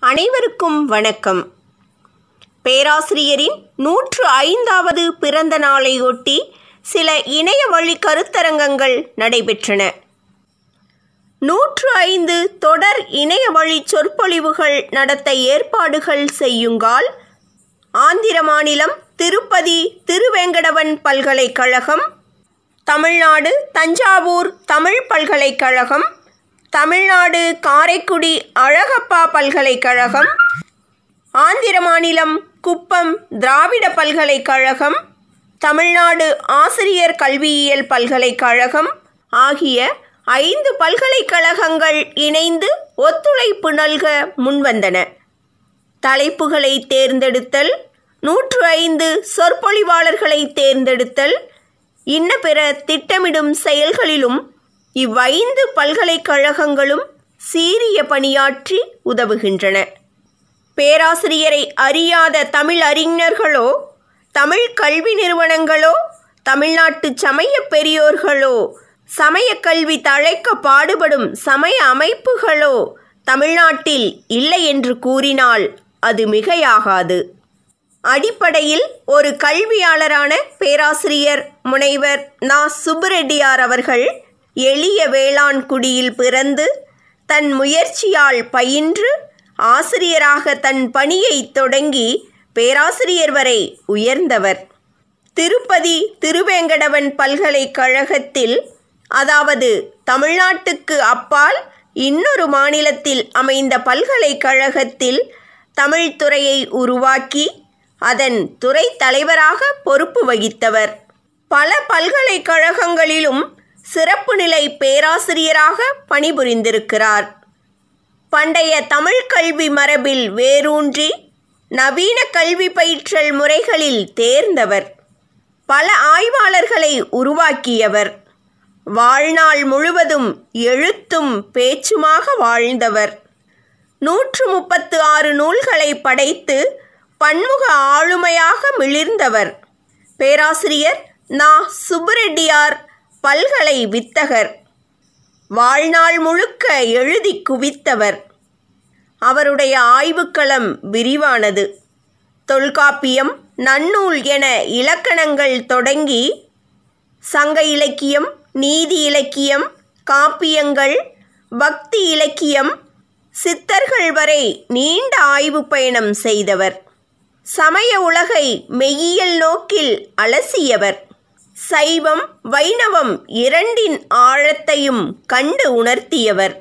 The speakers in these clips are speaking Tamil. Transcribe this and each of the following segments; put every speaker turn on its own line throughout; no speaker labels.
அனைவருக்கும் வணக்கம் பேராசிரியரின் நூற்று ஐந்தாவது பிறந்த நாளையொட்டி சில இணைய வழி கருத்தரங்கங்கள் நடைபெற்றன நூற்று ஐந்து தொடர் இணைய வழி சொற்பொழிவுகள் நடத்த ஏற்பாடுகள் செய்யுங்கால் ஆந்திர மாநிலம் திருப்பதி திருவேங்கடவன் பல்கலைக்கழகம் தமிழ்நாடு தஞ்சாவூர் தமிழ் பல்கலைக்கழகம் தமிழ்நாடு காரைக்குடி அழகப்பா பல்கலைக்கழகம் ஆந்திர மாநிலம் குப்பம் திராவிட பல்கலைக்கழகம் தமிழ்நாடு ஆசிரியர் கல்வியியல் பல்கலைக்கழகம் ஆகிய ஐந்து பல்கலைக்கழகங்கள் இணைந்து ஒத்துழைப்பு நல்க முன்வந்தன தலைப்புகளை தேர்ந்தெடுத்தல் நூற்று ஐந்து சொற்பொழிவாளர்களை தேர்ந்தெடுத்தல் இன்ன பிற திட்டமிடும் செயல்களிலும் இவ்வைந்து பல்கலைக்கழகங்களும் சீரிய பணியாற்றி உதவுகின்றன பேராசிரியரை அறியாத தமிழ் அறிஞர்களோ தமிழ் கல்வி நிறுவனங்களோ தமிழ்நாட்டு சமய பெரியோர்களோ சமய கல்வி தழைக்க பாடுபடும் சமய அமைப்புகளோ தமிழ்நாட்டில் இல்லை என்று கூறினால் அது மிகையாகாது அடிப்படையில் ஒரு கல்வியாளரான பேராசிரியர் முனைவர் நா சுப்புரெட்டியார் அவர்கள் எளிய வேளாண் குடியில் பிறந்து தன் முயற்சியால் பயின்று ஆசிரியராக தன் பணியை தொடங்கி பேராசிரியர் வரை உயர்ந்தவர் திருப்பதி திருவேங்கடவன் பல்கலைக்கழகத்தில் அதாவது தமிழ்நாட்டுக்கு அப்பால் இன்னொரு மாநிலத்தில் அமைந்த பல்கலைக்கழகத்தில் தமிழ் துறையை உருவாக்கி அதன் துறை தலைவராக பொறுப்பு வகித்தவர் பல பல்கலைக்கழகங்களிலும் சிறப்பு நிலை பேராசிரியராக பணிபுரிந்திருக்கிறார் பண்டைய தமிழ் கல்வி மரபில் வேரூன்றி நவீன கல்வி பயிற்றல் முறைகளில் தேர்ந்தவர் பல ஆய்வாளர்களை உருவாக்கியவர் வாழ்நாள் முழுவதும் எழுத்தும் பேச்சுமாக வாழ்ந்தவர் நூற்று முப்பத்து ஆறு நூல்களை படைத்து பன்முக ஆளுமையாக மிளிர்ந்தவர் பேராசிரியர் நா சுப்புரெட்டியார் பல்கலை வித்தகர் வாழ்நாள் முழுக்க எழுதி குவித்தவர் அவருடைய ஆய்வுக்களம் விரிவானது தொல்காப்பியம் நன்னூல் என இலக்கணங்கள் தொடங்கி சங்க இலக்கியம் நீதி இலக்கியம் காப்பியங்கள் பக்தி இலக்கியம் சித்தர்கள் வரை நீண்ட ஆய்வு பயணம் செய்தவர் சமய உலகை மெய்யியல் நோக்கில் அலசியவர் சைவம் வைணவம் இரண்டின் ஆழத்தையும் கண்டு உணர்த்தியவர்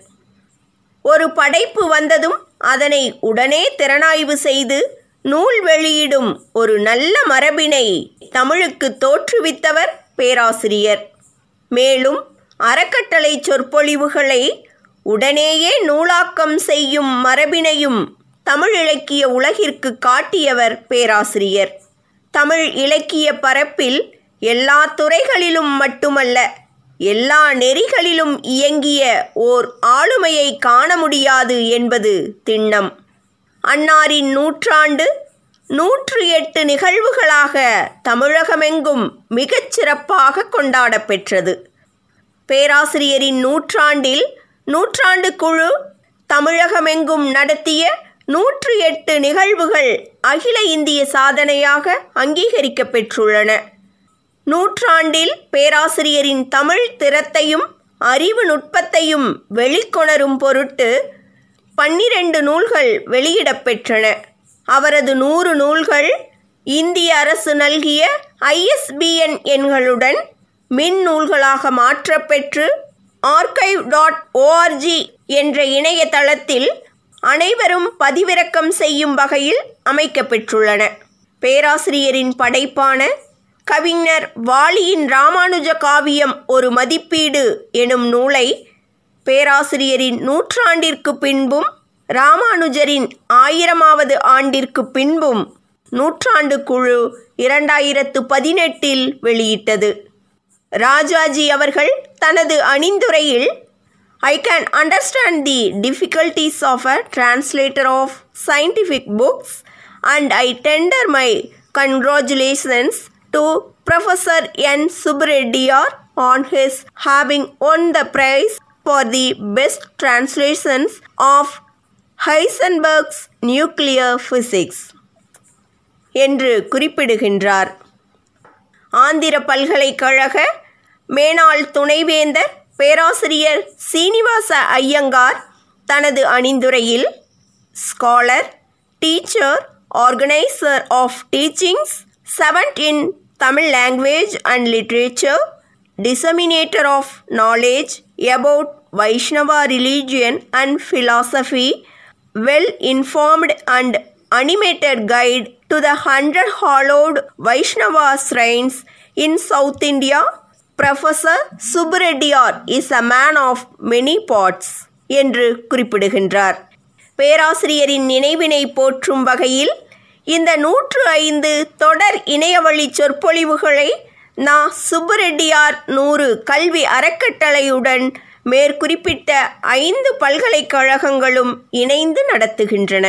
ஒரு படைப்பு வந்ததும் அதனை உடனே திறனாய்வு செய்து நூல் வெளியிடும் ஒரு நல்ல மரபினை தமிழுக்கு தோற்றுவித்தவர் பேராசிரியர் மேலும் அறக்கட்டளை சொற்பொழிவுகளை உடனேயே நூலாக்கம் செய்யும் மரபினையும் தமிழ் இலக்கிய உலகிற்கு காட்டியவர் பேராசிரியர் தமிழ் இலக்கிய பரப்பில் எல்லா துறைகளிலும் மட்டுமல்ல எல்லா நெறிகளிலும் இயங்கிய ஓர் ஆளுமையை காண முடியாது என்பது திண்ணம் அன்னாரின் நூற்றாண்டு நூற்று எட்டு நிகழ்வுகளாக தமிழகமெங்கும் மிகச் சிறப்பாக கொண்டாடப்பெற்றது பேராசிரியரின் நூற்றாண்டில் நூற்றாண்டு குழு தமிழகமெங்கும் நடத்திய நூற்று எட்டு நிகழ்வுகள் அகில இந்திய சாதனையாக அங்கீகரிக்கப் பெற்றுள்ளன நூற்றாண்டில் பேராசிரியரின் தமிழ் திறத்தையும் அறிவு நுட்பத்தையும் வெளிக்கொணரும் பொருட்டு பன்னிரண்டு நூல்கள் வெளியிடப்பெற்றன அவரது நூறு நூல்கள் இந்திய அரசு நல்கிய ஐஎஸ்பிஎன் எண்களுடன் மின் நூல்களாக மாற்றப்பெற்று ஆர்கைவ் டாட் ஓஆர்ஜி என்ற இணையதளத்தில் அனைவரும் பதிவிறக்கம் செய்யும் வகையில் அமைக்கப்பெற்றுள்ளன பேராசிரியரின் படைப்பான கவிஞர் வாலியின் ராமானுஜ காவியம் ஒரு மதிப்பீடு எனும் நூலை பேராசிரியரின் நூற்றாண்டிற்கு பின்பும் ராமானுஜரின் ஆயிரமாவது ஆண்டிற்கு பின்பும் நூற்றாண்டு குழு இரண்டாயிரத்து பதினெட்டில் வெளியிட்டது ராஜாஜி அவர்கள் தனது அணிந்துரையில் I can understand the difficulties of a translator of scientific books and I tender my congratulations to Professor N. Subreddyar on his having won the prize for the best translations of Heisenberg's nuclear physics என்று குறிப்பிடுகின்றார் ஆந்திர பல்கலைக்கழக மேனாள் துணைவேந்தர் பேராசிரியர் சீனிவாச ஐயங்கார் தனது அணிந்துரையில் scholar teacher organiser of teachings savant in Tamil language and literature disseminator of knowledge about Vaishnava religion and philosophy, well informed and animated guide to the hundred hallowed Vaishnava shrines in South India, Professor Subreddyar is a man of many parts என்று குறிப்பிடுகின்றார் பேராசிரியரின் நினைவினை போற்றும் வகையில் இந்த நூற்று ஐந்து தொடர் இணையவழி சொற்பொழிவுகளை நா சுப்புரெட்டியார் நூறு கல்வி அறக்கட்டளையுடன் மேற்குறிப்பிட்ட ஐந்து பல்கலைக்கழகங்களும் இணைந்து நடத்துகின்றன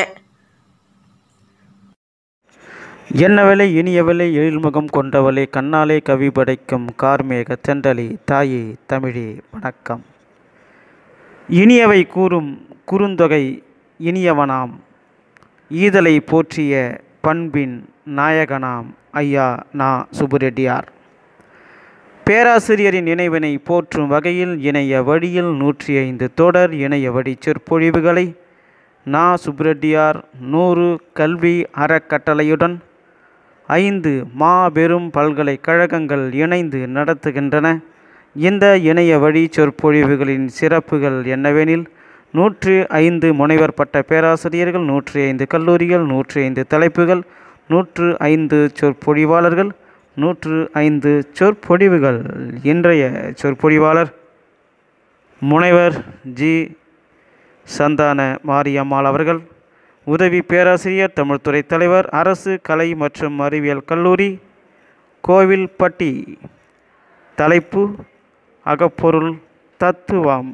என்னவளே இனியவளே எழில்முகம் கொண்டவளே கண்ணாலே கவி படைக்கும் கார்மேக தென்றலி தாயே தமிழே வணக்கம் இனியவை கூறும் குறுந்தொகை இனியவனாம் ஈதலை போற்றிய பண்பின் நாயகனாம் ஐயா நா சுப்புரெட்டியார் பேராசிரியரின் நினைவினை போற்றும் வகையில் இணைய வழியில் நூற்றி ஐந்து தொடர் இணைய வழி சொற்பொழிவுகளை நா சுப்ரெட்டியார் நூறு கல்வி அறக்கட்டளையுடன் ஐந்து மாபெரும் பல்கலைக்கழகங்கள் இணைந்து நடத்துகின்றன இந்த இணைய வழி சொற்பொழிவுகளின் சிறப்புகள் என்னவெனில் நூற்று ஐந்து முனைவர் பட்ட பேராசிரியர்கள் நூற்றி ஐந்து கல்லூரிகள் நூற்றி ஐந்து தலைப்புகள் நூற்று ஐந்து சொற்பொழிவாளர்கள் நூற்று ஐந்து சொற்பொழிவுகள் இன்றைய சொற்பொழிவாளர் முனைவர் ஜி சந்தான மாரியம்மாள் அவர்கள் உதவி பேராசிரியர் தமிழ்துறை தலைவர் அரசு கலை மற்றும் அறிவியல் கல்லூரி கோவில்பட்டி தலைப்பு அகப்பொருள் தத்துவம்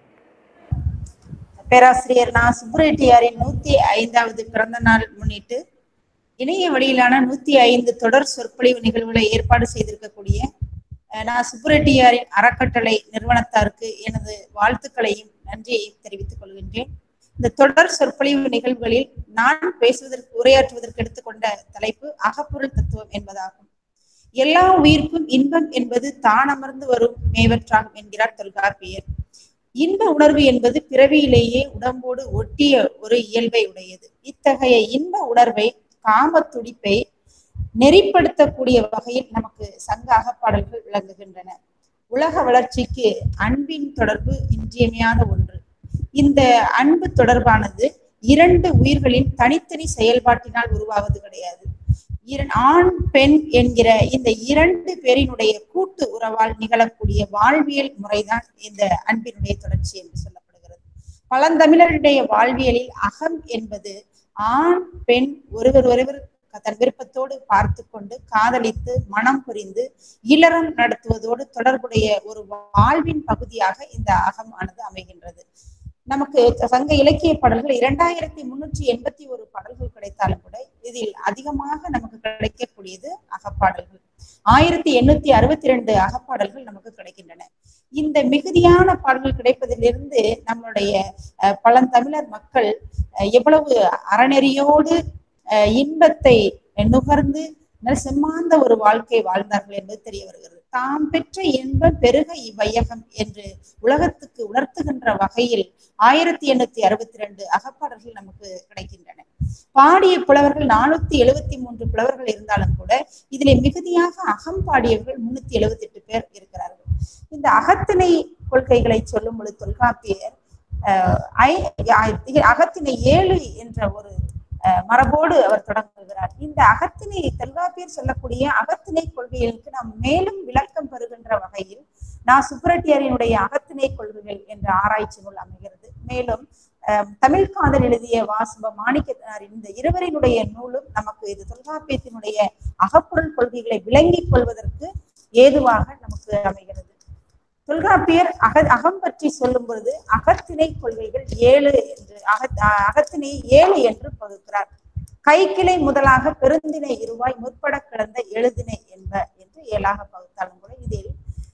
பேராசிரியர் நா சுப்புரெட்டியாரின் நூத்தி ஐந்தாவது பிறந்த நாள் முன்னிட்டு இணைய வழியிலான நூத்தி ஐந்து தொடர் சொற்பொழிவு நிகழ்வுகளை ஏற்பாடு செய்திருக்கக்கூடிய அஹ், நா சுப்புரெட்டியாரின் அறக்கட்டளை நிறுவனத்தாருக்கு எனது வாழ்த்துக்களையும் நன்றியையும் தெரிவித்துக் கொள்கின்றேன் இந்த தொடர் சொற்பொழிவு நிகழ்வுகளில் நான் பேசுவதற்கு உரையாற்றுவதற்கு எடுத்துக்கொண்ட தலைப்பு அகப்பொருள் தத்துவம் என்பதாகும் எல்லா உயிர்க்கும் இன்பம் என்பது தானமர்ந்து வரும் மேவற்றாகும் என்கிறார் தொல்காப்பியர் இன்ப உணர்வு என்பது பிறவியிலேயே உடம்போடு ஒட்டிய ஒரு இயல்பை உடையது இத்தகைய இன்ப உணர்வை காம துடிப்பை நெறிப்படுத்தக்கூடிய வகையில் நமக்கு சங்க அகப்பாடல்கள் விளங்குகின்றன உலக வளர்ச்சிக்கு அன்பின் தொடர்பு இன்றியமையாத ஒன்று இந்த அன்பு தொடர்பானது இரண்டு உயிர்களின் தனித்தனி செயல்பாட்டினால் உருவாவது கிடையாது இரண் ஆண் பெண் என்கிற இந்த இரண்டு பேரினுடைய கூட்டு உறவால் நிகழக்கூடிய வாழ்வியல் முறைதான் இந்த அன்பினுடைய தொடர்ச்சி என்று சொல்லப்படுகிறது பழந்தமிழருடைய வாழ்வியலில் அகம் என்பது ஆண் பெண் ஒருவர் ஒருவர் தன் விருப்பத்தோடு பார்த்து கொண்டு காதலித்து மனம் புரிந்து இல்லறம் நடத்துவதோடு தொடர்புடைய ஒரு வாழ்வின் பகுதியாக இந்த அகம் ஆனது அமைகின்றது நமக்கு சங்க இலக்கிய பாடல்கள் இரண்டாயிரத்தி முன்னூற்றி எண்பத்தி ஒரு பாடல்கள் கிடைத்தாலும் கூட இதில் அதிகமாக நமக்கு கிடைக்கக்கூடியது அகப்பாடல்கள் ஆயிரத்தி எண்ணூத்தி அறுபத்தி ரெண்டு அகப்பாடல்கள் நமக்கு கிடைக்கின்றன இந்த மிகுதியான பாடல்கள் கிடைப்பதிலிருந்து நம்மளுடைய அஹ், பழந்தமிழர் மக்கள் அஹ், எவ்வளவு அறநெறியோடு அஹ், இன்பத்தை நுகர்ந்து நல்ல செம்மாந்த ஒரு வாழ்க்கை வாழ்ந்தார்கள் என்பது தெரிய வருகிறது தாம் பெற்ற இன்பம் பெருக இவ்வையகம் என்று உலகத்துக்கு உணர்த்துகின்ற வகையில் ஆயிரத்தி எண்ணூத்தி அறுபத்தி ரெண்டு அகப்பாடல்கள் நமக்கு கிடைக்கின்றன பாடிய புலவர்கள் நானூத்தி எழுபத்தி மூன்று புலவர்கள் இருந்தாலும் கூட இதிலே மிகுதியாக அகம் பாடியவர்கள் முன்னூத்தி எழுபத்தி எட்டு பேர் இருக்கிறார்கள் இந்த அகத்திணை கொள்கைகளை சொல்லும் பொழுது தொல்காப்பியர் அஹ், ஐ- ஐ- அகத்திணை ஏழு என்ற ஒரு அஹ், மரபோடு அவர் தொடங்குகிறார் இந்த அகத்திணை தொல்காப்பியர் சொல்லக்கூடிய அகத்திணை கொள்கைகளுக்கு நாம் மேலும் விளக்கம் பெறுகின்ற வகையில் நான் சுப்பரட்டியாரினுடைய அகத்திணை கொள்கைகள் என்ற ஆராய்ச்சி நூல் அமைகிறது மேலும் அஹ், தமிழ் காதல் எழுதிய வாசுப மாணிக்கத்தினாரின் இந்த இருவரினுடைய நூலும் நமக்கு இது தொல்காப்பியத்தினுடைய அகப்பொருள் கொள்கைகளை விளங்கிக் கொள்வதற்கு ஏதுவாக நமக்கு அமைகிறது தொல்காப்பியர் அக அகம் பற்றி சொல்லும் பொழுது அகத்திணை கொள்கைகள் ஏழு என்று அக அகத்திணை ஏழு என்று பகுக்கிறார் கைக்கிளை முதலாக பெருந்திணை இருவாய் முற்பட கிடந்த எழுதினை என்ப என்று ஏழாக பகுத்தாலும் கூட இதில்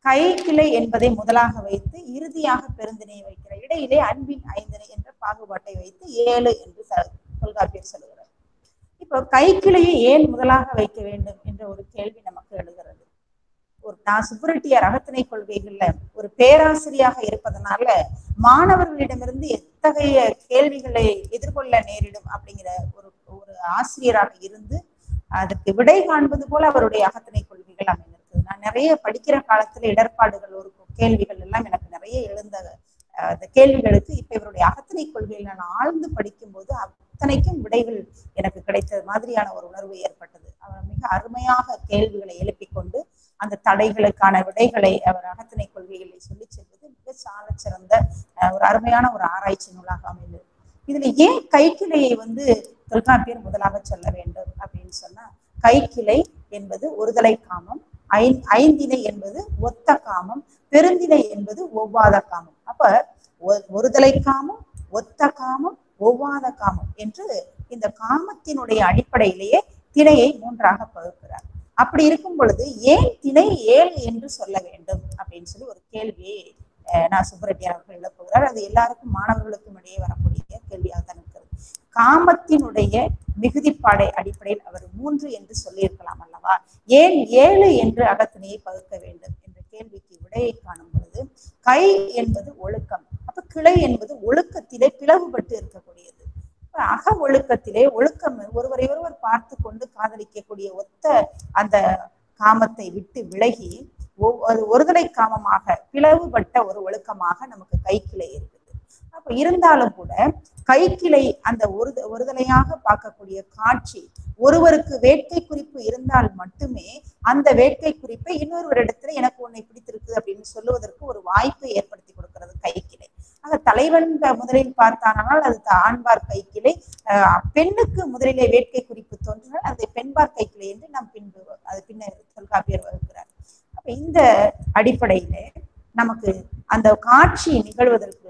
கை கிளை என்பதை முதலாக வைத்து இறுதியாக பெருந்திணையை வைக்கிற இடையிலே அன்பின் ஐந்திணை என்ற பாகுபாட்டை வைத்து ஏழு என்று ச- தொல்காப்பியர் சொல்லுகிறார் இப்போ கைக்கிளையை ஏன் முதலாக வைக்க வேண்டும் என்ற ஒரு கேள்வி நமக்கு எழுகிறது ஒரு நான் சுப்புரெட்டியார் அகத்திணை கொள்கைகள்ல ஒரு பேராசிரியாக இருப்பதனால மாணவர்களிடமிருந்து எத்தகைய கேள்விகளை எதிர்கொள்ள நேரிடும் அப்படிங்கிற ஒரு ஒரு ஆசிரியராக இருந்து அதுக்கு விடை காண்பது போல அவருடைய அகத்திணை கொள்கைகள் அமைந்திருக்குது நான் நிறைய படிக்கிற காலத்துல இடர்பாடுகள் ஒரு கேள்விகள் எல்லாம் எனக்கு நிறைய எழுந்த அஹ், அந்த கேள்விகளுக்கு இப்ப இவருடைய அகத்திணை கொள்கையில் நான் ஆழ்ந்து படிக்கும்போது அத்தனைக்கும் விடைகள் எனக்கு கிடைத்தது மாதிரியான ஒரு உணர்வு ஏற்பட்டது அவர் மிக அருமையாக கேள்விகளை எழுப்பிக் கொண்டு அந்த தடைகளுக்கான விடைகளை அவர் அகத்திணை கொள்கைகளை சொல்லி செல்வது மிக சாலச் சிறந்த அஹ், ஒரு அருமையான ஒரு ஆராய்ச்சி நூலாக அமைந்தது இதுல ஏன் கைக்கிளையை வந்து தொல்காப்பியர் முதலாக சொல்ல வேண்டும் அப்படின்னு சொன்னா கைக்கிளை என்பது ஒருதலை காமம் ஐ- ஐந்திணை என்பது ஒத்த காமம் பெருந்திணை என்பது ஒவ்வாத காமம் அப்ப ஒ- ஒருதலை காமம் ஒத்த காமம் ஒவ்வாத காமம் என்று இந்த காமத்தினுடைய அடிப்படையிலேயே திணையை மூன்றாக பகுக்கிறார் அப்படி இருக்கும் பொழுது ஏன் திணை ஏழு என்று சொல்ல வேண்டும் அப்படின்னு சொல்லி ஒரு கேள்வியை அஹ், நான் சுப்பரெட்டியார் அவர்கள் எழுப்புகிறார் அது எல்லாருக்கும் மாணவர்களுக்கும் இடையே வரக்கூடிய கேள்வியாக தான் இருக்கிறது காமத்தினுடைய மிகுதிப்பாடை அடிப்படையில் அவர் மூன்று என்று சொல்லியிருக்கலாம் அல்லவா ஏன் ஏழு என்று அகத்திணையை பகுக்க வேண்டும் என்ற கேள்விக்கு விடையை காணும் பொழுது கை என்பது ஒழுக்கம் அப்ப கிளை என்பது ஒழுக்கத்திலே பிளவுபட்டு இருக்கக்கூடியது அப்ப அக ஒழுக்கத்திலே ஒழுக்கம் ஒருவரை ஒருவர் பார்த்து கொண்டு காதலிக்கக்கூடிய ஒத்த அந்த காமத்தை விட்டு விலகி ஒ- ஒரு ஒருதலை காமமாக பிளவுபட்ட ஒரு ஒழுக்கமாக நமக்கு கைக்கிளை இருக்குது அப்ப இருந்தாலும் கூட கைக்கிளை அந்த ஒரு ஒருதலையாக பார்க்கக்கூடிய காட்சி ஒருவருக்கு வேட்கை குறிப்பு இருந்தால் மட்டுமே அந்த வேட்கை குறிப்பை இன்னொருவரிடத்துல எனக்கு உன்னை பிடித்திருக்கு அப்படின்னு சொல்லுவதற்கு ஒரு வாய்ப்பை ஏற்படுத்தி கொடுக்கிறது கைக்கிளை ஆக தலைவன் க- முதலில் பார்த்தானால் அது த- ஆண்பார் கைக்கிளை அஹ் பெண்ணுக்கு முதலிலே வேட்கை குறிப்பு தோன்றினால் அதை பெண்பார் கைக்கிளை என்று நாம் பின்பு அது பின்னர் தொல்காப்பியர் வகுக்கிறார் அப்ப இந்த அடிப்படையிலே நமக்கு அந்த காட்சி நிகழ்வதற்கு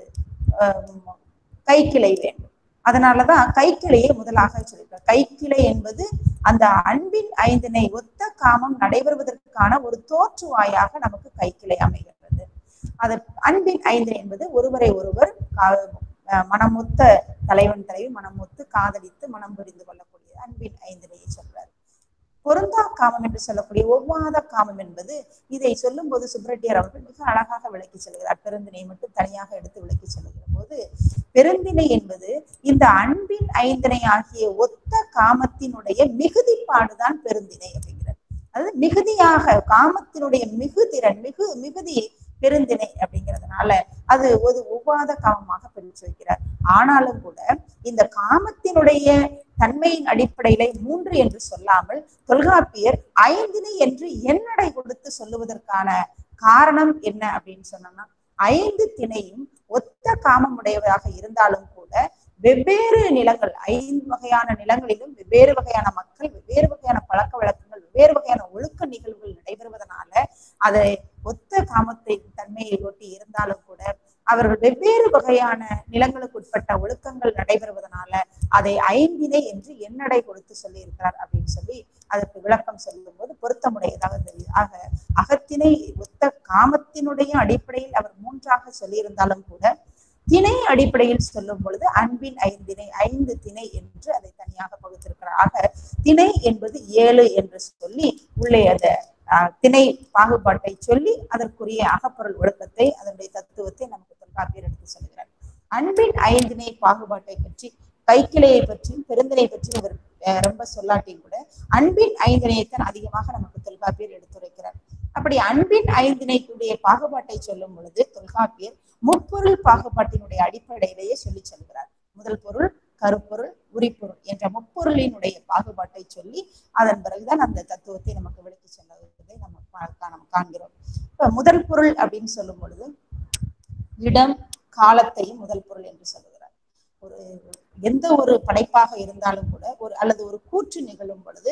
அஹ், கைக்கிளை வேண்டும் அதனாலதான் கைக்கிளையை முதலாக சொல்லியிருக்கார் கைக்கிளை என்பது அந்த அன்பின் ஐந்தினை ஒத்த காமம் நடைபெறுவதற்கான ஒரு தோற்றுவாயாக நமக்கு கைக்கிளை அமைகிறது அது அன்பின் ஐந்தினை என்பது ஒருவரை ஒருவர் கா- அஹ் மனமொத்த தலைவன் தலைவி மனமொத்து காதலித்து மனம் புரிந்து கொள்ளக்கூடிய அன்பின் ஐந்தினையை சொல்றார் பொருந்தா காமம் என்று சொல்லக்கூடிய ஒவ்வாத காமம் என்பது இதை சொல்லும்போது சுப்ரட்டியர் அவர்கள் மிக அழகாக விளக்கி சொல்கிறார் பெருந்தினை மட்டும் தனியாக எடுத்து விளக்கி சொல்லுகிற போது பெருந்திணை என்பது இந்த அன்பின் ஐந்திணை ஆகிய ஒத்த காமத்தினுடைய மிகுதிப்பாடுதான் பெருந்திணை அப்படிங்கிறது அது மிகுதியாக காமத்தினுடைய மிகுதிறன் மிகு மிகுதி பெருந்திணை அப்படிங்கிறதுனால அது ஒரு ஒவ்வாத காமமாக பிரித்து வைக்கிறார் ஆனாலும் கூட இந்த காமத்தினுடைய தன்மையின் அடிப்படையில மூன்று என்று சொல்லாமல் தொல்காப்பியர் ஐந்தினை என்று எண்ணடை கொடுத்து சொல்லுவதற்கான காரணம் என்ன அப்படின்னு சொன்னோம்னா ஐந்து திணையும் ஒத்த காமம் உடையவராக இருந்தாலும் கூட வெவ்வேறு நிலங்கள் ஐந்து வகையான நிலங்களிலும் வெவ்வேறு வகையான மக்கள் வெவ்வேறு வகையான பழக்க வழக்கங்கள் வெவ்வேறு வகையான ஒழுக்க நிகழ்வுகள் நடைபெறுவதனால அதை ஒத்த காமத்தை தன்மையை ஒட்டி இருந்தாலும் கூட அவர்கள் வெவ்வேறு வகையான நிலங்களுக்கு உட்பட்ட ஒழுக்கங்கள் நடைபெறுவதனால அதை ஐந்தினை என்று எண்ணடை கொடுத்து சொல்லி இருக்கிறார் அப்படின்னு சொல்லி அதற்கு விளக்கம் சொல்லும் போது பொருத்தமுடையதாக தெரியுது ஆக அகத்தினை ஒத்த காமத்தினுடைய அடிப்படையில் அவர் மூன்றாக சொல்லியிருந்தாலும் கூட திணை அடிப்படையில் சொல்லும் பொழுது அன்பின் ஐந்திணை ஐந்து திணை என்று அதை தனியாக பகுத்திருக்கிறார் ஆக திணை என்பது ஏழு என்று சொல்லி உள்ளே அந்த ஆஹ், திணை பாகுபாட்டை சொல்லி அதற்குரிய அகப்பொருள் ஒழுக்கத்தை அதனுடைய தத்துவத்தை நமக்கு தொல்காப்பியர் எடுத்து சொல்கிறார் அன்பின் ஐந்திணை பாகுபாட்டை பற்றி கைக்கிளையை பற்றியும் பெருந்திணை பற்றியும் இவர் அஹ், ரொம்ப சொல்லாட்டியும் கூட அன்பின் ஐந்திணையைத்தான் அதிகமாக நமக்கு தொல்காப்பியர் எடுத்துரைக்கிறார் அப்படி அன்பின் ஐந்திணைக்குடைய பாகுபாட்டை சொல்லும் பொழுது தொல்காப்பியர் முப்பொருள் பாகுபாட்டினுடைய அடிப்படையிலேயே சொல்லி சொல்கிறார் முதல் பொருள் கருப்பொருள் உரிப்பொருள் என்ற முப்பொருளினுடைய பாகுபாட்டை சொல்லி அதன் பிறகுதான் அந்த தத்துவத்தை நமக்கு விளக்கி சொல்லுவதை நம்ம பா- கா- நம்ம காண்கிறோம் இப்ப முதல் பொருள் அப்படின்னு சொல்லும் பொழுது இடம் காலத்தையும் முதல் பொருள் என்று சொல்லுகிறார் ஒரு எந்த ஒரு படைப்பாக இருந்தாலும் கூட ஒரு அல்லது ஒரு கூற்று நிகழும் பொழுது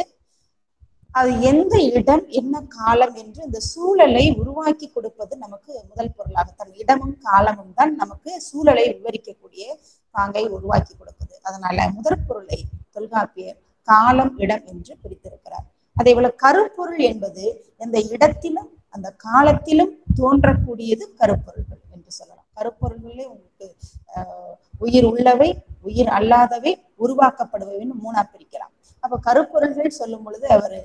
அது எந்த இடம் என்ன காலம் என்று இந்த சூழலை உருவாக்கி கொடுப்பது நமக்கு முதல் பொருளாக தன் இடமும் காலமும் தான் நமக்கு சூழலை விவரிக்கக்கூடிய பாங்கை உருவாக்கி கொடுக்குது அதனால முதற் பொருளை தொல்காப்பியர் காலம் இடம் என்று பிரித்திருக்கிறார் அதே போல கருப்பொருள் என்பது இந்த இடத்திலும் அந்த காலத்திலும் தோன்றக்கூடியது கருப்பொருள்கள் என்று சொல்லலாம் கருப்பொருள்களே உங்களுக்கு ஆஹ், உயிர் உள்ளவை உயிர் அல்லாதவை உருவாக்கப்படுபவைன்னு மூணா பிரிக்கலாம் அப்ப கருப்பொருள்கள் சொல்லும் பொழுது அவர்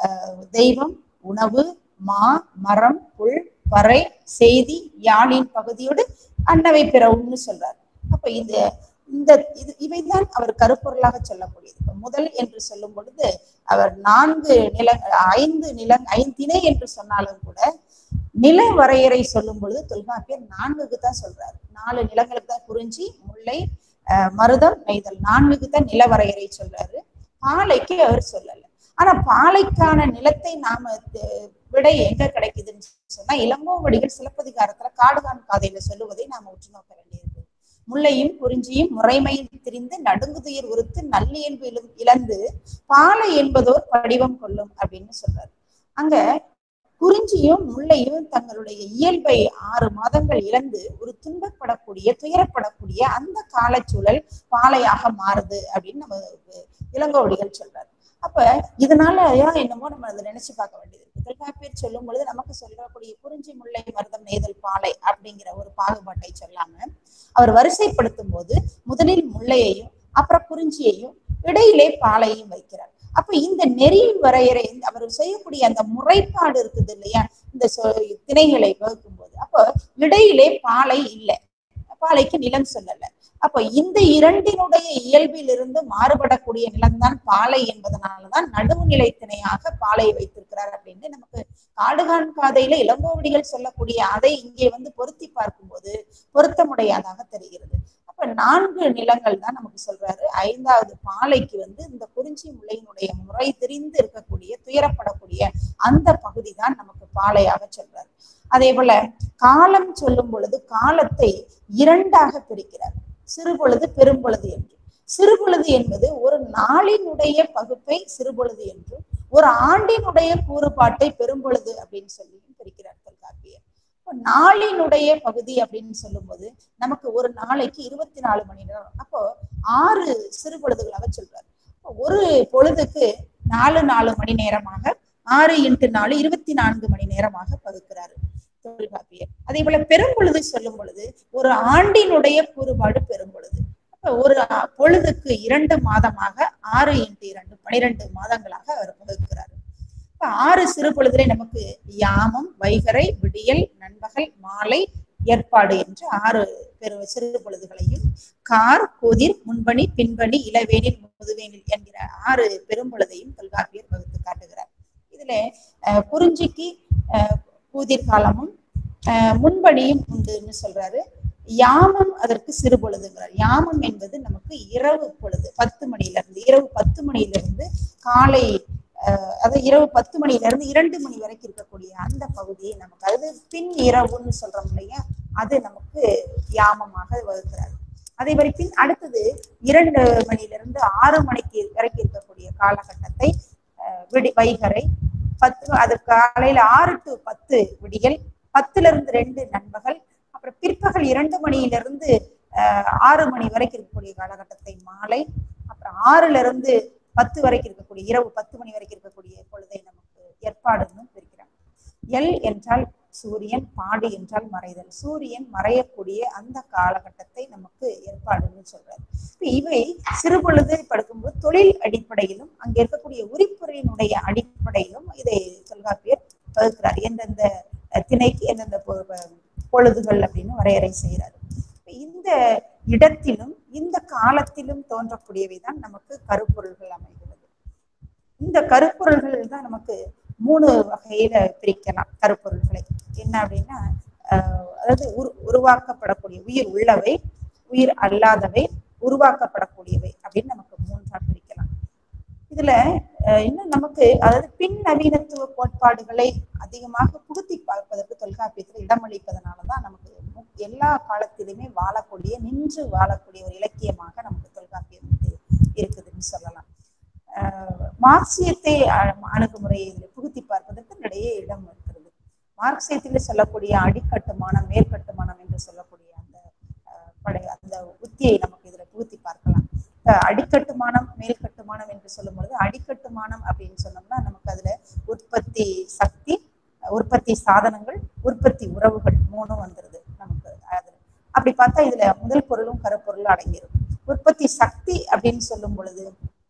தெய்வம் உணவு மா மரம் புல் பறை செய்தி யாழின் பகுதியோடு அன்னவை பிறவுன்னு சொல்றார் அப்ப இந்த இந்த இது இவைதான் அவர் கருப்பொருளாக சொல்லக்கூடியது இப்ப முதல் என்று சொல்லும் பொழுது அவர் நான்கு நில ஐந்து நில ஐந்திணை என்று சொன்னாலும் கூட நில வரையறை சொல்லும் பொழுது தொல்காப்பியர் நான்குக்கு தான் சொல்றாரு நாலு நிலங்களுக்கு தான் குறிஞ்சி முல்லை அஹ், மருதம் நெய்தல் நான்குக்கு தான் நில வரையறை சொல்றாரு பாலைக்கு அவர் சொல்லல ஆனா பாலைக்கான நிலத்தை நாம த- விடை எங்க கிடைக்குதுன்னு சொன்னா இளங்கோவடிகள் சிலப்பதிகாரத்துல காடுகான் காதையில சொல்லுவதை நாம உற்று நோக்க வேண்டியிருக்கு முல்லையும் குறிஞ்சியும் முறைமையில் திரிந்து நடுங்குதுயிர் உறுத்து நல்லியல்பு இழு- இழந்து பாலை என்பதோர் படிவம் கொள்ளும் அப்படின்னு சொல்றாரு அங்க குறிஞ்சியும் முல்லையும் தங்களுடைய இயல்பை ஆறு மாதங்கள் இழந்து ஒரு துன்பப்படக்கூடிய துயரப்படக்கூடிய அந்த காலச்சூழல் பாலையாக மாறுது அப்படின்னு நம்ம இளங்கோவடிகள் சொல்றாரு அப்ப இதனால ஏன் என்னமோ நம்ம அதை நினைச்சு பார்க்க வேண்டியது இருக்கு தொல்காப்பியர் சொல்லும் பொழுது நமக்கு சொல்லக்கூடிய குறிஞ்சி முல்லை மருதம் நெய்தல் பாலை அப்படிங்கிற ஒரு பாகுபாட்டை சொல்லாம அவர் வரிசைப்படுத்தும் போது முதலில் முல்லையையும் அப்புறம் குறிஞ்சியையும் இடையிலே பாலையும் வைக்கிறார் அப்ப இந்த நெறி வரையறை அவர் செய்யக்கூடிய அந்த முறைப்பாடு இருக்குது இல்லையா இந்த சொ- திணைகளை வகுக்கும் போது அப்போ இடையிலே பாலை இல்லை பாலைக்கு நிலம் சொல்லல அப்ப இந்த இரண்டினுடைய இயல்பிலிருந்து மாறுபடக்கூடிய நிலம்தான் பாலை என்பதனாலதான் நடுவுநிலை திணையாக பாலை வைத்திருக்கிறார் அப்படின்னு நமக்கு காடுகான் காதையில இளங்கோவடிகள் சொல்லக்கூடிய அதை இங்கே வந்து பொருத்தி பார்க்கும்போது பொருத்தமுடையதாக தெரிகிறது அப்ப நான்கு நிலங்கள் தான் நமக்கு சொல்றாரு ஐந்தாவது பாலைக்கு வந்து இந்த குறிஞ்சி முல்லையினுடைய முறை தெரிந்து இருக்கக்கூடிய துயரப்படக்கூடிய அந்த பகுதி தான் நமக்கு பாலையாக சொல்றாரு அதே போல காலம் சொல்லும் பொழுது காலத்தை இரண்டாக பிரிக்கிறார் சிறுபொழுது பெரும்பொழுது என்று சிறுபொழுது என்பது ஒரு நாளினுடைய பகுப்பை சிறுபொழுது என்றும் ஒரு ஆண்டினுடைய கூறுபாட்டை பெரும்பொழுது அப்படின்னு சொல்லியும் பிரிக்கிறார் தொல்காப்பியர் இப்போ நாளினுடைய பகுதி அப்படின்னு சொல்லும்போது நமக்கு ஒரு நாளைக்கு இருபத்தி நாலு மணி நேரம் அப்போ ஆறு சிறு பொழுதுகளாக சொல்றாரு அப்போ ஒரு பொழுதுக்கு நாலு நாலு மணி நேரமாக ஆறு இன்ட்டு நாலு இருபத்தி நான்கு மணி நேரமாக பகுக்கிறாரு தொல்காப்பியர் அதே போல பெரும்பொழுது சொல்லும் பொழுது ஒரு ஆண்டினுடைய கூறுபாடு பெரும்பொழுது அப்ப ஒரு அ- பொழுதுக்கு இரண்டு மாதமாக ஆறு இன்ட்டு இரண்டு பனிரெண்டு மாதங்களாக அவர் பகுக்கிறார் இப்ப ஆறு சிறு பொழுதுல நமக்கு யாமம் வைகறை விடியல் நண்பகல் மாலை ஏற்பாடு என்று ஆறு பெரு சிறு பொழுதுகளையும் கார் கொதிர் முன்பணி பின்பணி இளவேனில் முதுவேனில் என்கிற ஆறு பெரும்பொழுதையும் தொல்காப்பியர் வகுத்து காட்டுகிறார் இதுல அஹ், குறிஞ்சிக்கு அஹ், கூதிர் காலமும் அஹ், முன்பணியும் உண்டுன்னு சொல்றாரு யாமம் அதற்கு சிறு பொழுதுங்கிறார் யாமம் என்பது நமக்கு இரவு பொழுது பத்து மணில இருந்து இரவு பத்து மணில இருந்து காலை அஹ், அதாவது இரவு பத்து மணில இருந்து இரண்டு மணி வரைக்கும் இருக்கக்கூடிய அந்த பகுதியை நமக்கு அதாவது பின் இரவுன்னு சொல்றோம் இல்லையா அது நமக்கு யாமமாக வகுக்கிறார் அதே மாதிரி பின் அடுத்தது இரண்டு மணில இருந்து ஆறு மணிக்கு வரைக்கும் இருக்கக்கூடிய காலகட்டத்தை அஹ், விடி வைகரை பத்து அது காலையில ஆறு டு பத்து விடியல் பத்துல இருந்து ரெண்டு நண்பகல் அப்புறம் பிற்பகல் இரண்டு மணியிலிருந்து அஹ், ஆறு மணி வரைக்கும் இருக்கக்கூடிய காலகட்டத்தை மாலை அப்புறம் ஆறுல இருந்து பத்து வரைக்கும் இருக்கக்கூடிய இரவு பத்து மணி வரைக்கும் இருக்கக்கூடிய பொழுதை நமக்கு ஏற்பாடுன்னு பிரிக்கிறாங்க எல் என்றால் சூரியன் பாடு என்றால் மறைதல் சூரியன் மறையக்கூடிய அந்த காலகட்டத்தை நமக்கு ஏற்பாடுன்னு சொல்றாரு இப்ப இவை சிறுபொழுது படுக்கும்போது தொழில் அடிப்படையிலும் அங்க இருக்கக்கூடிய உரிப்புரையினுடைய அடிப்படையிலும் இதை தொல்காப்பியர் வகுக்கிறார் எந்தெந்த அஹ், திணைக்கு எந்தெந்த பொ- பொ- பொழுதுகள் அப்படின்னு வரையறை செய்கிறார் இப்ப இந்த இடத்திலும் இந்த காலத்திலும் தோன்றக்கூடியவை தான் நமக்கு கருப்பொருள்கள் அமைகிறது இந்த கருப்பொருள்கள் தான் நமக்கு மூணு வகையில பிரிக்கலாம் கருப்பொருள்களை என்ன அப்படின்னா ஆஹ் அதாவது உரு உருவாக்கப்படக்கூடிய உயிர் உள்ளவை உயிர் அல்லாதவை உருவாக்கப்படக்கூடியவை அப்படின்னு நமக்கு மூன்றா பிரிக்கலாம் இதுல அஹ், இன்னும் நமக்கு அதாவது பின் நவீனத்துவ கோட்பாடுகளை அதிகமாக புகுத்தி பார்ப்பதற்கு தொல்காப்பியத்தில் இடமளிப்பதனாலதான் நமக்கு மு- எல்லா காலத்திலுமே வாழக்கூடிய நின்று வாழக்கூடிய ஒரு இலக்கியமாக நமக்கு தொல்காப்பியம் வந்து இருக்குதுன்னு சொல்லலாம் அஹ், மார்க்சியத்தை அ- அணுகுமுறையை இதில் புகுத்தி பார்ப்பதற்கு நிறைய இடம் இருக்கிறது மார்க்சியத்தில் சொல்லக்கூடிய அடிக்கட்டுமானம் மேற்கட்டுமானம் என்று சொல்லக்கூடிய அந்த அஹ், படை அந்த உத்தியை நமக்கு இதுல புகுத்தி பார்க்கலாம் அஹ், அடிக்கட்டுமானம் மேல்கட்டுமானம் என்று சொல்லும் பொழுது அடிக்கட்டுமானம் அப்படின்னு சொன்னோம்னா நமக்கு அதுல உற்பத்தி சக்தி உற்பத்தி சாதனங்கள் உற்பத்தி உறவுகள் மூணும் வந்துருது நமக்கு அதுல அப்படி பார்த்தா இதுல முதல் பொருளும் கருப்பொருளும் அடங்கிடும் உற்பத்தி சக்தி அப்படின்னு சொல்லும் பொழுது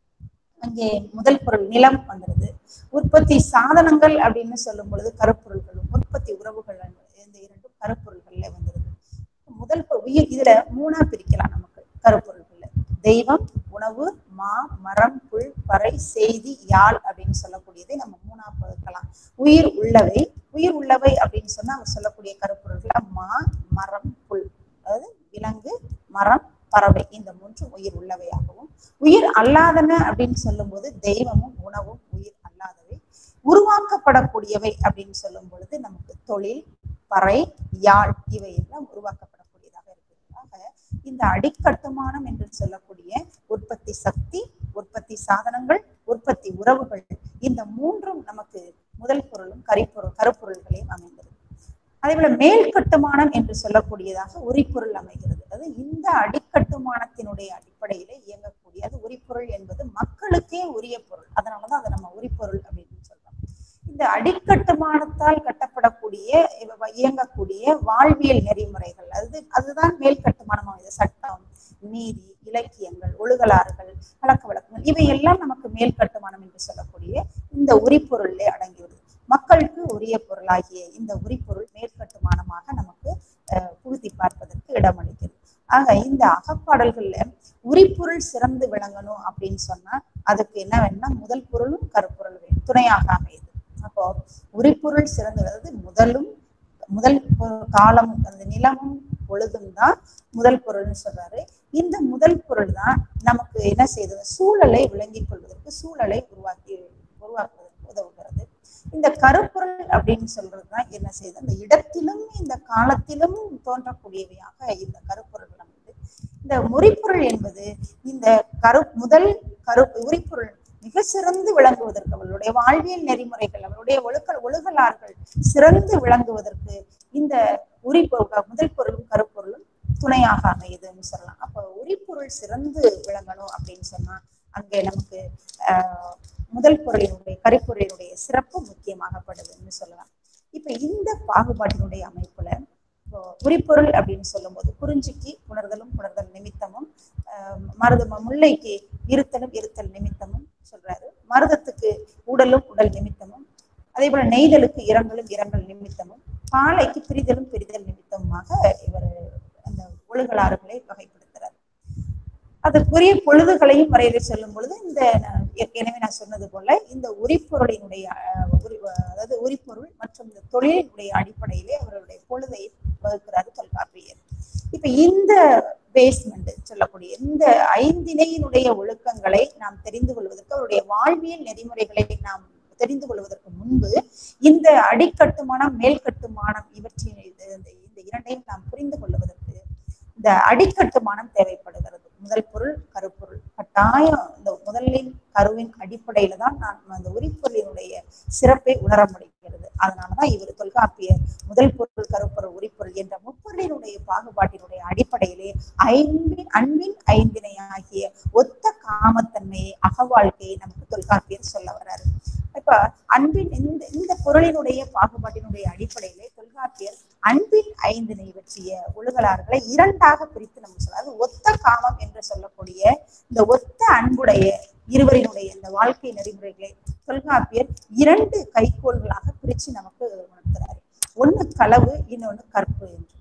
அங்கே முதல் பொருள் நிலம் வந்துடுது உற்பத்தி சாதனங்கள் அப்படின்னு சொல்லும் பொழுது கருப்பொருள்களும் உற்பத்தி உறவுகள் இந்த இரண்டும் கருப்பொருள்கள்ல வந்துடுது முதல் பொ- உயிர் இதுல மூணா பிரிக்கலாம் நமக்கு கருப்பொருள்கள்ல தெய்வம் உணவு மா மரம் புல் பறை செய்தி யாழ் அப்படின்னு சொல்லக்கூடியதை நம்ம மூணா பகுக்கலாம் உயிர் உள்ளவை உயிர் உள்ளவை அப்படின்னு சொன்னா அவங்க சொல்லக்கூடிய கருப்பொருள்கள் மா மரம் புல் அதாவது விலங்கு மரம் பறவை இந்த மூன்றும் உயிர் உள்ளவையாகவும் உயிர் அல்லாதன அப்படின்னு சொல்லும்போது தெய்வமும் உணவும் உயிர் அல்லாதவை உருவாக்கப்படக்கூடியவை அப்படின்னு சொல்லும் பொழுது நமக்கு தொழில் பறை யாழ் இவை எல்லாம் உருவாக்கப்படக்கூடியதாக இருக்கிறதாக இந்த அடிக்கட்டுமானம் என்று சொல்லக்கூடிய உற்பத்தி சக்தி உற்பத்தி சாதனங்கள் உற்பத்தி உறவுகள் இந்த மூன்றும் நமக்கு முதல் பொருளும் கரிப்பொருள் கருப்பொருள்களையும் அமைந்தது அதே போல மேல் கட்டுமானம் என்று சொல்லக்கூடியதாக உரிப்பொருள் அமைகிறது அது இந்த அடிக்கட்டுமானத்தினுடைய அடிப்படையில இயங்கக்கூடிய அது உரிப்பொருள் என்பது மக்களுக்கே உரிய பொருள் அதனாலதான் அதை நம்ம உரிப்பொருள் அப்படின்னு சொல்றோம் இந்த அடிக்கட்டுமானத்தால் கட்டப்படக்கூடிய இவ- இயங்கக்கூடிய வாழ்வியல் நெறிமுறைகள் அது அதுதான் மேல் கட்டுமானம் அமைது சட்டம் நீதி இலக்கியங்கள் ஒழுகலாறுகள் பழக்க வழக்கங்கள் இவை எல்லாம் நமக்கு மேல் கட்டுமானம் என்று சொல்லக்கூடிய இந்த உரிப்பொருளிலே அடங்கிவிடுது மக்களுக்கு உரிய பொருளாகிய இந்த உரிப்பொருள் மேற்கட்டுமானமாக நமக்கு அஹ், புகுத்தி பார்ப்பதற்கு இடமளிக்கிறது ஆக இந்த அகப்பாடல்கள்ல உரிப்பொருள் சிறந்து விளங்கணும் அப்படின்னு சொன்னா அதுக்கு என்ன வேணும்னா முதல் பொருளும் கருப்பொருள் வேணும் துணையாக அமையுது அப்போ உரிப்பொருள் சிறந்து அதாவது முதலும் முதல் பொ- காலம் அந்த நிலமும் பொழுதும் தான் முதல் பொருள்னு சொல்றாரு இந்த முதல் பொருள் தான் நமக்கு என்ன செய்தது சூழலை விளங்கிக் கொள்வதற்கு சூழலை உருவாக்கி உருவாக்குவதற்கு உதவுகிறது இந்த கருப்பொருள் அப்படின்னு சொல்றதுதான் என்ன செய்யுது அந்த இடத்திலும் இந்த காலத்திலும் தோன்றக்கூடியவையாக இந்த கருப்பொருள் அமைது இந்த முறிப்பொருள் என்பது இந்த கரு முதல் கரு உரிப்பொருள் மிக சிறந்து விளங்குவதற்கு அவளுடைய வாழ்வியல் நெறிமுறைகள் அவளுடைய ஒழுக்க ஒழுகலார்கள் சிறந்து விளங்குவதற்கு இந்த உரிப்பொருள் முதல் பொருளும் கருப்பொருளும் துணையாக அமையுதுன்னு சொல்லலாம் அப்போ உரிப்பொருள் சிறந்து விளங்கணும் அப்படின்னு சொன்னா அங்கே நமக்கு ஆஹ் முதல் பொருளினுடைய கருப்பொருளினுடைய சிறப்பு முக்கியமாகப்படுதுன்னு சொல்லலாம் இப்ப இந்த பாகுபாட்டினுடைய அமைப்புல இப்போ உரிப்பொருள் அப்படின்னு சொல்லும்போது குறிஞ்சிக்கு புணர்தலும் புணர்தல் நிமித்தமும் ஆஹ் மருத முல்லைக்கு இருத்தலும் இருத்தல் நிமித்தமும் சொல்றாரு மருதத்துக்கு உடலும் உடல் நிமித்தமும் அதே போல நெய்தலுக்கு இரங்கலும் இரங்கல் நிமித்தமும் பாலைக்கு பிரிதலும் பிரிதல் நிமித்தமுமாக இவர் அந்த ஒழுகலாறுகளை வகைப்படுத்துறார் அதற்குரிய பொழுதுகளையும் வரையறை சொல்லும் பொழுது இந்த நான் ஏற்கனவே நான் சொன்னது போல இந்த உரிப்பொருளினுடைய அஹ், உரி- அதாவது உரிப்பொருள் மற்றும் இந்த தொழிலினுடைய அடிப்படையிலே அவருடைய பொழுதை வகுக்கிறாரு தொல்காப்பியர் இப்ப இந்த பேஸ்மெண்ட் சொல்லக்கூடிய இந்த ஐந்திணையினுடைய ஒழுக்கங்களை நாம் தெரிந்து கொள்வதற்கு அவருடைய வாழ்வியல் நெறிமுறைகளை நாம் தெரிந்து கொள்வதற்கு முன்பு இந்த அடிக்கட்டுமானம் மேல் கட்டுமானம் இவற்றின் இது- இந்த இந்த இரண்டையும் நாம் புரிந்து கொள்வதற்கு இந்த அடிக்கட்டுமானம் தேவைப்படுகிறது முதல் பொருள் கருப்பொருள் கட்டாயம் இந்த முதலின் கருவின் அடிப்படையில தான் நான் அந்த உரிப்பொருளினுடைய சிறப்பை உணர முடிகிறது அதனாலதான் இவர் தொல்காப்பியர் முதல் பொருள் கருப்பொருள் உரிப்பொருள் என்ற முப்பொருளினுடைய பாகுபாட்டினுடைய அடிப்படையிலே ஐந்தின் அன்பின் ஐந்தினை ஆகிய ஒத்த காமத்தன்மையை அகவாழ்க்கையை நமக்கு தொல்காப்பியர் சொல்ல வர்றாரு இப்ப அன்பின் இந்த இந்த பொருளினுடைய பாகுபாட்டினுடைய அடிப்படையிலே தொல்காப்பியர் அன்பின் ஐந்தினை பற்றிய ஒழுகலாறுகளை இரண்டாக பிரித்து நம்ம சொல்லலாம் அது ஒத்த காமம் என்று சொல்லக்கூடிய இந்த ஒத்த அன்புடைய இருவரினுடைய இந்த வாழ்க்கை நெறிமுறைகளை தொல்காப்பியர் இரண்டு கைக்கோள்களாக பிரிச்சு நமக்கு உணர்த்துறாரு ஒண்ணு களவு இன்னொன்னு கற்பு என்று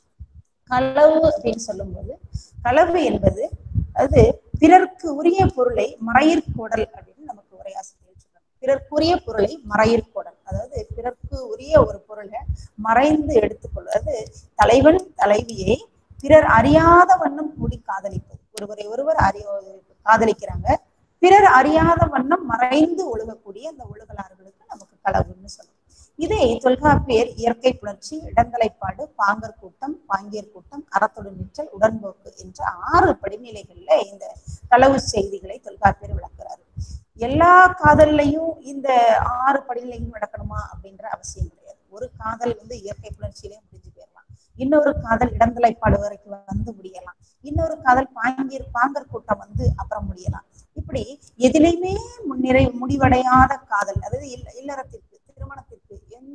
களவு அப்படின்னு சொல்லும்போது களவு என்பது அது பிறர்க்கு உரிய பொருளை மறையிற்கோடல் அப்படின்னு நமக்கு உரையாசிரியர் சொல்றாங்க பிறர்க்குரிய பொருளை மறையிற்கோடல் அதாவது பிறர்க்கு உரிய ஒரு பொருளை மறைந்து எடுத்துக்கொள்வது தலைவன் தலைவியை பிறர் அறியாத வண்ணம் கூடி காதலிப்பது ஒருவரை ஒருவர் அறிய காதலிக்கிறாங்க பிறர் அறியாத வண்ணம் மறைந்து ஒழுகக்கூடிய அந்த ஒழுகலாறுகளுக்கு நமக்கு களவுன்னு சொல்லணும் இதை தொல்காப்பியர் இயற்கை புணர்ச்சி இடங்கலைப்பாடு பாங்கர் கூட்டம் பாங்கியர் கூட்டம் அறத்தொடு நிற்றல் உடன்போக்கு என்ற ஆறு படிநிலைகள்ல இந்த களவு செய்திகளை தொல்காப்பியர் விளக்குறாரு எல்லா காதல்லையும் இந்த ஆறு படிநிலையும் நடக்கணுமா அப்படின்ற அவசியம் கிடையாது ஒரு காதல் வந்து இயற்கை புணர்ச்சியிலே முடிஞ்சு போயிடலாம் இன்னொரு காதல் இடங்கலைப்பாடு வரைக்கும் வந்து முடியலாம் இன்னொரு காதல் பாங்கியர் பாங்கர் கூட்டம் வந்து அப்புறம் முடியலாம் இப்படி எதிலையுமே முன்னிறை முடிவடையாத காதல் அதாவது இல்ல இல்லறத்திற்கு திருமணத்திற்கு எந்த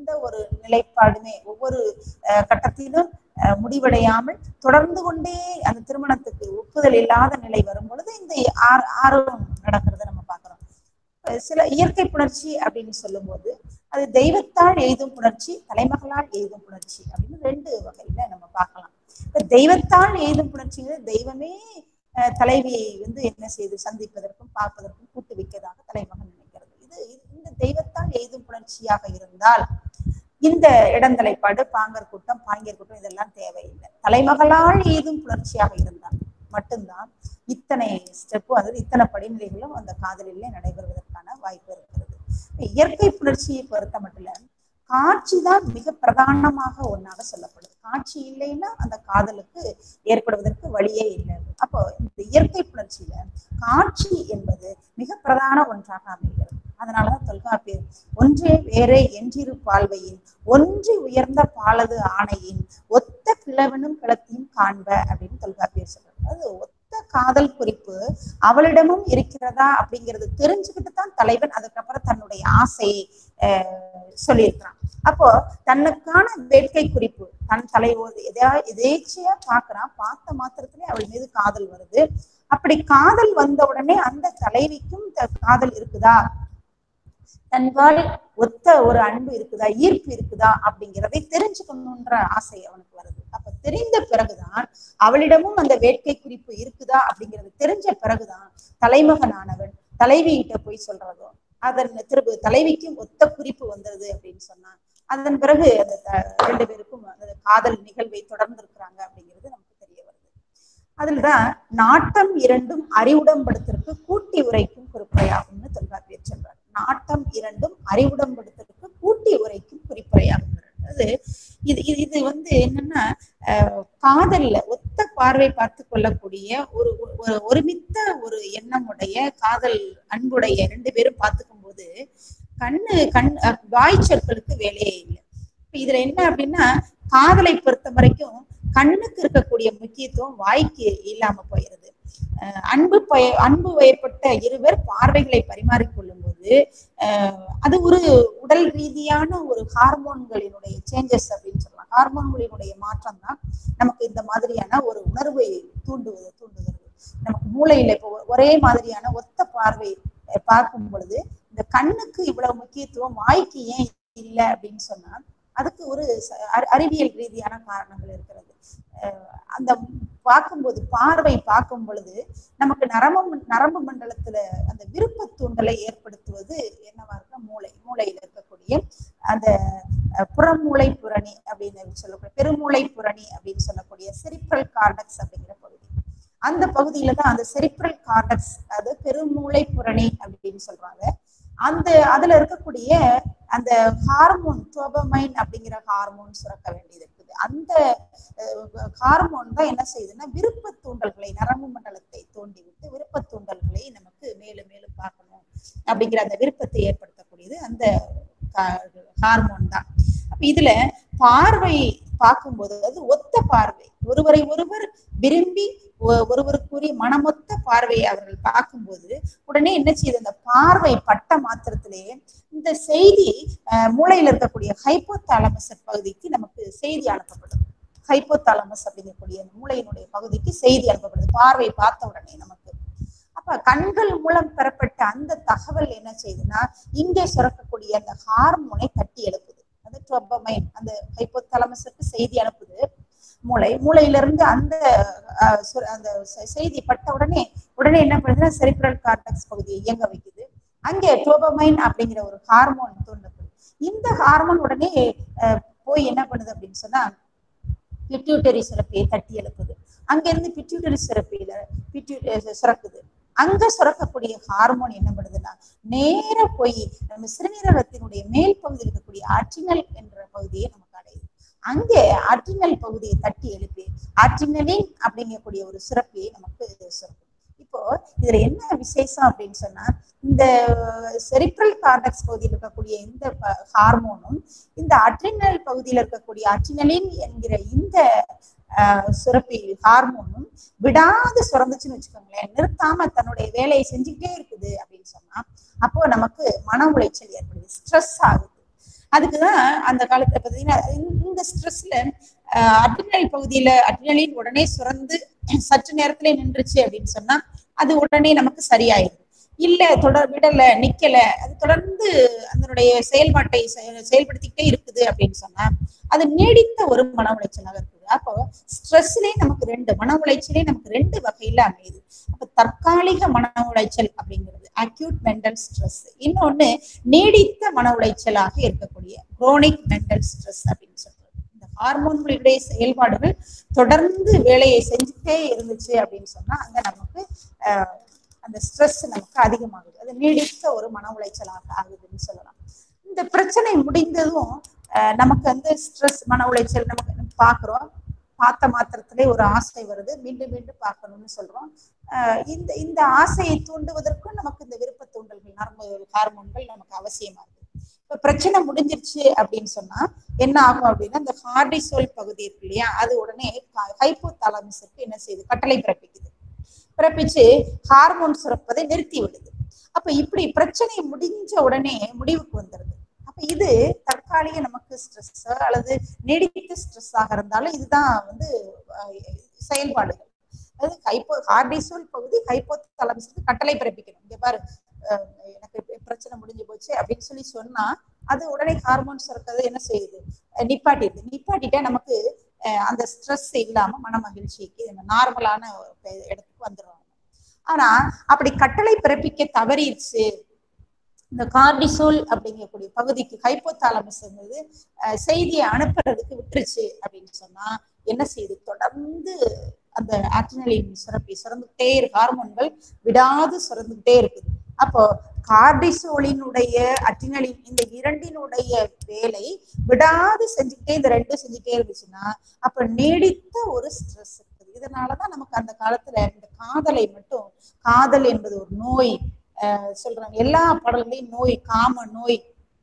எந்த ஒரு நிலைப்பாடுமே ஒவ்வொரு அஹ், கட்டத்திலும் அஹ், முடிவடையாமல் தொடர்ந்து கொண்டே அந்த திருமணத்துக்கு ஒப்புதல் இல்லாத நிலை வரும் பொழுது இந்த ஆறு ஆர்வம் நடக்கிறத நம்ம பார்க்கிறோம் அஹ் சில இயற்கை புணர்ச்சி அப்படின்னு சொல்லும்போது அது தெய்வத்தால் எய்தும் புணர்ச்சி தலைமகளால் எய்தும் புணர்ச்சி அப்படின்னு ரெண்டு வகையில நம்ம பார்க்கலாம் இப்ப தெய்வத்தால் எய்தும் புணர்ச்சிங்கிறது தெய்வமே அஹ், தலைவியை வந்து என்ன செய்து சந்திப்பதற்கும் பார்ப்பதற்கும் கூட்டு வைக்கதாக தலைமகன் நினைக்கிறது இது இது- இந்த தெய்வத்தால் எய்தும் புணர்ச்சியாக இருந்தால் இந்த இடந்தலைப்பாடு பாங்கர் கூட்டம் பாங்கியர் கூட்டம் இதெல்லாம் தேவையில்லை தலைமகளால் எய்தும் புணர்ச்சியாக இருந்தால் மட்டும்தான் இத்தனை ஸ்டெப்பும் அதாவது இத்தனை படிநிலைகளும் அந்த காதலிலே நடைபெறுவதற்கான வாய்ப்பு இருக்கிறது இயற்கை புணர்ச்சியை பொறுத்த மட்டும் காட்சி தான் மிக பிரதானமாக ஒன்றாக சொல்லப்படுது காட்சி இல்லைன்னா அந்த காதலுக்கு ஏற்படுவதற்கு வழியே இல்லை அப்போ இந்த இயற்கை புணர்ச்சியில காட்சி என்பது மிக பிரதான ஒன்றாக அமைகிறது அதனாலதான் தொல்காப்பியர் ஒன்றே வேறே என்றிரு பால்வையின் ஒன்றி உயர்ந்த பாலது ஆணையின் ஒத்த கிழவனும் கிளத்தையும் காண்ப அப்படின்னு தொல்காப்பியர் சொல்றாரு அது ஒத்த காதல் குறிப்பு அவளிடமும் இருக்கிறதா அப்படிங்கிறது தெரிஞ்சுக்கிட்டு தான் தலைவன் அதுக்கப்புறம் தன்னுடைய ஆசையை அஹ், சொல்லியிருக்கிறான் அப்போ தன்னுக்கான வேட்கை குறிப்பு தன் தலை எதா எதேச்சையா பாக்குறான் பார்த்த மாத்திரத்திலே அவள் மீது காதல் வருது அப்படி காதல் வந்த உடனே அந்த தலைவிக்கும் த- காதல் இருக்குதா தன்பால் ஒத்த ஒரு அன்பு இருக்குதா ஈர்ப்பு இருக்குதா அப்படிங்கிறதை தெரிஞ்சுக்கணுன்ற ஆசை அவனுக்கு வருது அப்ப தெரிந்த பிறகுதான் அவளிடமும் அந்த வேட்கை குறிப்பு இருக்குதா அப்படிங்கிறது தெரிஞ்ச பிறகுதான் தலைமகனானவன் தலைவியிட்ட போய் சொல்றதோ அதன் திரும்ப தலைவிக்கும் ஒத்த குறிப்பு வந்தது அப்படின்னு சொன்னா அதன் பிறகு அந்த த- ரெண்டு பேருக்கும் அந்த காதல் நிகழ்வை தொடர்ந்து இருக்கிறாங்க அப்படிங்கிறது நமக்கு தெரிய வருது அதுலதான் நாட்டம் இரண்டும் அறிவுடம்படுத்திற்கு கூட்டி உரைக்கும் குறிப்புரையாகும்னு தொல்காப்பியர் சொல்றாரு நாட்டம் இரண்டும் அறிவுடம்படுத்திற்கு கூட்டி உரைக்கும் குறிப்புரையாகும் அது இது இது இது வந்து என்னன்னா அஹ், காதல்ல ஒத்த பார்வை பார்த்து கொள்ளக்கூடிய ஒரு ஒரு ஒருமித்த ஒரு எண்ணமுடைய காதல் அன்புடைய ரெண்டு பேரும் பார்த்துக்கும் போது கண்ணு கண் அஹ், வாய் சொற்களுக்கு வேலையே இல்லை இப்ப இதுல என்ன அப்படின்னா காதலை பொறுத்த வரைக்கும் கண்ணுக்கு இருக்கக்கூடிய முக்கியத்துவம் வாய்க்கு இல்லாம போயிருது அஹ் அன்பு பய அன்பு வயப்பட்ட இருவர் பார்வைகளை பரிமாறிக்கொள்ளும் போது அஹ் அது ஒரு உடல் ரீதியான ஒரு ஹார்மோன்களினுடைய சேஞ்சஸ் அப்படின்னு சொல்லலாம் ஹார்மோன்களினுடைய மாற்றம் தான் நமக்கு இந்த மாதிரியான ஒரு உணர்வை தூண்டுவது தூண்டுகிறது நமக்கு மூளையில இப்போ ஒரே மாதிரியான ஒத்த பார்வை அஹ் பார்க்கும் பொழுது இந்த கண்ணுக்கு இவ்வளவு முக்கியத்துவம் வாய்க்கு ஏன் இல்லை அப்படின்னு சொன்னா அதுக்கு ஒரு ச- அறி- அறிவியல் ரீதியான காரணங்கள் இருக்கிறது அஹ் அந்த பார்க்கும்போது பார்வை பார்க்கும் பொழுது நமக்கு நரம்பு நரம்பு மண்டலத்துல அந்த விருப்ப தூண்டலை ஏற்படுத்துவது என்னவா இருக்குன்னா மூளை மூளையில இருக்கக்கூடிய அந்த அஹ், புறமூளை புரணி அப்படின்னு சொல்லக்கூடிய பெருமூளை புரணி அப்படின்னு சொல்லக்கூடிய செரிப்ரல் கார்டக்ஸ் அப்படிங்கிற பகுதி அந்த பகுதியில தான் அந்த செரிப்ரல் கார்டக்ஸ் அது பெருமூளை புரணி அப்படின்னு சொல்றாங்க அந்த அதுல இருக்கக்கூடிய அந்த ஹார்மோன் டோபமைன் அப்படிங்கிற ஹார்மோன் சுரக்க வேண்டியது இருக்குது அந்த ஹார்மோன் தான் என்ன செய்யுதுன்னா விருப்ப தூண்டல்களை நரம்பு மண்டலத்தை தூண்டி விட்டு விருப்ப தூண்டல்களை நமக்கு மேலும் மேலும் பார்க்கணும் அப்படிங்கிற அந்த விருப்பத்தை ஏற்படுத்தக்கூடியது அந்த ஹார்மோன் தான் அப்ப இதுல பார்வை பார்க்கும்போது அது ஒத்த பார்வை ஒருவரை ஒருவர் விரும்பி ஒ- ஒருவருக்குரிய மனமொத்த பார்வையை அவர்கள் பார்க்கும்போது உடனே என்ன செய்யுது அந்த பார்வை பட்ட மாத்திரத்திலேயே இந்த செய்தி அஹ், மூளையில இருக்கக்கூடிய ஹைப்போதாலமஸ் பகுதிக்கு நமக்கு செய்தி அனுப்பப்படுது ஹைப்போதாலமஸ் அப்படிங்கக்கூடிய அந்த மூளையினுடைய பகுதிக்கு செய்தி அனுப்பப்படுது பார்வை பார்த்த உடனே நமக்கு அப்ப கண்கள் மூலம் பெறப்பட்ட அந்த தகவல் என்ன செய்யுதுன்னா இங்கே சுரக்கக்கூடிய அந்த ஹார்மோனை தட்டி எழுப்புது அது டொபமைன் அந்த ஹைப்போதாலமஸுக்கு செய்தி அனுப்புது மூளை மூளையில இருந்து அந்த அஹ், சு- அந்த செ- செய்தி பட்ட உடனே உடனே என்ன பண்ணுதுன்னா செரிப்ரல் கார்டெக்ஸ் பகுதியை இயங்க வைக்குது அங்கே டோபமைன் அப்படிங்கிற ஒரு ஹார்மோன் தூண்டப்படுது இந்த ஹார்மோன் உடனே அஹ், போய் என்ன பண்ணுது அப்படின்னு சொன்னா பிட்யூட்டரி சுரப்பியை தட்டி எழுப்புது அங்க இருந்து பிட்யூட்டரி சுரப்பியில பிட்யூ சுரக்குது அங்க சுரக்கக்கூடிய ஹார்மோன் என்ன பண்ணுதுன்னா நேர போய் நம்ம சிறுநீரகத்தினுடைய மேல் பகுதியில் இருக்கக்கூடிய அட்ரினல் என்ற பகுதியை நமக்கு அடையுது அங்கே அட்ரினல் பகுதியை தட்டி எழுப்பி அட்ரினலின் அப்படிங்கக்கூடிய ஒரு சுரப்பியை நமக்கு சுரக்கும் இப்போ இதுல என்ன விசேஷம் அப்படின்னு சொன்னா இந்த செரிப்ரல் கார்டெக்ஸ் பகுதியில் இருக்கக்கூடிய இந்த ஹார்மோனும் இந்த அட்ரினல் பகுதியில் இருக்கக்கூடிய அட்ரினலின் என்கிற இந்த ஆஹ், சுரப்பி ஹார்மோனும் விடாது சுரந்துச்சுன்னு வச்சுக்கோங்களேன் நிறுத்தாம தன்னுடைய வேலையை செஞ்சுக்கிட்டே இருக்குது அப்படின்னு சொன்னா அப்போ நமக்கு மன உளைச்சல் ஏற்படுது ஸ்ட்ரெஸ் ஆகுது அதுக்குதான் அந்த காலத்துல பாத்தீங்கன்னா இந்த- இந்த ஸ்ட்ரெஸ்ல அட்ரினல் பகுதியில அட்ரினலின் உடனே சுரந்து சற்று நேரத்திலே நின்றுச்சு அப்படின்னு சொன்னா அது உடனே நமக்கு சரியாயிடும் இல்ல தொடர் விடல நிக்கல அது தொடர்ந்து அதனுடைய செயல்பாட்டை செய- செயல்படுத்திக்கிட்டே இருக்குது அப்படின்னு சொன்னா அது நீடித்த ஒரு மன உளைச்சலாக இருக்குது அப்போ ஸ்ட்ரெஸ்லயே நமக்கு ரெண்டு மன உளைச்சலே நமக்கு ரெண்டு வகையில அமையுது அப்ப தற்காலிக மன உளைச்சல் அப்படிங்கிறது அக்யூட் மென்டல் ஸ்ட்ரெஸ் இன்னொன்னு நீடித்த மன உளைச்சலாக இருக்கக்கூடிய குரோனிக் மென்டல் ஸ்ட்ரெஸ் அப்படின்னு சொல்றது இந்த ஹார்மோன்களுடைய செயல்பாடுகள் தொடர்ந்து வேலையை செஞ்சுட்டே இருந்துச்சு அப்படின்னு சொன்னா அங்க நமக்கு ஆஹ், அந்த ஸ்ட்ரெஸ் நமக்கு அதிகமாகுது அது நீடித்த ஒரு மன உளைச்சலாக ஆகுதுன்னு சொல்லலாம் இந்த பிரச்சனை முடிந்ததும் ஆஹ், நமக்கு வந்து ஸ்ட்ரெஸ் மன உளைச்சல் நமக்கு பாக்குறோம் பார்த்த மாத்திரத்திலே ஒரு ஆசை வருது மீண்டும் மீண்டும் பார்க்கணும்னு சொல்றோம் ஆஹ் இந்த இந்த ஆசையை தூண்டுவதற்கும் நமக்கு இந்த விருப்ப தூண்டல்கள் நரம்பு ஹார்மோன்கள் நமக்கு அவசியமா இருக்கு இப்ப பிரச்சனை முடிஞ்சிருச்சு அப்படின்னு சொன்னா என்ன ஆகும் அப்படின்னா இந்த ஹார்டிசோல் பகுதி இருக்கு இல்லையா அது உடனே ஹைப்போ தாலமிஸுக்கு என்ன செய்யுது கட்டளை பிறப்பிக்குது பிறப்பிச்சு ஹார்மோன் சுரப்பதை நிறுத்தி விடுது அப்ப இப்படி பிரச்சனை முடிஞ்ச உடனே முடிவுக்கு வந்துருது அப்ப இது தற்காலிக நமக்கு ஸ்ட்ரெஸ் அல்லது நீடித்த ஸ்ட்ரெஸ் ஆக இருந்தாலும் இதுதான் வந்து அஹ், செயல்பாடுகள் அதாவது ஹைப்போ ஹார்டிசோல் பகுதி ஹைப்போ தலமிஸுக்கு கட்டளை பிறப்பிக்கணும் இங்க பாரு அஹ், எனக்கு இப்ப பிரச்சனை முடிஞ்சு போச்சு அப்படின்னு சொல்லி சொன்னா அது உடனே ஹார்மோன் சுரக்கிறது என்ன செய்யுது அஹ், நிப்பாட்டிடுது நிப்பாட்டிட்டா நமக்கு அஹ், அந்த ஸ்ட்ரெஸ் இல்லாம மன மகிழ்ச்சிக்கு நார்மலான இடத்துக்கு வந்துடும் ஆனா அப்படி கட்டளை பிறப்பிக்க தவறிடுச்சு இந்த கார்டிசோல் அப்படிங்கக்கூடிய பகுதிக்கு ஹைப்போதாலமஸ் இருந்தது அஹ், செய்தியை அனுப்புறதுக்கு விட்டுருச்சு அப்படின்னு சொன்னா என்ன செய்யுது தொடர்ந்து அந்த ஆக்டினலின் சுரப்பி சுரந்துகிட்டே இருக்கு ஹார்மோன்கள் விடாது சுரந்துகிட்டே இருக்குது அப்போ கார்டிசோலினுடைய அட்ரினலின் இந்த இரண்டினுடைய வேலை விடாது செஞ்சுக்கிட்டே இந்த ரெண்டும் செஞ்சுட்டே இருந்துச்சுன்னா அப்ப நீடித்த ஒரு ஸ்ட்ரெஸ் இருக்குது இதனாலதான் நமக்கு அந்த காலத்துல இந்த காதலை மட்டும் காதல் என்பது ஒரு நோய் அஹ் சொல்றாங்க எல்லா பாடல்களையும் நோய் காம நோய்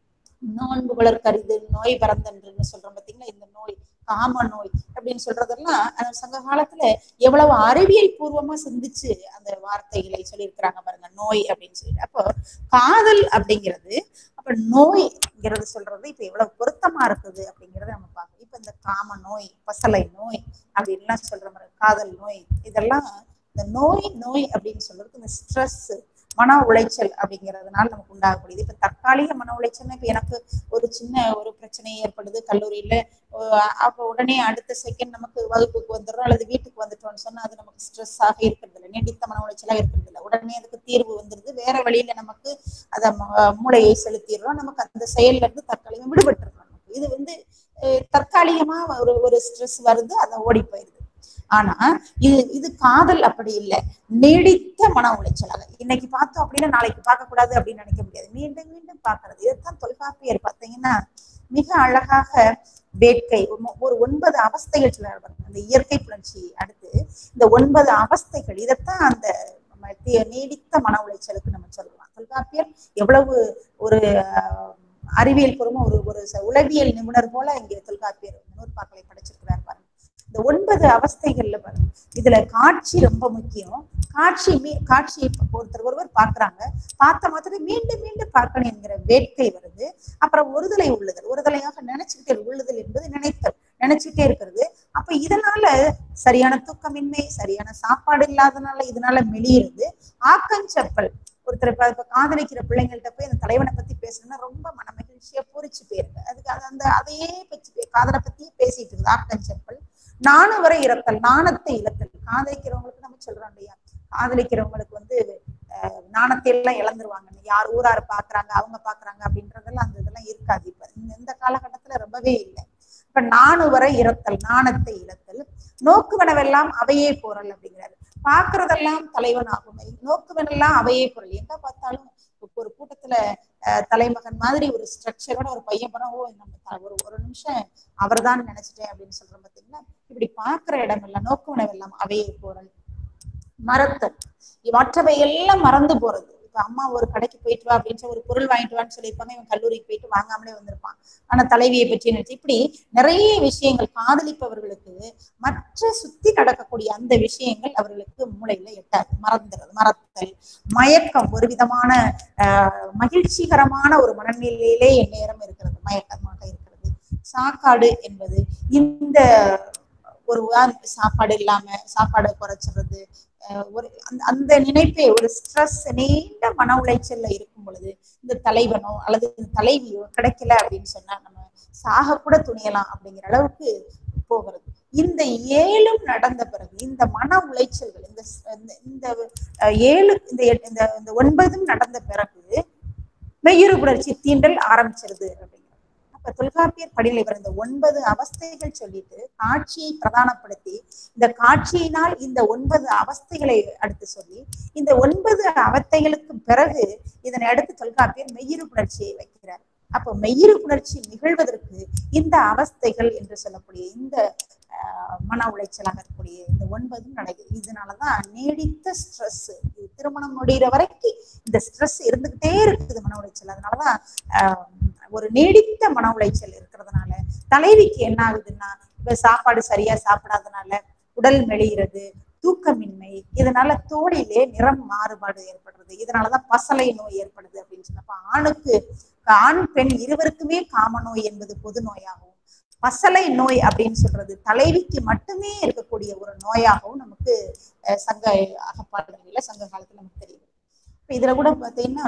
நோன்பு வளர்க்கரிது நோய் பரந்தன்றுன்னு சொல்றோம் பாத்தீங்களா இந்த நோய் காம நோய் அப்படின்னு சொல்றதெல்லாம் அந்த சங்க காலத்துல எவ்வளவு அறிவியல் பூர்வமா சிந்திச்சு அந்த வார்த்தைகளை சொல்லியிருக்கிறாங்க பாருங்க நோய் அப்படின்னு சொல்லிட்டு அப்போ காதல் அப்படிங்கிறது அப்ப நோய்ங்கிறது சொல்றது இப்ப எவ்வளவு பொருத்தமா இருக்குது அப்படிங்கறத நம்ம பார்க்கணும் இப்ப இந்த காம நோய் பசலை நோய் அப்படின்லாம் சொல்ற மாதிரி காதல் நோய் இதெல்லாம் இந்த நோய் நோய் அப்படின்னு சொல்றது இந்த ஸ்ட்ரெஸ் மன உளைச்சல் அப்படிங்கிறதுனால நமக்கு உண்டாகக்கூடியது இப்ப தற்காலிக மன உளைச்சல்னா இப்ப எனக்கு ஒரு சின்ன ஒரு பிரச்சனை ஏற்படுது கல்லூரியில அஹ் அப்ப உடனே அடுத்த செகண்ட் நமக்கு வகுப்புக்கு வந்துடுறோம் அல்லது வீட்டுக்கு வந்துட்டோம்னு சொன்னா அது நமக்கு ஸ்ட்ரெஸ் ஆக இருக்கிறது இல்லை நீடித்த மன உளைச்சலா இருக்கிறது இல்லை உடனே அதுக்கு தீர்வு வந்துருது வேற வழியில நமக்கு அத ம- மூளையை செலுத்திடுறோம் நமக்கு அந்த செயல்ல இருந்து தற்காலிகம் விடுபட்டுறோம் நமக்கு இது வந்து அஹ் தற்காலிகமா ஒரு ஒரு ஸ்ட்ரெஸ் வருது அதை ஓடி போயிருது ஆனா இது இது காதல் அப்படி இல்லை நீடித்த மன உளைச்சலாக இன்னைக்கு பார்த்தோம் அப்படின்னா நாளைக்கு பார்க்க கூடாது அப்படின்னு நினைக்க முடியாது மீண்டும் மீண்டும் பார்க்கிறது இதைத்தான் தொல்காப்பியர் பார்த்தீங்கன்னா மிக அழகாக வேட்கை ஒரு- ஒரு ஒன்பது அவஸ்தைகள் சொல்றாரு பாருங்க அந்த இயற்கை புணர்ச்சி அடுத்து இந்த ஒன்பது அவஸ்தைகள் இதைத்தான் அந்த நம்ம தி- நீடித்த மன உளைச்சலுக்கு நம்ம சொல்லலாம் தொல்காப்பியர் எவ்வளவு ஒரு ஆஹ், அறிவியல் பூர்வமா ஒரு ஒரு ச- உளவியல் நிபுணர் போல இங்கே தொல்காப்பியர் நூற்பாக்களை படைச்சிருக்கிறார் பாருங்க இந்த ஒன்பது அவஸ்தைகள்ல பாருங்க இதுல காட்சி ரொம்ப முக்கியம் காட்சி மீ- காட்சியை இப்ப ஒருத்தர் ஒருவர் பார்க்கறாங்க பார்த்த மாத்திரம் மீண்டும் மீண்டும் பார்க்கணும் என்கிற வேட்கை வருது அப்புறம் ஒருதலை உள்ளுதல் ஒருதலையாக நினைச்சுக்கிட்டே உள்ளுதல் என்பது நினைத்தல் நினைச்சுக்கிட்டே இருக்கிறது அப்ப இதனால சரியான தூக்கமின்மை சரியான சாப்பாடு இல்லாதனால இதனால மெலியிருது ஆக்கஞ்சப்பல் ஒருத்தர் இப்ப இப்ப காதலிக்கிற பிள்ளைங்கள்ட்ட போய் அந்த தலைவனை பத்தி பேசணும்னா ரொம்ப மன மகிழ்ச்சியா பூரிச்சு போயிருக்கு அதுக்கு அது அந்த அதையே பற்றி பே- காதலை பத்தியே பேசிட்டு இருக்குது ஆக்கஞ்சப்பல் நாணு வரை இறத்தல் நாணத்தை இழத்தல் காதலிக்கிறவங்களுக்கு நம்ம சொல்றோம் இல்லையா காதலிக்கிறவங்களுக்கு வந்து அஹ், நாணத்தை எல்லாம் இழந்துருவாங்க யார் ஊரார் பாக்குறாங்க அவங்க பாக்குறாங்க அப்படின்றதெல்லாம் அந்த இதெல்லாம் இருக்காது இப்ப இந்த இந்த காலகட்டத்துல ரொம்பவே இல்லை இப்ப நாணு வரை இறத்தல் நாணத்தை இழத்தல் நோக்குவனவெல்லாம் அவையே போறல் அப்படிங்கிறாரு பாக்குறதெல்லாம் தலைவன் ஆகும் நோக்குவனெல்லாம் அவையே பொருள் எங்க பார்த்தாலும் இப்ப ஒரு கூட்டத்துல அஹ், தலைமகன் மாதிரி ஒரு ஸ்ட்ரக்சரோட ஒரு பையன் போனா ஓ நம்ம த- ஒரு ஒரு நிமிஷம் அவர்தான் நினைச்சிட்டேன் அப்படின்னு சொல்றோம் பாத்தீங்களா இப்படி பாக்குற இடமெல்லாம் நோக்குவனவெல்லாம் அவையே போறல் மறத்தல் மற்றவை எல்லாம் மறந்து போறது இப்ப அம்மா ஒரு கடைக்கு போயிட்டு வா அப்படின்னு சொல்லி ஒரு பொருள் வாங்கிட்டு வான்னு சொல்லியிருப்பாங்க இவன் கல்லூரிக்கு போயிட்டு வாங்காமலே வந்திருப்பான் ஆனா தலைவியை பற்றி நினைச்சு இப்படி நிறைய விஷயங்கள் காதலிப்பவர்களுக்கு மற்ற சுத்தி நடக்கக்கூடிய அந்த விஷயங்கள் அவர்களுக்கு மூளையில எட்டாது மறந்துறது மறத்தல் மயக்கம் ஒரு விதமான ஆஹ் மகிழ்ச்சிகரமான ஒரு மனநிலையிலே என் நேரம் இருக்கிறது மயக்கமாக இருக்கிறது சாக்காடு என்பது இந்த ஒரு உதாரணத்துக்கு சாப்பாடு இல்லாம சாப்பாடை குறைச்சிடுறது அஹ் ஒரு அந்த அந்த நினைப்பே ஒரு ஸ்ட்ரெஸ் நீண்ட மன உளைச்சல்ல இருக்கும் பொழுது இந்த தலைவனோ அல்லது இந்த தலைவியோ கிடைக்கல அப்படின்னு சொன்னா நம்ம சாக கூட துணியலாம் அப்படிங்கிற அளவுக்கு போகிறது இந்த ஏழும் நடந்த பிறகு இந்த மன உளைச்சல்கள் இந்த ஸ்- இந்த- இந்த அஹ், ஏழு இந்த எட்டு- இந்த இந்த ஒன்பதும் நடந்த பிறகு மெய்யுறு புணர்ச்சி தீண்டல் ஆரம்பிச்சிருது அப்படிங்கிறது அப்ப தொல்காப்பியர் படியில் இவர் இந்த ஒன்பது அவஸ்தைகள் சொல்லிட்டு காட்சியை பிரதானப்படுத்தி இந்த காட்சியினால் இந்த ஒன்பது அவஸ்தைகளை அடுத்து சொல்லி இந்த ஒன்பது அவத்தைகளுக்கு பிறகு இதனை அடுத்து தொல்காப்பியர் மெய்யுறு புணர்ச்சியை வைக்கிறார் அப்போ மெய்யுறு புணர்ச்சி நிகழ்வதற்கு இந்த அவஸ்தைகள் என்று சொல்லக்கூடிய இந்த ஆஹ், மன உளைச்சலாக இருக்கக்கூடிய இந்த ஒன்பதும் நடக்குது இதனாலதான் நீடித்த ஸ்ட்ரெஸ் இது திருமணம் முடிகிற வரைக்கும் இந்த ஸ்ட்ரெஸ் இருந்துகிட்டே இருக்குது மன உளைச்சல் அதனாலதான் ஆஹ், ஒரு நீடித்த மன உளைச்சல் இருக்கிறதுனால தலைவிக்கு என்ன ஆகுதுன்னா இப்ப சாப்பாடு சரியா சாப்பிடாதனால உடல் மெலிகிறது தூக்கமின்மை இதனால தோலிலே நிறம் மாறுபாடு ஏற்படுறது இதனாலதான் பசலை நோய் ஏற்படுது அப்படின்னு சொன்னப்ப ஆணுக்கு ஆண் பெண் இருவருக்குமே காம நோய் என்பது பொது நோயாகவும் பசலை நோய் அப்படின்னு சொல்றது தலைவிக்கு மட்டுமே இருக்கக்கூடிய ஒரு நோயாகவும் நமக்கு அஹ், சங்க அகப்பாடுகளில சங்க காலத்துல நமக்கு தெரியுது இப்ப இதுல கூட பாத்தீங்கன்னா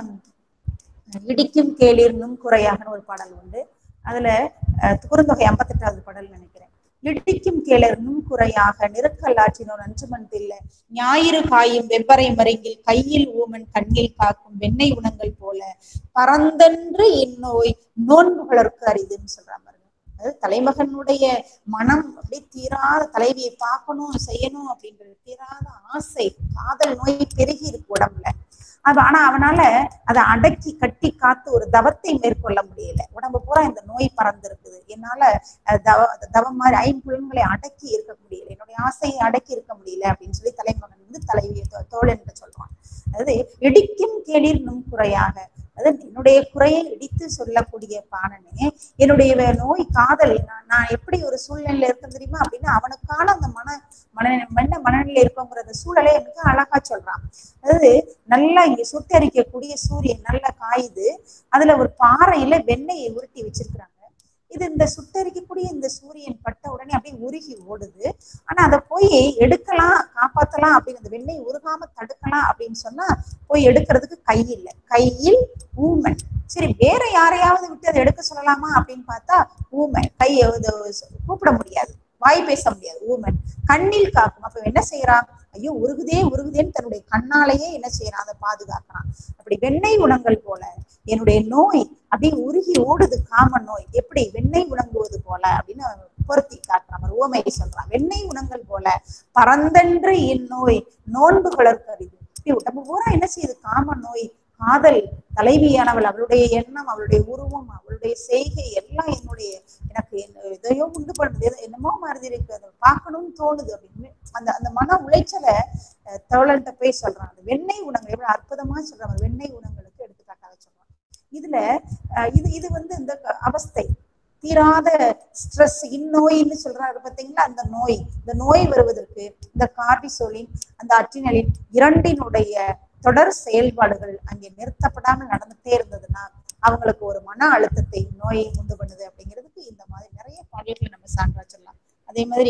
இடிக்கும் கேளிர்னும் குறையாகன்னு ஒரு பாடல் உண்டு அதுல அஹ், குறுந்தொகை ஐம்பத்தெட்டாவது பாடல் நினைக்கிறேன் இடிக்கும் கேளர்னும் குறையாக நெருக்கல்லாற்றினோர் அஞ்சுமன் தில்ல ஞாயிறு காயும் வெவ்வரை மருங்கில் கையில் ஊமன் கண்ணில் காக்கும் வெண்ணெய் உணங்கள் போல பரந்தன்று இந்நோய் நோன்புகளற்கு அரிதுன்னு சொல்றாங்க பாருங்க அதாவது தலைமகனுடைய மனம் அப்படியே தீராத தலைவியை பார்க்கணும் செய்யணும் அப்படின்றது தீராத ஆசை காதல் நோய் பெருகி இருக்கு உடம்புல அது ஆனா அவனால அதை அடக்கி கட்டி காத்து ஒரு தவத்தை மேற்கொள்ள முடியல உடம்பு பூரா இந்த நோய் பறந்து இருக்குது என்னால அஹ், தவ தவம் மாதிரி ஐம்புலன்களை அடக்கி இருக்க முடியல என்னுடைய ஆசையை அடக்கி இருக்க முடியல அப்படின்னு சொல்லி தலைமகன் வந்து தலைவியை தோ- தோழன் என்று சொல்றான் அதாவது இடிக்கும் கேளிர் நும் குறையாக அதாவது என்னுடைய குறையை இடித்து சொல்லக்கூடிய பாணனே என்னுடைய வே- நோய் காதல் நான் நான் எப்படி ஒரு சூழ்நிலையில இருக்கேன் தெரியுமா அப்படின்னு அவனுக்கான அந்த மன மன என்ன மனநிலை இருக்கோங்கிற அந்த சூழலை மிக அழகா சொல்றான் அதாவது நல்லா இங்க சுட்டரிக்கக்கூடிய சூரியன் நல்லா காயுது அதுல ஒரு பாறையில வெண்ணெயை உருட்டி வச்சிருக்கிறாங்க இது இந்த சுட்டரிக்கக்கூடிய இந்த சூரியன் பட்ட உடனே அப்படியே உருகி ஓடுது ஆனா அதை போய் எடுக்கலாம் காப்பாத்தலாம் அப்படின்னு இந்த வெண்ணெய் உருகாம தடுக்கலாம் அப்படின்னு சொன்னா போய் எடுக்கிறதுக்கு கை இல்லை கையில் ஊமன் சரி வேற யாரையாவது விட்டு அதை எடுக்க சொல்லலாமா அப்படின்னு பார்த்தா ஊமன் கை இது கூப்பிட முடியாது வாய் பேச முடியாது ஊமன் கண்ணில் காக்கும் அப்ப என்ன செய்யறான் ஐயோ உருகுதே உருகுதேன்னு தன்னுடைய கண்ணாலேயே என்ன செய்யறான் அதை பாதுகாக்கிறான் அப்படி வெண்ணெய் உணங்கள் போல என்னுடைய நோய் அப்படியே உருகி ஓடுது காம நோய் எப்படி வெண்ணெய் உணங்குவது போல அப்படின்னு பொருத்தி காட்டுறான் அவர் உவமையை சொல்றான் வெண்ணெய் உணங்கள் போல பரந்தன்று இந்நோய் நோன்பு கறிது இப்படி உடம்பு பூரா என்ன செய்யுது காம நோய் காதல் தலைவியானவள் அவளுடைய எண்ணம் அவளுடைய உருவம் அவளுடைய செய்கை எல்லாம் என்னுடைய எனக்கு என்ன- எதையோ உண்டு பண்ணுது எது- என்னமோ மாதிரி இருக்கு அதை பார்க்கணும்னு தோணுது அப்படின்னு அந்த அந்த மன உளைச்சலை அஹ், தோழன்ட்ட போய் சொல்றான் அந்த வெண்ணெய் உணங்கள் எவ்வளவு அற்புதமா சொல்றாங்க வெண்ணெய் உணங்களுக்கு எடுத்துக்காட்டாக சொல்றான் இதுல அஹ், இது இது வந்து இந்த க- அவஸ்தை தீராத ஸ்ட்ரெஸ் இந்நோயின்னு சொல்றாரு பாத்தீங்களா அந்த நோய் இந்த நோய் வருவதற்கு இந்த கார்டிசோலின் அந்த அட்ரினலின் இரண்டினுடைய தொடர் செயல்பாடுகள் அங்கே நிறுத்தப்படாமல் நடந்துட்டே இருந்ததுன்னா அவங்களுக்கு ஒரு மன அழுத்தத்தை நோயை உண்டு பண்ணுது அப்படிங்கிறதுக்கு இந்த மாதிரி நிறைய பாடல்களை நம்ம சான்றா சொல்லலாம் அதே மாதிரி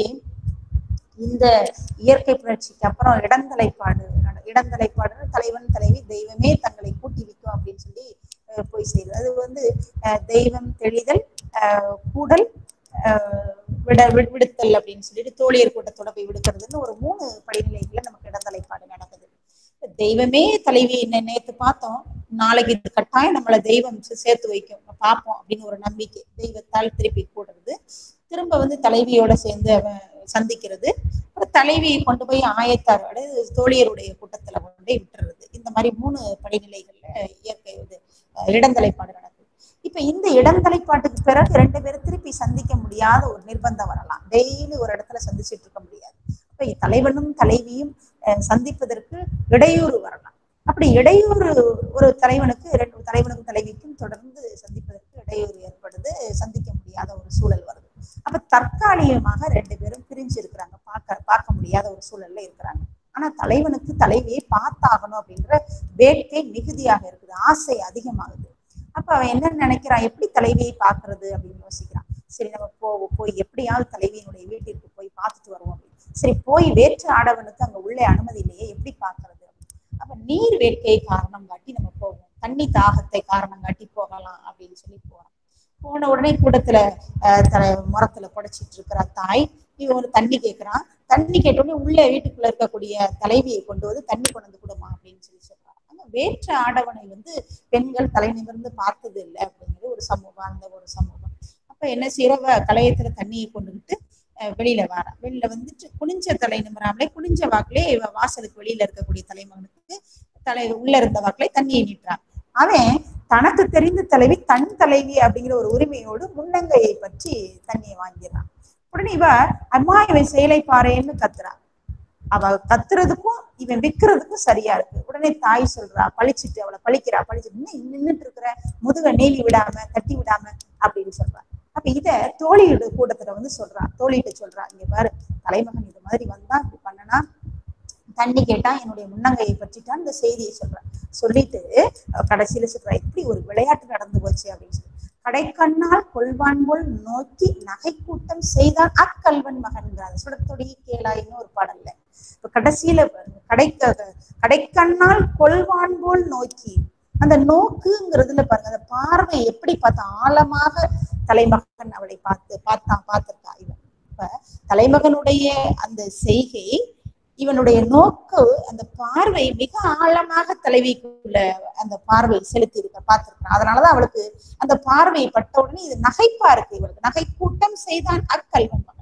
இந்த இயற்கை புரட்சிக்கு அப்புறம் இடந்தலைப்பாடு நட- இடந்தலைப்பாடு தலைவன் தலைவி தெய்வமே தங்களை கூட்டி வைக்கும் அப்படின்னு சொல்லி அஹ், போய் செய்யுது அது வந்து அஹ், தெய்வம் தெளிதல் அஹ், கூடல் அஹ், விட வி- விடுத்தல் அப்படின்னு சொல்லிட்டு தோழியர் கூட்டத்தோட போய் விடுக்கிறதுன்னு ஒரு மூணு படிநிலைகள்ல நமக்கு இடந்தலைப்பாடு நடக்குது தெய்வமே தலைவி நே- நேத்து பார்த்தோம் நாளைக்கு இது கட்டாயம் நம்மள தெய்வம் சே- சேர்த்து வைக்கும் பார்ப்போம் அப்படின்னு ஒரு நம்பிக்கை தெய்வத்தால் திருப்பி கூடுறது திரும்ப வந்து தலைவியோட சேர்ந்து அவன் சந்திக்கிறது அப்புறம் தலைவியை கொண்டு போய் ஆயத்தார் அதாவது தோழியருடைய கூட்டத்துல கொண்டு போய் விட்டுறது இந்த மாதிரி மூணு படிநிலைகள்ல இயற்கை இது அஹ், இடந்தலைப்பாடு நடக்குது இப்ப இந்த இடந்தலைப்பாட்டுக்கு பிறகு ரெண்டு பேரும் திருப்பி சந்திக்க முடியாத ஒரு நிர்பந்தம் வரலாம் டெய்லி ஒரு இடத்துல சந்திச்சுட்டு இருக்க முடியாது அப்ப தலைவனும் தலைவியும் அஹ், சந்திப்பதற்கு இடையூறு வரலாம் அப்படி இடையூறு ஒரு தலைவனுக்கு ரெண்டு தலைவனுக்கும் தலைவிக்கும் தொடர்ந்து சந்திப்பதற்கு இடையூறு ஏற்படுது சந்திக்க முடியாத ஒரு சூழல் வருது அப்ப தற்காலிகமாக ரெண்டு பேரும் பிரிஞ்சு இருக்கிறாங்க பார்க்க பார்க்க முடியாத ஒரு சூழல்ல இருக்கிறாங்க ஆனா தலைவனுக்கு தலைவியை பார்த்தாகணும் அப்படின்ற வேட்கை மிகுதியாக இருக்குது ஆசை அதிகமாகுது அப்ப அவன் என்ன நினைக்கிறான் எப்படி தலைவியை பாக்குறது அப்படின்னு யோசிக்கிறான் சரி நம்ம போவோம் போய் எப்படியாவது தலைவியினுடைய வீட்டிற்கு போய் பார்த்துட்டு வருவோம் அப்படின்னு சரி போய் வேற்று ஆடவனுக்கு அங்க உள்ளே அனுமதி இல்லையே எப்படி பாக்குறது அப்ப நீர் வேட்கையை காரணம் காட்டி நம்ம போவோம் தண்ணி தாகத்தை காரணம் காட்டி போகலாம் அப்படின்னு சொல்லி போறோம் போன உடனே கூடத்துல அஹ், த மரத்துல புடைச்சிட்டு இருக்கிற தாய் இவன் ஒரு தண்ணி கேட்கிறான் தண்ணி கேட்ட உடனே உள்ள வீட்டுக்குள்ள இருக்கக்கூடிய தலைவியை கொண்டு வந்து தண்ணி கொண்டு வந்து கொடுமா அப்படின்னு சொல்லி சொல்றான் அங்க வேற்று ஆடவனை வந்து பெண்கள் தலை நிமிர்ந்து பார்த்தது இல்லை அப்படிங்கிறது ஒரு சமூகம் அந்த ஒரு சமூகம் அப்ப என்ன செய்யறவ கலையத்துல தண்ணியை கொண்டுகிட்டு அஹ், வெளியில வாரா வெளியில வந்துட்டு குனிஞ்ச தலை நிமிராமலே குனிஞ்ச வாக்குலே இவ வாசலுக்கு வெளியில இருக்கக்கூடிய தலைமகனுக்கு தலை உள்ள இருந்த வாக்குலே தண்ணியை நீட்டுறான் அவன் தனக்கு தெரிந்த தலைவி தன் தலைவி அப்படிங்கிற ஒரு உரிமையோடு முன்னங்கையை பற்றி தண்ணியை வாங்கிடுறான் உடனே இவ அம்மா இவன் செயலை பாருன்னு கத்துறா அவ கத்துறதுக்கும் இவன் விக்கிறதுக்கும் சரியா இருக்கு உடனே தாய் சொல்றா பழிச்சிட்டு அவளை பழிக்கிறா பழிச்சிட்டு இன்னும் நின்னுட்டு இருக்கிற முதுக நீலி விடாம தட்டி விடாம அப்படின்னு சொல்றா அப்ப இத தோழியோட கூட்டத்துல வந்து சொல்றா தோழிகிட்ட சொல்றா இங்க பாரு தலைமகன் இது மாதிரி வந்தா இப்படி பண்ணனா தண்ணி கேட்டா என்னுடைய முன்னங்கையை பற்றிட்டான் இந்த செய்தியை சொல்றேன் சொல்லிட்டு அஹ், கடைசியில சொல்றா இப்படி ஒரு விளையாட்டு நடந்து போச்சு அப்படின்னு சொல்லி கடைக்கண்ணால் கொள்வான் போல் நோக்கி நகை கூட்டம் செய்தான் அக்கல்வன் மகன்கிறார் சுடத்தொடி கேளாயின்னு ஒரு பாடல்ல இப்ப கடைசியில பாருங்க, கடைக்க கடைக்கண்ணால் கொள்வான் போல் நோக்கி அந்த நோக்குங்கிறதுல பாருங்க அந்த பார்வை எப்படி பார்த்தா ஆழமாக தலைமகன் அவளை பார்த்து பார்த்தான் பார்த்திருக்கா இவன் இப்ப தலைமகனுடைய அந்த செய்கை இவனுடைய நோக்கு அந்த பார்வை மிக ஆழமாக தலைவிக்குள்ள அந்த பார்வை செலுத்தி இருக்க பார்த்திருக்கான் அதனாலதான் அவளுக்கு அந்த பார்வை பட்ட உடனே இது நகைப்பா இருக்கு இவளுக்கு நகை கூட்டம் செய்தான் அக்கல்வன் மகன்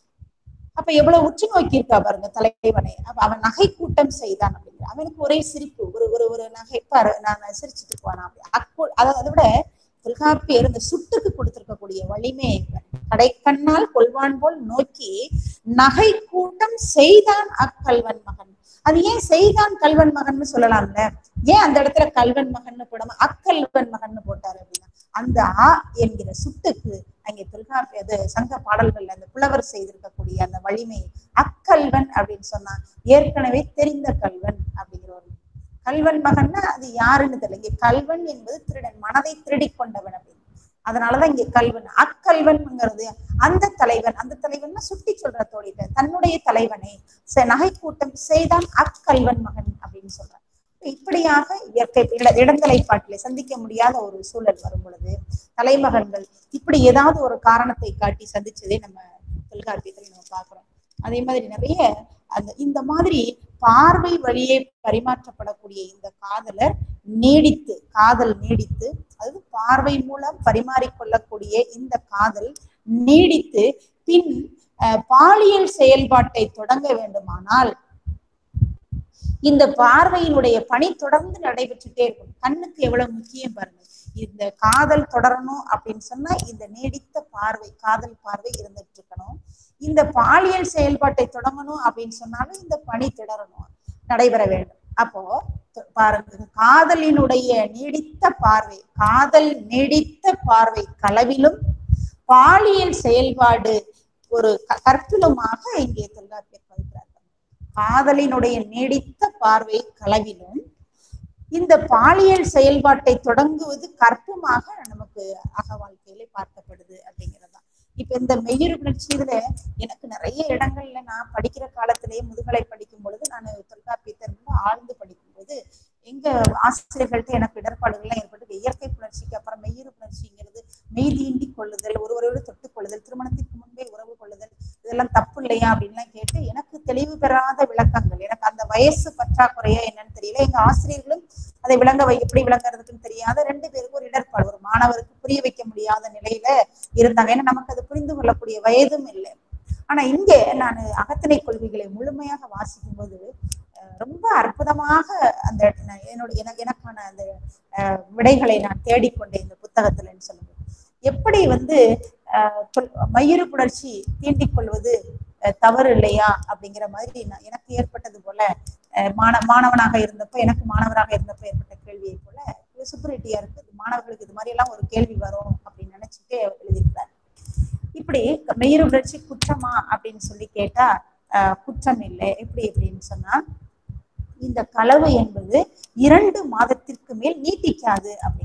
அப்ப எவ்வளவு உற்று நோக்கி இருக்கா பாருங்க தலைவனை அப்ப அவன் நகை கூட்டம் செய்தான் அப்படிங்கிற அவனுக்கு ஒரே சிரிப்பு ஒரு ஒரு ஒரு நகைப்பாரு நான் சிரிச்சுட்டு போனான் அப்படி அக்கு அதாவது அதை விட தொல்காப்பியர் இந்த சுட்டுக்கு கொடுத்திருக்கக்கூடிய வலிமை கடைக்கண்ணால் கொள்வான் போல் நோக்கி நகை கூட்டம் செய்தான் அக்கல்வன் மகன் அது ஏன் செய்தான் கல்வன் மகன்னு சொல்லலாம்ல ஏன் அந்த இடத்துல கல்வன் மகன்னு போடாம அக்கல்வன் மகன்னு போட்டாரு அப்படின்னா அந்த ஆ என்கிற சுட்டுக்கு அங்கே தொல்காப்பிய அது சங்க பாடல்கள்ல அந்த புலவர் செய்திருக்கக்கூடிய அந்த வலிமை அக்கல்வன் அப்படின்னு சொன்னா ஏற்கனவே தெரிந்த கல்வன் அப்படிங்கிற ஒரு கல்வன் மகன்னா அது யாருன்னு தெரியல இங்க கல்வன் என்பது திருடன் மனதை திருடி கொண்டவன் அப்படின்னு அதனாலதான் இங்க கல்வன் அக்கல்வன்ங்கிறது அந்த தலைவன் அந்த தலைவன் சுட்டி சொல்ற தோழிட்ட தன்னுடைய தலைவனை ச- நகை கூட்டம் செய்தான் அக்கல்வன் மகன் அப்படின்னு சொல்றான் இப்படியாக இயற்கை இட இடந்தலை பாட்டிலே சந்திக்க முடியாத ஒரு சூழல் வரும் பொழுது தலைமகன்கள் இப்படி ஏதாவது ஒரு காரணத்தை காட்டி சந்திச்சதே நம்ம தொல்காப்பியத்தில் நம்ம பார்க்கிறோம் அதே மாதிரி நிறைய அந்த இந்த மாதிரி பார்வை வழியே பரிமாற்றப்படக்கூடிய இந்த காதலர் நீடித்து காதல் நீடித்து அதாவது பார்வை மூலம் பரிமாறிக்கொள்ளக்கூடிய இந்த காதல் நீடித்து பின் அஹ், பாலியல் செயல்பாட்டை தொடங்க வேண்டுமானால் இந்த பார்வையினுடைய பணி தொடர்ந்து நடைபெற்றுட்டே இருக்கும் கண்ணுக்கு எவ்வளவு முக்கியம் பாருங்க இந்த காதல் தொடரணும் அப்படின்னு சொன்னா இந்த நீடித்த பார்வை காதல் பார்வை இருந்துட்டு இருக்கணும் இந்த பாலியல் செயல்பாட்டை தொடங்கணும் அப்படின்னு சொன்னாலும் இந்த பணி தொடரணும் நடைபெற வேண்டும் அப்போ த- பாருங்க காதலினுடைய நீடித்த பார்வை காதல் நீடித்த பார்வை களவிலும் பாலியல் செயல்பாடு ஒரு க- கற்பிலுமாக இங்கே தொல்காப்பியர் பதிக்கிறார்கள் காதலினுடைய நீடித்த பார்வை களவிலும் இந்த பாலியல் செயல்பாட்டை தொடங்குவது கற்புமாக நமக்கு அக வாழ்க்கையிலே பார்க்கப்படுது அப்படிங்கிறதுதான் இப்ப இந்த மெய்யுறு புணர்ச்சி இதுல எனக்கு நிறைய இடங்கள்ல நான் படிக்கிற காலத்திலேயே முதுகலை படிக்கும் பொழுது நான் தொல்காப்பியத்தை ரொம்ப ஆழ்ந்து படிக்கும்போது எங்க ஆசிரியர்கள்ட்ட எனக்கு இடர்பாடுகள்லாம் ஏற்பட்டு இயற்கை புணர்ச்சிக்கு அப்புறம் மெய்யுறு புணர்ச்சிங்கிறது மெய் தீண்டி கொள்ளுதல் ஒருவரோடு தொட்டுக் கொள்ளுதல் திருமணத்திற்கு முன்பே உறவு கொள்ளுதல் இதெல்லாம் தப்பு இல்லையா அப்படின்லாம் கேட்டு எனக்கு தெளிவு பெறாத விளக்கங்கள் எனக்கு அந்த வயசு பற்றாக்குறையா என்னன்னு தெரியல எங்க ஆசிரியர்களும் அதை விளங்க வை எப்படி விளங்குறதுக்குன்னு தெரியாத ரெண்டு பேருக்கும் ஒரு இடர்பாடு ஒரு மாணவருக்கு புரிய வைக்க முடியாத நிலையில இருந்தாங்க ஏன்னா நமக்கு அது புரிந்து கொள்ளக்கூடிய வயதும் இல்லை ஆனா இங்க நான் அகத்திணை கொள்கைகளை முழுமையாக வாசிக்கும் போது அஹ், ரொம்ப அற்புதமாக அந்த நான் என்னோட எனக்கு எனக்கான அந்த அஹ், விடைகளை நான் தேடிக்கொண்டேன் இந்த புத்தகத்துலன்னு சொல்லும்போது எப்படி வந்து அஹ், சொல்- மயிறு புணர்ச்சி தீண்டிக் கொள்வது அஹ், தவறு இல்லையா அப்படிங்கிற மாதிரி நான் எனக்கு ஏற்பட்டது போல அஹ், மாண மாணவனாக இருந்தப்ப எனக்கு மாணவராக இருந்தப்ப ஏற்பட்ட கேள்வியை போல சுப்புரெட்டியாருக்கு இது மாணவர்களுக்கு இது மாதிரி எல்லாம் ஒரு கேள்வி வரும் அப்படின்னு நினைச்சிட்டு எழுதியிருக்கிறார் இப்படி மெய்யுறு உணர்ச்சி குற்றமா அப்படின்னு சொல்லி கேட்டா ஆஹ் குற்றம் இல்லை எப்படி எப்படின்னு சொன்னா இந்த களவு என்பது இரண்டு மாதத்திற்கு மேல் நீட்டிக்காது அப்படிங்கிறாரு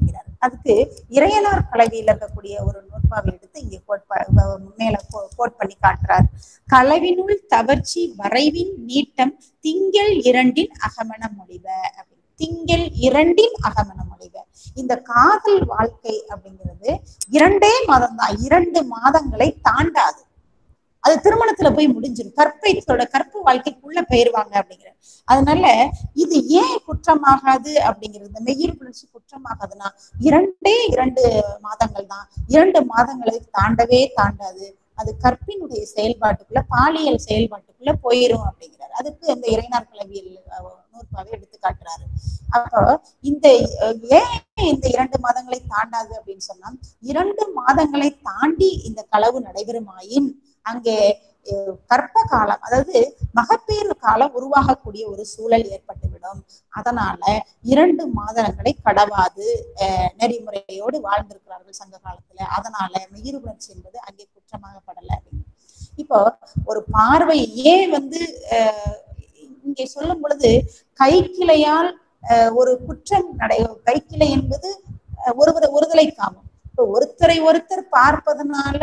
அதுக்கு இறையனார் கலவியில் இருக்கக்கூடிய ஒரு நூற்பாவை எடுத்து இங்கே கோட் ப- வ- மேல கோ- கோட் பண்ணி காட்டுறார் களவினுள் தவர்ச்சி வரைவின் நீட்டம் திங்கள் இரண்டின் அகமண மொழிவ அப்படின்னு திங்கள் இரண்டின் அகமண மொழிவ இந்த காதல் வாழ்க்கை அப்படிங்கிறது இரண்டே மாதம் தான் இரண்டு மாதங்களை தாண்டாது அது திருமணத்துல போய் முடிஞ்சிடும் கற்பைத்தோட கற்பு வாழ்க்கைக்குள்ள போயிருவாங்க அப்படிங்கிற அதனால இது ஏன் குற்றமாகாது அப்படிங்கிறது இந்த மெய்யில் புணர்ச்சி குற்றமாகாதுன்னா இரண்டே இரண்டு மாதங்கள் தான் இரண்டு மாதங்களை தாண்டவே தாண்டாது அது கற்பினுடைய செயல்பாட்டுக்குள்ள பாலியல் செயல்பாட்டுக்குள்ள போயிரும் அப்படிங்கிறாரு அதுக்கு இந்த இறைநார் கலவியல் அஹ், நூற்பாவை எடுத்து காட்டுறாரு அப்போ இந்த அஹ், ஏன் இந்த இரண்டு மாதங்களை தாண்டாது அப்படின்னு சொன்னா இரண்டு மாதங்களை தாண்டி இந்த களவு நடைபெறுமாயின் அங்கே அஹ், கர்ப்ப காலம் அதாவது மகப்பேறு காலம் உருவாகக்கூடிய ஒரு சூழல் ஏற்பட்டுவிடும் அதனால இரண்டு மாதங்களை கடவாது அஹ், நெறிமுறையோடு வாழ்ந்திருக்கிறார்கள் சங்க காலத்துல அதனால மெய்யிரு உணர்ச்சி என்பது அங்கே குற்றமாகப்படல அப்படின்னு இப்போ ஒரு பார்வை ஏன் வந்து அஹ், இங்கே சொல்லும் பொழுது கைக்கிளையால் அஹ், ஒரு குற்றம் நடை கைக்கிளை என்பது அஹ், ஒருவர் ஒருதலை காமம் இப்போ ஒருத்தரை ஒருத்தர் பார்ப்பதனால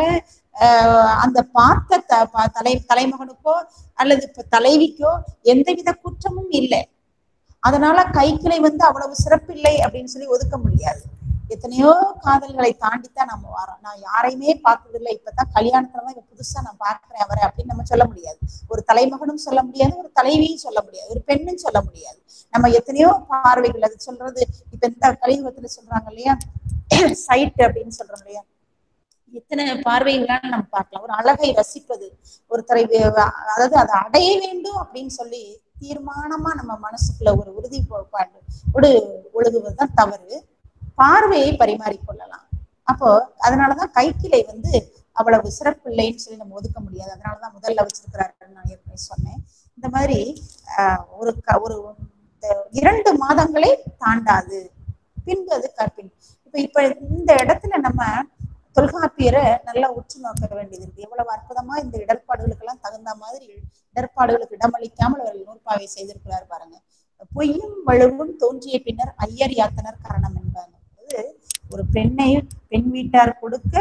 ஆஹ் அந்த பார்த்த த- ப- தலை தலைமகனுக்கோ அல்லது இப்ப தலைவிக்கோ எந்தவித குற்றமும் இல்லை அதனால கைக்கிளை வந்து அவ்வளவு சிறப்பில்லை அப்படின்னு சொல்லி ஒதுக்க முடியாது எத்தனையோ காதல்களை தாண்டித்தான் நம்ம வரோம் நான் யாரையுமே பார்த்ததில்லை இப்பதான் கல்யாணத்துல தான் இப்ப புதுசா நான் பார்க்கிறேன் அவரை அப்படின்னு நம்ம சொல்ல முடியாது ஒரு தலைமகனும் சொல்ல முடியாது ஒரு தலைவியும் சொல்ல முடியாது ஒரு பெண்ணும் சொல்ல முடியாது நம்ம எத்தனையோ பார்வைகள் அது சொல்றது இப்ப இந்த கலியுகத்துல சொல்றாங்க இல்லையா சைட் அப்படின்னு சொல்றோம் இல்லையா எத்தனை பார்வைகளான நம்ம பார்க்கலாம் ஒரு அழகை ரசிப்பது ஒருத்தரை வே- வ- அதாவது அதை அடைய வேண்டும் அப்படின்னு சொல்லி தீர்மானமா நம்ம மனசுக்குள்ள ஒரு உறுதி ஒரு ஒழுகுவதுதான் தவறு பார்வையை பரிமாறிக்கொள்ளலாம் அப்போ அதனாலதான் கைக்கிளை வந்து அவ்வளவு சிறப்பு இல்லைன்னு சொல்லி நம்ம ஒதுக்க முடியாது அதனாலதான் முதல்ல வச்சிருக்கிறாருன்னு நான் ஏற்கனவே சொன்னேன் இந்த மாதிரி ஆஹ், ஒரு க- ஒரு இந்த இரண்டு மாதங்களை தாண்டாது பின்பு அது கற்பின் இப்ப இப்ப இந்த இடத்துல நம்ம தொல்காப்பியரை நல்லா உற்று நோக்க வேண்டியது இருக்கு எவ்வளவு அற்புதமா இந்த இடர்பாடுகளுக்கு எல்லாம் தகுந்த மாதிரி இடர்பாடுகளுக்கு இடமளிக்காமல் அவர்கள் நூற்பாவை செய்திருக்கிறார் பாருங்க பொய்யும் வலுவும் தோன்றிய பின்னர் ஐயர் யாத்தனர் காரணம் என்பாங்க அதாவது ஒரு பெண்ணை பெண் வீட்டார் கொடுக்க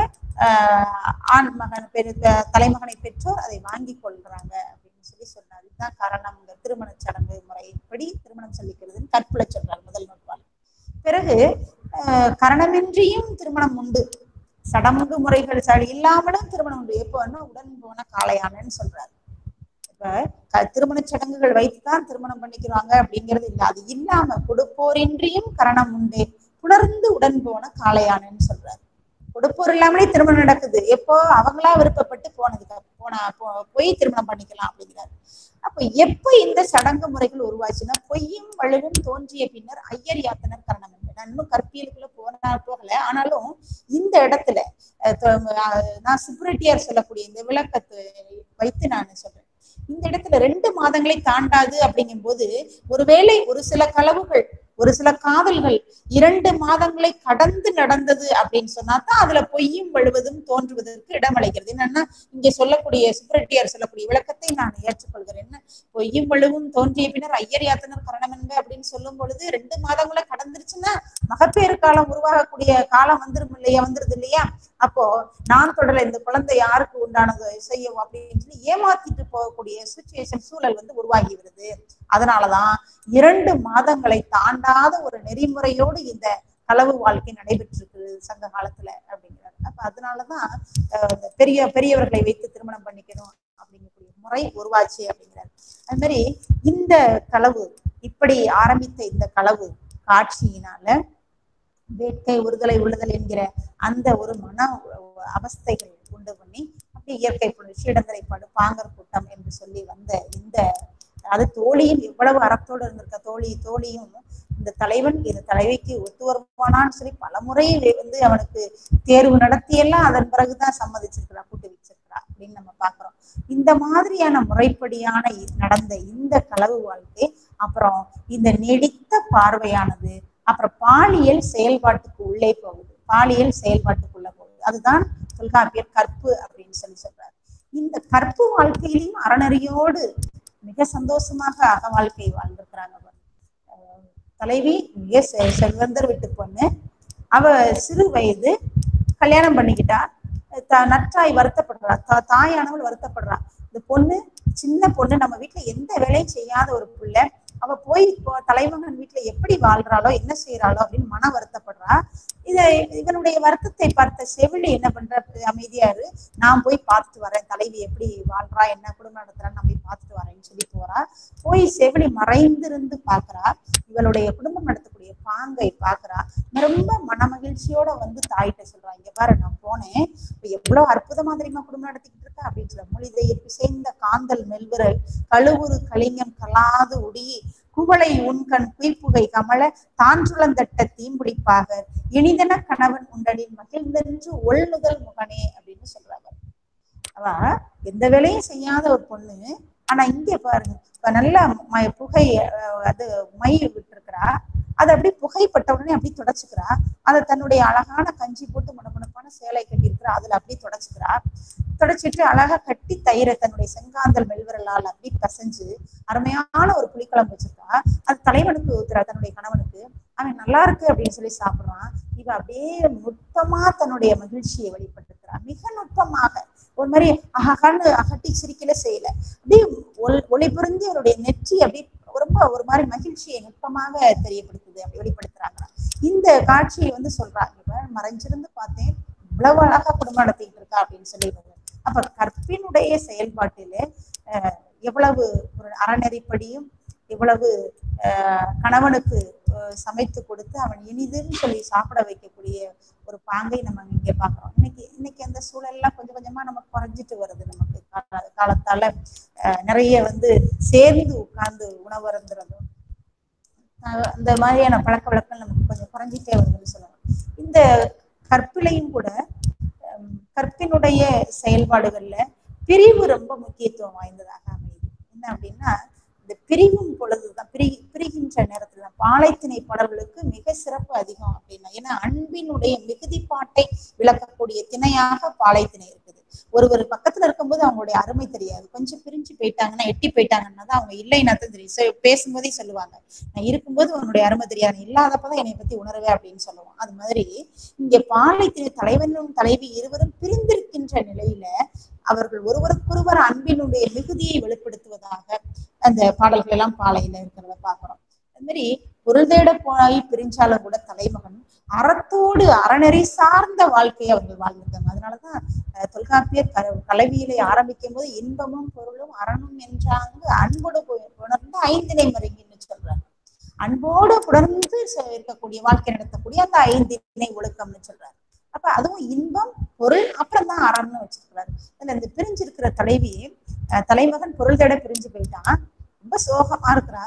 ஆஹ் ஆண் மகன் பெரு த- தலைமகனை பெற்றோர் அதை வாங்கி கொள்றாங்க அப்படின்னு சொல்லி சொன்னார் இதுதான் காரணம் இந்த திருமண சடங்கு முறைப்படி திருமணம் சொல்லிக்கிறதுன்னு கற்புல சொல்றார் முதல் நூற்பால் பிறகு ஆஹ் கரணமின்றியும் திருமணம் உண்டு சடங்கு முறைகள் ச- இல்லாமலும் திருமணம் உண்டு எப்போன்னா உடன் போன காளையானன்னு சொல்றாரு இப்ப க- திருமணச் சடங்குகள் வைத்துதான் திருமணம் பண்ணிக்கிறாங்க அப்படிங்கிறது இல்ல அது இல்லாம கொடுப்போரின்றியும் கரணம் உண்டு புணர்ந்து உடன் போன காளையானன்னு சொல்றாரு கொடுப்போர் இல்லாமலே திருமணம் நடக்குது எப்போ அவங்களா விருப்பப்பட்டு போனதுக்கு அப்~ போனா போ- போய் திருமணம் பண்ணிக்கலாம் அப்படிங்கிறாரு அப்ப எப்ப இந்த சடங்கு முறைகள் உருவாச்சுன்னா பொய்யும் வலுவும் தோன்றிய பின்னர் ஐயர் யாத்தனர் கரணம் என்று நான் இன்னும் கற்பியலுக்குள்ள போனா போகல ஆனாலும் இந்த இடத்துல அஹ், தொ- அஹ், நான் சுப்ரெட்டியார் சொல்லக்கூடிய இந்த விளக்கத்தை வைத்து நான் சொல்றேன் இந்த இடத்துல ரெண்டு மாதங்களை தாண்டாது அப்படிங்கும் போது ஒருவேளை ஒரு சில களவுகள் ஒரு சில காதல்கள் இரண்டு மாதங்களை கடந்து நடந்தது அப்படின்னு சொன்னா தான் அதுல பொய்யும் வழுவதும் தோன்றுவதற்கு இடமளிக்கிறது என்னன்னா இங்க சொல்லக்கூடிய சுப்ரெட்டியார் சொல்லக்கூடிய விளக்கத்தை நான் ஏற்றுக்கொள்கிறேன் என்ன பொய்யும் வழுவும் தோன்றிய பின்னர் ஐயர் யாத்தனர் கரணம் என்ப அப்படின்னு சொல்லும் பொழுது ரெண்டு மாதங்களை கடந்துருச்சுன்னா மகப்பேறு காலம் உருவாகக்கூடிய காலம் வந்துரும் இல்லையா வந்துருது இல்லையா அப்போ நான் தொடர இந்த குழந்தை யாருக்கு உண்டானது செய்யும் அப்படின்னு சொல்லி ஏமாத்திட்டு போகக்கூடிய சுச்சுவேஷன் சூழல் வந்து உருவாகி வருது அதனாலதான் இரண்டு மாதங்களை தாண்டாத ஒரு நெறிமுறையோடு இந்த களவு வாழ்க்கை நடைபெற்றிருக்கு சங்க காலத்துல அப்படிங்கிறாரு அப்ப அதனாலதான் அஹ், இந்த பெரிய பெரியவர்களை வைத்து திருமணம் பண்ணிக்கணும் அப்படிங்கக்கூடிய முறை உருவாச்சு அப்படிங்கிறாரு அது மாதிரி இந்த களவு இப்படி ஆரம்பித்த இந்த களவு காட்சியினால வேட்கை ஒருதலை உள்ளதல் என்கிற அந்த ஒரு மன அவஸ்தைகள் உண்டு பண்ணி அப்படி இயற்கை புணர்ச்சி இடந்தரைப்பாடு பாங்கர் கூட்டம் என்று சொல்லி வந்த இந்த அது தோழியும் எவ்வளவு அறத்தோடு இருந்திருக்க தோழி தோழியும் இந்த தலைவன் இந்த தலைவிக்கு ஒத்து வருவானான்னு சொல்லி பலமுறை வந்து அவனுக்கு தேர்வு நடத்தியெல்லாம் அதன் பிறகுதான் சம்மதிச்சிருக்கிறா கூட்டு வச்சிருக்கிறா அப்படின்னு நம்ம பாக்குறோம் இந்த மாதிரியான முறைப்படியான இ- நடந்த இந்த களவு வாழ்க்கை அப்புறம் இந்த நீடித்த பார்வையானது அப்புறம் பாலியல் செயல்பாட்டுக்கு உள்ளே போகுது பாலியல் செயல்பாட்டுக்குள்ள போகுது அதுதான் தொல்காப்பியர் கற்பு அப்படின்னு சொல்லி சொல்றாரு இந்த கற்பு வாழ்க்கையிலையும் அறநெறியோடு மிக சந்தோஷமாக அக வாழ்க்கை வாழ்ந்திருக்கிறாங்க பாருங்க. அஹ் தலைவி மிக செ- செல்வந்தர் விட்டு பொண்ணு அவ சிறு வயது கல்யாணம் பண்ணிக்கிட்டா த- நற்றாய் வருத்தப்படுறா தா- தாயானவள் வருத்தப்படுறா இந்த பொண்ணு சின்ன பொண்ணு நம்ம வீட்டுல எந்த வேலையும் செய்யாத ஒரு பிள்ளை அவ போய் இப்போ தலைமகன் வீட்டுல எப்படி வாழ்றாளோ என்ன செய்யறாளோ அப்படின்னு மன வருத்தப்படுறா இத இவனுடைய வருத்தத்தை பார்த்த செவிலி என்ன பண்ற அமைதியா இரு நான் போய் பார்த்துட்டு வரேன் தலைவி எப்படி வாழ்றா என்ன குடும்பம் நடத்துறான்னு நான் போய் பார்த்துட்டு வரேன்னு சொல்லி போறா போய் செவிலி மறைந்திருந்து பாக்குறா இவளுடைய குடும்பம் நடத்தக்கூடிய பாங்கை பாக்குறா ரொம்ப மனமகிழ்ச்சியோட வந்து தாயிட்ட சொல்றா இங்க பாரு நான் போனேன் இப்ப எவ்வளவு அற்புதமா தெரியுமா குடும்பம் நடத்திக்கிட்டு இருக்கா அப்படின்னு சொல்ல மொழிதையில் பிசைந்த காந்தல் மெல்விரல் கழுவுறு கலிங்கம் கலாது உடி குவளை உண்கண் குய்ப்புகை கமல தான்றுளந்தட்ட தீம்பிடிப்பாக இனிதன கணவன் உண்டனின் மகிழ்ந்தென்று ஒள்ளுதல் முகனே அப்படின்னு சொல்றாங்க அவ எந்த வேலையும் செய்யாத ஒரு பொண்ணு ஆனா இங்க பாருங்க இப்ப நல்லா ம- புகை அஹ், அது மை விட்டுருக்கிறா அதை அப்படியே புகைப்பட்ட உடனே அப்படியே தொடச்சுக்கிறா அதை தன்னுடைய அழகான கஞ்சி போட்டு முனமுனப்பான சேலை கட்டியிருக்கிறா அதுல அப்படியே தொடச்சுக்கிறா தொடச்சிட்டு அழகா கட்டி தயிரை தன்னுடைய செங்காந்தல் மெல்விரலால் அப்படி கசைஞ்சு அருமையான ஒரு புளிக்குழம்பு வச்சிருக்கா அது தலைவனுக்கு ஊத்துறா தன்னுடைய கணவனுக்கு அவன் நல்லா இருக்கு அப்படின்னு சொல்லி சாப்பிடுறான் இவ அப்படியே நுட்பமா தன்னுடைய மகிழ்ச்சியை வெளிப்படுத்துறா மிக நுட்பமாக ஒரு மாதிரி அகன்னு அகட்டி சிரிக்கல செய்யல அப்படியே ஒளி ஒளி புரிஞ்சு அவருடைய நெற்றி அப்படி ரொம்ப ஒரு மாதிரி மகிழ்ச்சியை நுட்பமாக தெரியப்படுத்துது அப்படி வெளிப்படுத்துறாங்க இந்த காட்சியை வந்து சொல்றாங்க இவ மறைஞ்சிருந்து பார்த்தேன் இவ்வளவு அழகா குடும்பம் நடத்திட்டு இருக்கா அப்படின்னு சொல்லி அப்ப கற்பினுடைய செயல்பாட்டிலே அஹ், எவ்வளவு ஒரு அறநெறிப்படியும் எவ்வளவு அஹ், கணவனுக்கு அஹ், சமைத்து கொடுத்து அவன் இனிதுன்னு சொல்லி சாப்பிட வைக்கக்கூடிய ஒரு பாங்கை நம்ம இங்க பாக்குறோம் இன்னைக்கு இன்னைக்கு அந்த சூழல்லாம் கொஞ்சம் கொஞ்சமா நமக்கு குறைஞ்சிட்டு வருது நமக்கு கால- காலத்தால அஹ், நிறைய வந்து சேர்ந்து உட்கார்ந்து உணவருந்துறதும் அஹ், அந்த மாதிரியான பழக்க வழக்கம் நமக்கு கொஞ்சம் குறைஞ்சிட்டே வருதுன்னு சொல்லலாம் இந்த கற்பிலையும் கூட ஹம், கற்பினுடைய செயல்பாடுகள்ல பிரிவு ரொம்ப முக்கியத்துவம் வாய்ந்ததாக அமையுது என்ன அப்படின்னா இந்த பிரிவும் பொழுதுதான் பிரி பிரிகின்ற நேரத்துல தான் பாலைத்திணை பாடல்களுக்கு மிக சிறப்பு அதிகம் அப்படின்னா ஏன்னா அன்பினுடைய மிகுதிப்பாட்டை விளக்கக்கூடிய திணையாக பாலைத்திணை இருக்குது ஒருவர் பக்கத்துல இருக்கும்போது அவங்களுடைய அருமை தெரியாது கொஞ்சம் பிரிஞ்சு போயிட்டாங்கன்னா எட்டி போயிட்டாங்கன்னா தான் அவங்க இல்லைன்னா தான் தெரியும் So, பேசும்போதே சொல்லுவாங்க நான் இருக்கும்போது உன்னுடைய அருமை தெரியாது நான் இல்லாதப்பதான் என்னை பத்தி உணர்வே அப்படின்னு சொல்லுவோம் அது மாதிரி இங்க பாலைத்திணை தலைவனும் தலைவி இருவரும் பிரிந்திருக்கின்ற நிலையில அவர்கள் ஒருவருக்கொருவர் அன்பினுடைய மிகுதியை வெளிப்படுத்துவதாக அந்த பாடல்கள் எல்லாம் பாலையில இருக்கிறத பாக்குறோம் அது மாதிரி பொருள் தேட போய் பிரிஞ்சாலும் கூட தலைமகன் அறத்தோடு அறநெறி சார்ந்த வாழ்க்கையை அவர்கள் வாழ்ந்திருக்காங்க அதனாலதான் அஹ், தொல்காப்பியர் க கலவியிலே ஆரம்பிக்கும் போது இன்பமும் பொருளும் அறனும் என்றாங்க அன்போடு போய் உணர்ந்த ஐந்தினை மருங்கின்னு சொல்றாங்க அன்போடு உணர்ந்து செ- இருக்கக்கூடிய வாழ்க்கை நடத்தக்கூடிய அந்த ஐந்தினை ஒழுக்கம்னு சொல்றாரு அப்ப அதுவும் இன்பம் பொருள் அப்புறம் தான் அறம்னு வச்சிருக்கிறாரு அதுல இந்த பிரிஞ்சிருக்கிற தலைவி அஹ், தலைமகன் பொருள் தேட பிரிஞ்சு போயிட்டான் ரொம்ப சோகமா இருக்கிறா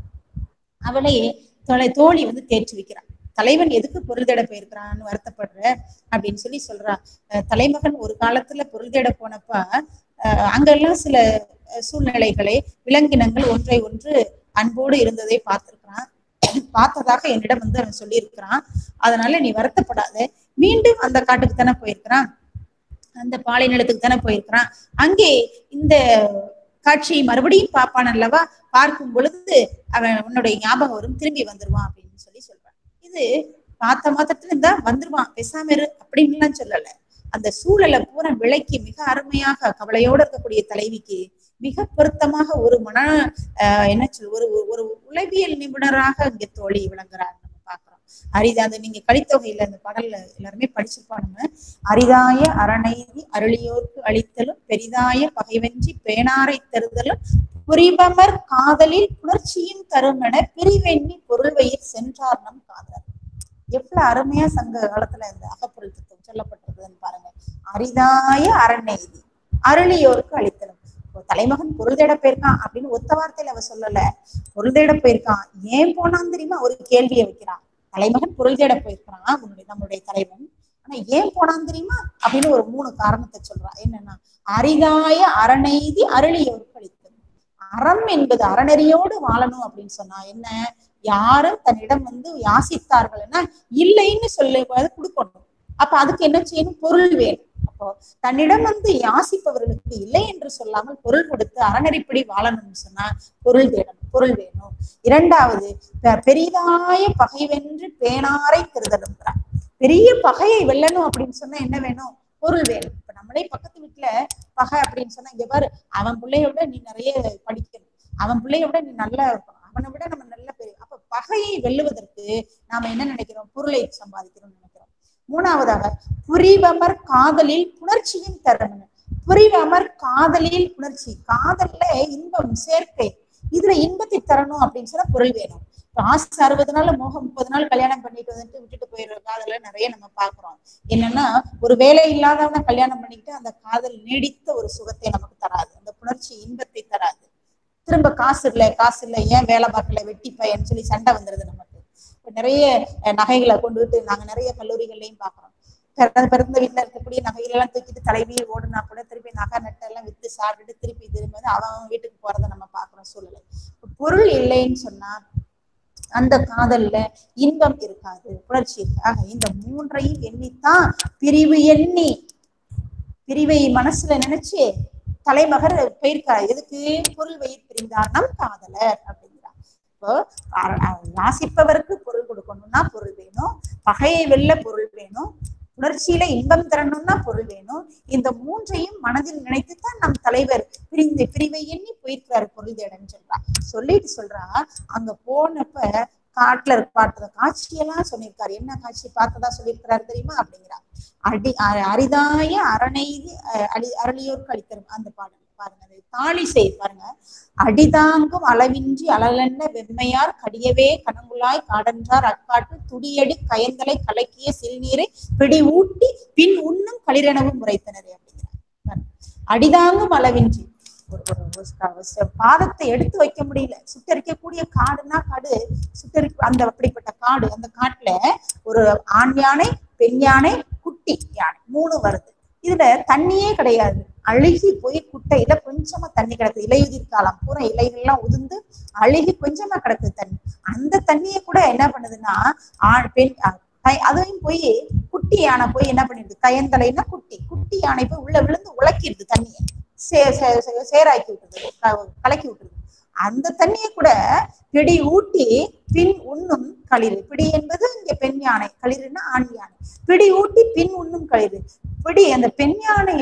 அவளை தொலை தோழி வந்து தேற்றி வைக்கிறான் தலைவன் எதுக்கு பொருள் தேட போயிருக்கிறான்னு வருத்தப்படுற அப்படின்னு சொல்லி சொல்றா அஹ், தலைமகன் ஒரு காலத்துல பொருள் தேட போனப்ப அஹ், அங்கெல்லாம் சில அஹ், சூழ்நிலைகளை விலங்கினங்கள் ஒன்றை ஒன்று அன்போடு இருந்ததை பார்த்திருக்கிறான் பார்த்ததாக என்னிடம் வந்து அவன் சொல்லியிருக்கிறான் அதனால நீ வருத்தப்படாத மீண்டும் அந்த காட்டுக்கு தானே போயிருக்கிறான் அந்த பாலை நிலத்துக்கு தானே போயிருக்கிறான் அங்கே இந்த காட்சியை மறுபடியும் பார்ப்பான் அல்லவா பார்க்கும் பொழுது அவன் உன்னுடைய ஞாபகம் வரும் திரும்பி வந்துருவான் அப்படின்னு சொல்லி சொல்றான் இது பார்த்த மாத்திரத்துல இருந்தா வந்துருவான் பேசாம இரு அப்படின்னுலாம் சொல்லல அந்த சூழலை பூரா விலைக்கு மிக அருமையாக கவலையோடு இருக்கக்கூடிய தலைவிக்கு மிக பொருத்தமாக ஒரு மன ஆஹ் என்ன சொல் ஒரு ஒரு- ஒரு உளவியல் நிபுணராக இங்க தோழி விளங்குறார் நம்ம பாக்குறோம் அரிதா அந்த நீங்க கலித்தொகையில அந்த பாடல்ல எல்லாருமே படிச்சிருப்போம் நம்ம அரிதாய அரணெய்தி அருளியோர்க்கு அளித்தலும் பெரிதாய பகைவென்றி பேணாரை தருதலும் புரிபமர் காதலில் புணர்ச்சியும் தருமென பிரிவெண்ணி பொருள்வயிர் சென்றார் நம் காதலர் எவ்வளவு அருமையா சங்க காலத்துல இந்த அகப்பொருள் தத்துவம் சொல்லப்பட்டிருக்குதுன்னு பாருங்க அரிதாய அரணெய்தி அருளியோருக்கு அளித்தலும் இப்போ தலைமகன் பொருள் தேட போயிருக்கான் அப்படின்னு ஒத்த வார்த்தையில அவ சொல்லல பொருள் தேட போயிருக்கான் ஏன் போனான்னு தெரியுமா ஒரு கேள்வியை வைக்கிறான் தலைமகன் பொருள் தேட போயிருக்கிறான் உன்னுடைய நம்மளுடைய தலைவன் ஆனா ஏன் போனான்னு தெரியுமா அப்படின்னு ஒரு மூணு காரணத்தை சொல்றான் என்னன்னா அரிதாய அரணெய்தி அருளியோருக்கு அளித்தலும் அறம் என்பது அறநெறியோடு வாழணும் அப்படின்னு சொன்னா என்ன யாரும் தன்னிடம் வந்து யாசித்தார்கள்னா இல்லைன்னு சொல்லுவது கொடுக்கணும் அப்ப அதுக்கு என்ன செய்யணும் பொருள் வேணும் அப்போ தன்னிடம் வந்து யாசிப்பவர்களுக்கு இல்லை என்று சொல்லாமல் பொருள் கொடுத்து அறநெறிப்படி வாழணும்னு சொன்னா பொருள் தேடணும் பொருள் வேணும் இரண்டாவது பெ- பெரிதாய பகைவென்று பேணாரை திருதலுங்கிறார் பெரிய பகையை வெல்லணும் அப்படின்னு சொன்னா என்ன வேணும் பொருள் வேணும் இப்ப நம்மளே பக்கத்து வீட்டுல பகை அப்படின்னு சொன்னா இங்க பாரு அவன் பிள்ளைய விட நீ நிறைய படிக்கணும் அவன் பிள்ளைய விட நீ நல்லா இருக்கணும் அவனை விட நம்ம நல்ல பெரிய அப்ப பகையை வெல்லுவதற்கு நாம என்ன நினைக்கிறோம் பொருளை சம்பாதிக்கிறோம்னு நினைக்கிறோம் மூணாவதாக புரிவமர் காதலில் புணர்ச்சியும் தரணும் புரிவமர் காதலில் புணர்ச்சி காதல்ல இன்பம் சேர்க்கை இதுல இன்பத்தை தரணும் அப்படின்னு சொன்னா பொருள் வேணும் இப்ப ஆசை அறுபது நாள் மோகம் முப்பது நாள் கல்யாணம் பண்ணிட்டு வந்துட்டு விட்டுட்டு போயிடுற காதல நிறைய நம்ம பாக்குறோம் என்னன்னா ஒரு வேலை இல்லாதவன கல்யாணம் பண்ணிக்கிட்டு அந்த காதல் நீடித்த ஒரு சுகத்தை நமக்கு தராது அந்த புணர்ச்சி இன்பத்தை தராது திரும்ப காசு இல்லை காசு இல்லை ஏன் வேலை பார்க்கல வெட்டி பையன்னு சொல்லி சண்டை வந்துருது நமக்கு இப்ப நிறைய அஹ், நகைகளை கொண்டுகிட்டு நாங்க நிறைய கல்லூரிகள்லயும் பாக்குறோம் பிறந்த பிறந்த வீட்டுல இருக்கக்கூடிய நகைகள் எல்லாம் தூக்கிட்டு தலைவி ஓடுனா கூட திருப்பி நகை நட்டை எல்லாம் வித்து சாப்பிட்டுட்டு திருப்பி திரும்பி வந்து அவன் அவன் வீட்டுக்கு போறதை நம்ம பாக்குறோம் சூழ்நிலை பொருள் இல்லைன்னு சொன்னா அந்த காதல்ல இன்பம் இருக்காது புணர்ச்சி இருக்காது ஆக இந்த மூன்றையும் எண்ணித்தான் பிரிவு எண்ணி பிரிவை மனசுல நினைச்சு தலைமகர் போயிருக்கார் எதுக்கு பொருள் வயிர் பிரிந்தார் நம் காதலர் அப்படிங்கிறார் இப்போ அ- அ- வாசிப்பவருக்கு பொருள் கொடுக்கணும்னா பொருள் வேணும் பகையை வெல்ல பொருள் வேணும் உணர்ச்சியில இன்பம் தரணும்னா பொருள் வேணும் இந்த மூன்றையும் மனதில் நினைத்துத்தான் நம் தலைவர் பிரிந்து பிரிவை எண்ணி போயிருக்கிறாரு பொருள் தேடன்னு சொல்றா சொல்லிட்டு சொல்றா அங்க போனப்ப காட்டுல பார்த்த காட்சியெல்லாம் சொல்லியிருக்காரு என்ன காட்சி பார்த்ததா சொல்லியிருக்கிறாரு தெரியுமா அப்படிங்கிறா அடி அ- அரிதாய அரணெய்தி அஹ், அடி அரளியோருக்கு அளித்தரும் அந்த பாடல் பாருங்க அது தாலி செய் பாருங்க அடிதாங்கும் அளவின்றி அழலென்ன வெம்மையார் கடியவே கனங்குலாய் காடன்றார் அக்காட்டு துடியடி கயந்தலை கலக்கிய சிறுநீரை பிடி ஊட்டி பின் உண்ணும் களிரெனவும் முறைத்தனரே அப்படிங்கிறார் பாருங்க. அடிதாங்கும் அளவின்றி ஒரு ஒரு ஒரு க- ச- பாதத்தை எடுத்து வைக்க முடியல சுட்டரிக்கக்கூடிய காடுனா காடு சுட்டரி அந்த அப்படிப்பட்ட காடு அந்த காட்டுல ஒரு ஆண் யானை பெண் யானை குட்டி யானை மூணு வருது இதுல தண்ணியே கிடையாது அழுகி போய் குட்டையில கொஞ்சமா தண்ணி கிடக்குது இலையுதிர் காலம் பூரா இலைகள்லாம் உதிர்ந்து அழுகி கொஞ்சமா கிடக்குது தண்ணி அந்த தண்ணியை கூட என்ன பண்ணுதுன்னா ஆண் பெண் அ, தை- அதையும் போய் குட்டி யானை போய் என்ன பண்ணிடுது கயந்தலைன்னா குட்டி குட்டி யானை போய் உள்ள விழுந்து உழைக்கிடுது தண்ணியை சே சே- சே- சேராக்கி விட்டுருது க- கலக்கி விட்டுருது அந்த தண்ணியை கூட பிடி ஊட்டி பின் உண்ணும் களிறு பிடி என்பது இங்க பெண் யானை களிறுன்னா ஆண் யானை பிடி ஊட்டி பின் உண்ணும் களிறு பிடி அந்த பெண் யானை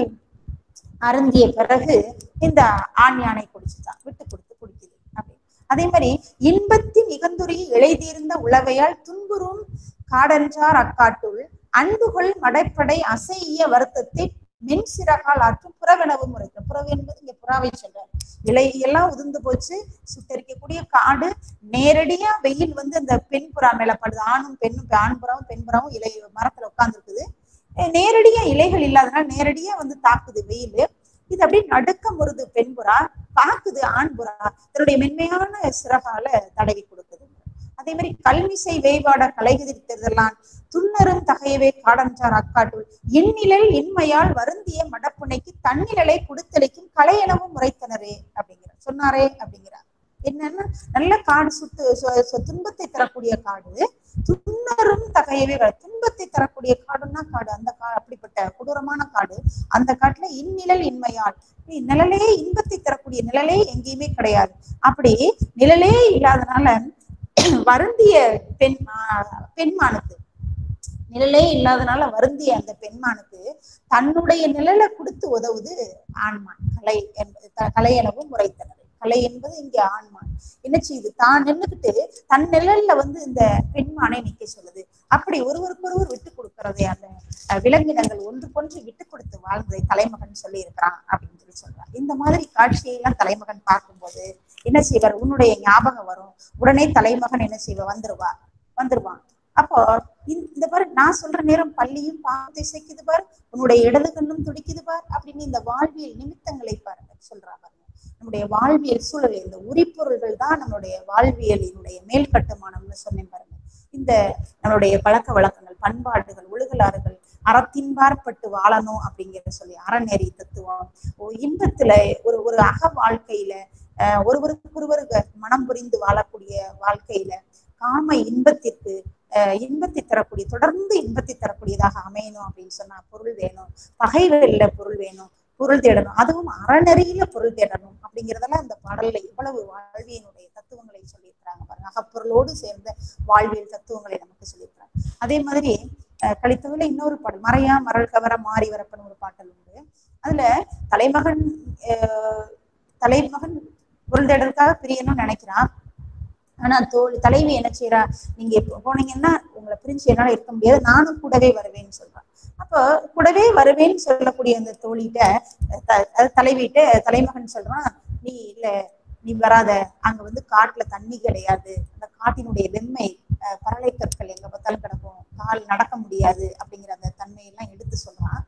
அருந்திய பிறகு இந்த ஆண் யானை குடிச்சுதான் விட்டு கொடுத்து குடிக்குது அப்படி அதே மாதிரி இன்பத்தின் இகந்துரி இழைதீர்ந்த உளவையால் துன்புறும் காடன்றார் அக்காட்டுள் அன்புகள் மடைப்படை அசைய வருத்தத்தை மென் சிறகால் ஆற்றும் புறவெனவு முறைக்கும் புறவு என்பது இங்க புறாவை சொல்றார் இலை எல்லாம் உதிர்ந்து போச்சு சுட்டரிக்கக்கூடிய காடு நேரடியா வெயில் வந்து அந்த பெண் புறா மேல படுது ஆணும் பெண்ணும் ஆண் புறாவும் பெண் புறாவும் இலை மரத்துல உட்கார்ந்துருக்குது நேரடியா இலைகள் இல்லாதனால நேரடியா வந்து தாக்குது வெயில் இது அப்படியே நடுக்க முறுது பெண் புறா பாக்குது ஆண் புறா தன்னுடைய மென்மையான சிறகால தடவி கொடுக்குது அதே மாதிரி கல்மிசை வேய்பாட கலைகுதிர்த்ததெல்லாம் துன்னரும் தகையவே காடன்றார் அக்காட்டுள் இந்நிழல் இன்மையால் வருந்திய மடப்புனைக்கு தன்னிழலை கொடுத்தளிக்கும் கலையெனவும் முறைத்தனரே அப்படிங்கிறார் சொன்னாரே அப்படிங்கிறார் என்னன்னா நல்ல காடு சுத்து சு- சு- துன்பத்தை தரக்கூடிய காடு துன்னரும் தகையவே க- துன்பத்தை தரக்கூடிய காடுன்னா காடு அந்த கா அப்படிப்பட்ட கொடூரமான காடு அந்த காட்டுல இந்நிழல் இன்மையால் இ- நிழலே இன்பத்தை தரக்கூடிய நிழலே எங்கேயுமே கிடையாது அப்படி நிழலே இல்லாதனால வருந்திய பெண் ஆஹ் பெண்மானுக்கு நிழலே இல்லாதனால வருந்திய அந்த பெண்மானுக்கு தன்னுடைய நிழலை கொடுத்து உதவுது ஆண்மான் கலை என்பது த- கலை எனவும் முறைத்தனர் கலை என்பது இங்க ஆண்மான் என்ன செய்யுது தான் நின்னுக்கிட்டு தன் நிழல்ல வந்து இந்த பெண்மானை நிக்க சொல்லுது அப்படி ஒருவருக்கொருவர் விட்டு கொடுக்கறதை அந்த அஹ், விலங்கினங்கள் ஒன்றுக்கொன்று விட்டு கொடுத்து வாழ்ந்ததை தலைமகன் சொல்லி இருக்கிறான் அப்படின்னு சொல்லி சொல்றான் இந்த மாதிரி காட்சியெல்லாம் தலைமகன் பார்க்கும்போது என்ன செய்வார் உன்னுடைய ஞாபகம் வரும் உடனே தலைமகன் என்ன செய்வா வந்துருவா வந்துருவான் அப்போ இந்த இந்த பாரு நான் சொல்ற நேரம் பள்ளியும் பாவத்தை சேர்க்குது பார் உன்னுடைய இடது கண்ணும் துடிக்குது பார் அப்படின்னு இந்த வாழ்வியல் நிமித்தங்களை பாருங்க சொல்றா பாருங்க நம்முடைய வாழ்வியல் சூழல் இந்த உரிப்பொருள்கள் தான் நம்மளுடைய வாழ்வியலினுடைய மேல் கட்டுமானம்னு சொன்னேன் பாருங்க இந்த நம்மளுடைய பழக்க வழக்கங்கள் பண்பாடுகள் ஒழுகலாறுகள் அறத்தின்பாற்பட்டு வாழணும் அப்படிங்கிறத சொல்லி அறநெறி தத்துவம் ஒரு இன்பத்துல ஒரு ஒரு அக வாழ்க்கையில அஹ் ஒருவருக்கொருவர் மனம் புரிந்து வாழக்கூடிய வாழ்க்கையில காம இன்பத்திற்கு அஹ் இன்பத்தை தரக்கூடிய தொடர்ந்து இன்பத்தை தரக்கூடியதாக அமையணும் அப்படின்னு சொன்னா பொருள் வேணும் பகைவல்ல பொருள் வேணும் பொருள் தேடணும் அதுவும் அறநெறியில பொருள் தேடணும் அப்படிங்கிறதெல்லாம் இந்த பாடல்ல இவ்வளவு வாழ்வியனுடைய தத்துவங்களை சொல்லியிருக்கிறாங்க பாருங்க அகப்பொருளோடு சேர்ந்த வாழ்வியல் தத்துவங்களை நமக்கு சொல்லியிருக்கிறாங்க அதே மாதிரி அஹ் கலித்தொகையில இன்னொரு பாடல் மறையா மரல் கவர மாறி வரப்பன் ஒரு பாடல் உண்டு அதுல தலைமகன் அஹ் தலைமகன் பொருள் தேடலுக்காக பிரியணும்னு நினைக்கிறான் ஆனா தோல் தலைவி என்ன செய்யறா நீங்க எப்ப போனீங்கன்னா உங்களை பிரிஞ்சு என்னால இருக்க முடியாது நானும் கூடவே வருவேன்னு சொல்றான் அப்போ கூடவே வருவேன்னு சொல்லக்கூடிய அந்த தோழிகிட்ட த- அது தலைவிட்ட தலைமகன் சொல்றான் நீ இல்ல நீ வராத அங்க வந்து காட்டுல தண்ணி கிடையாது அந்த காட்டினுடைய வெம்மை அஹ், பரலை கற்கள் எங்க பார்த்தாலும் கிடக்கும் கால் நடக்க முடியாது அப்படிங்கிற அந்த தன்மையெல்லாம் எடுத்து சொல்றான்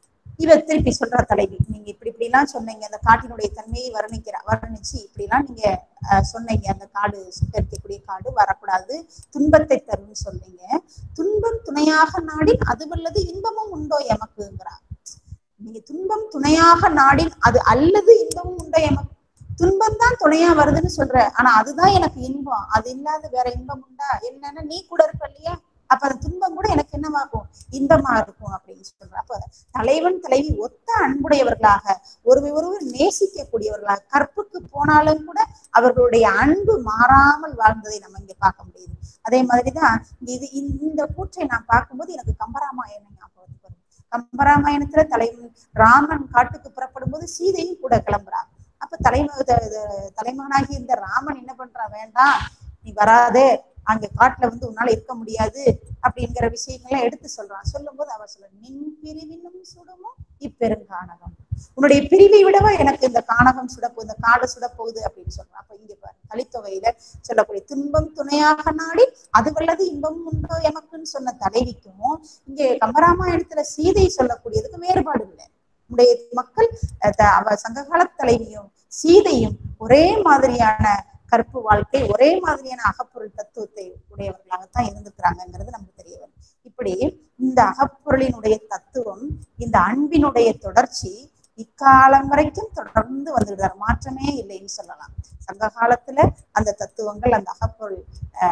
இவ திருப்பி சொல்றா தலைவி நீங்க இப்படி இப்படி எல்லாம் சொன்னீங்க அந்த காட்டினுடைய தன்மையை வர்ணிக்கிறா வர்ணிச்சு இப்படி எல்லாம் நீங்க அஹ், சொன்னீங்க அந்த காடு சுட்டரிக்கக்கூடிய காடு வரக்கூடாது துன்பத்தை தரும்னு சொன்னீங்க துன்பம் துணையாக நாடின் அது வல்லது இன்பமும் உண்டோ எமக்குங்கிறா நீங்க துன்பம் துணையாக நாடின் அது அல்லது இன்பமும் உண்டோ எமக்கு துன்பம் தான் துணையா வருதுன்னு சொல்ற ஆனா அதுதான் எனக்கு இன்பம் அது இல்லாத வேற இன்பம் உண்டா என்னன்னா நீ கூட இருக்க இல்லையா அப்ப அந்த துன்பம் கூட எனக்கு என்னவாகும் இன்பமா இருக்கும் அப்படின்னு சொல்ற அப்ப தலைவன் தலைவி ஒத்த அன்புடையவர்களாக ஒருவர் ஒருவர் நேசிக்கக்கூடியவர்களாக கற்புக்கு போனாலும் கூட அவர்களுடைய அன்பு மாறாமல் வாழ்ந்ததை நம்ம இங்க பார்க்க முடியுது அதே மாதிரிதான் இது இந்த- இந்த கூற்றை நான் பார்க்கும்போது எனக்கு கம்பராமாயணம் ஞாபகத்துக்கு வருது கம்பராமாயணத்துல தலைவன் ராமன் காட்டுக்கு புறப்படும் போது சீதையும் கூட கிளம்புறா அப்ப தலைம த- த- தலைமகனாகி இந்த ராமன் என்ன பண்றான் வேண்டாம் நீ வராதே அங்க காட்டுல வந்து உன்னால இருக்க முடியாது அப்படிங்கிற விஷயங்களை எடுத்து சொல்றான் சொல்லும் போது அவ சொல்ல நின் பிரிவினும் சுடுமோ இப்பெருங்கானகம் உன்னுடைய பிரிவை விடவா எனக்கு இந்த கானகம் சுடப்போ இந்த காடு சுடப்போகுது அப்படின்னு சொல்றான் அப்ப இங்க பாரு கலித்தொகையில சொல்லக்கூடிய துன்பம் துணையாக நாடி அது வல்லது இன்பம் உண்டோ எமக்குன்னு சொன்ன தலைவிக்கும் இங்கே கம்பராமாயணத்துல சீதை சொல்லக்கூடியதுக்கு வேறுபாடு இல்லை நம்முடைய மக்கள் அஹ், த- அவ சங்ககால தலைவியும் சீதையும் ஒரே மாதிரியான கற்பு வாழ்க்கை ஒரே மாதிரியான அகப்பொருள் தத்துவத்தை உடையவர்களாகத்தான் இருந்துக்கிறாங்கிறது நமக்கு தெரிய வரும் இப்படி இந்த அகப்பொருளினுடைய தத்துவம் இந்த அன்பினுடைய தொடர்ச்சி இக்காலம் வரைக்கும் தொடர்ந்து வந்துடுறார் மாற்றமே இல்லைன்னு சொல்லலாம் சங்க காலத்துல அந்த தத்துவங்கள் அந்த அகப்பொருள்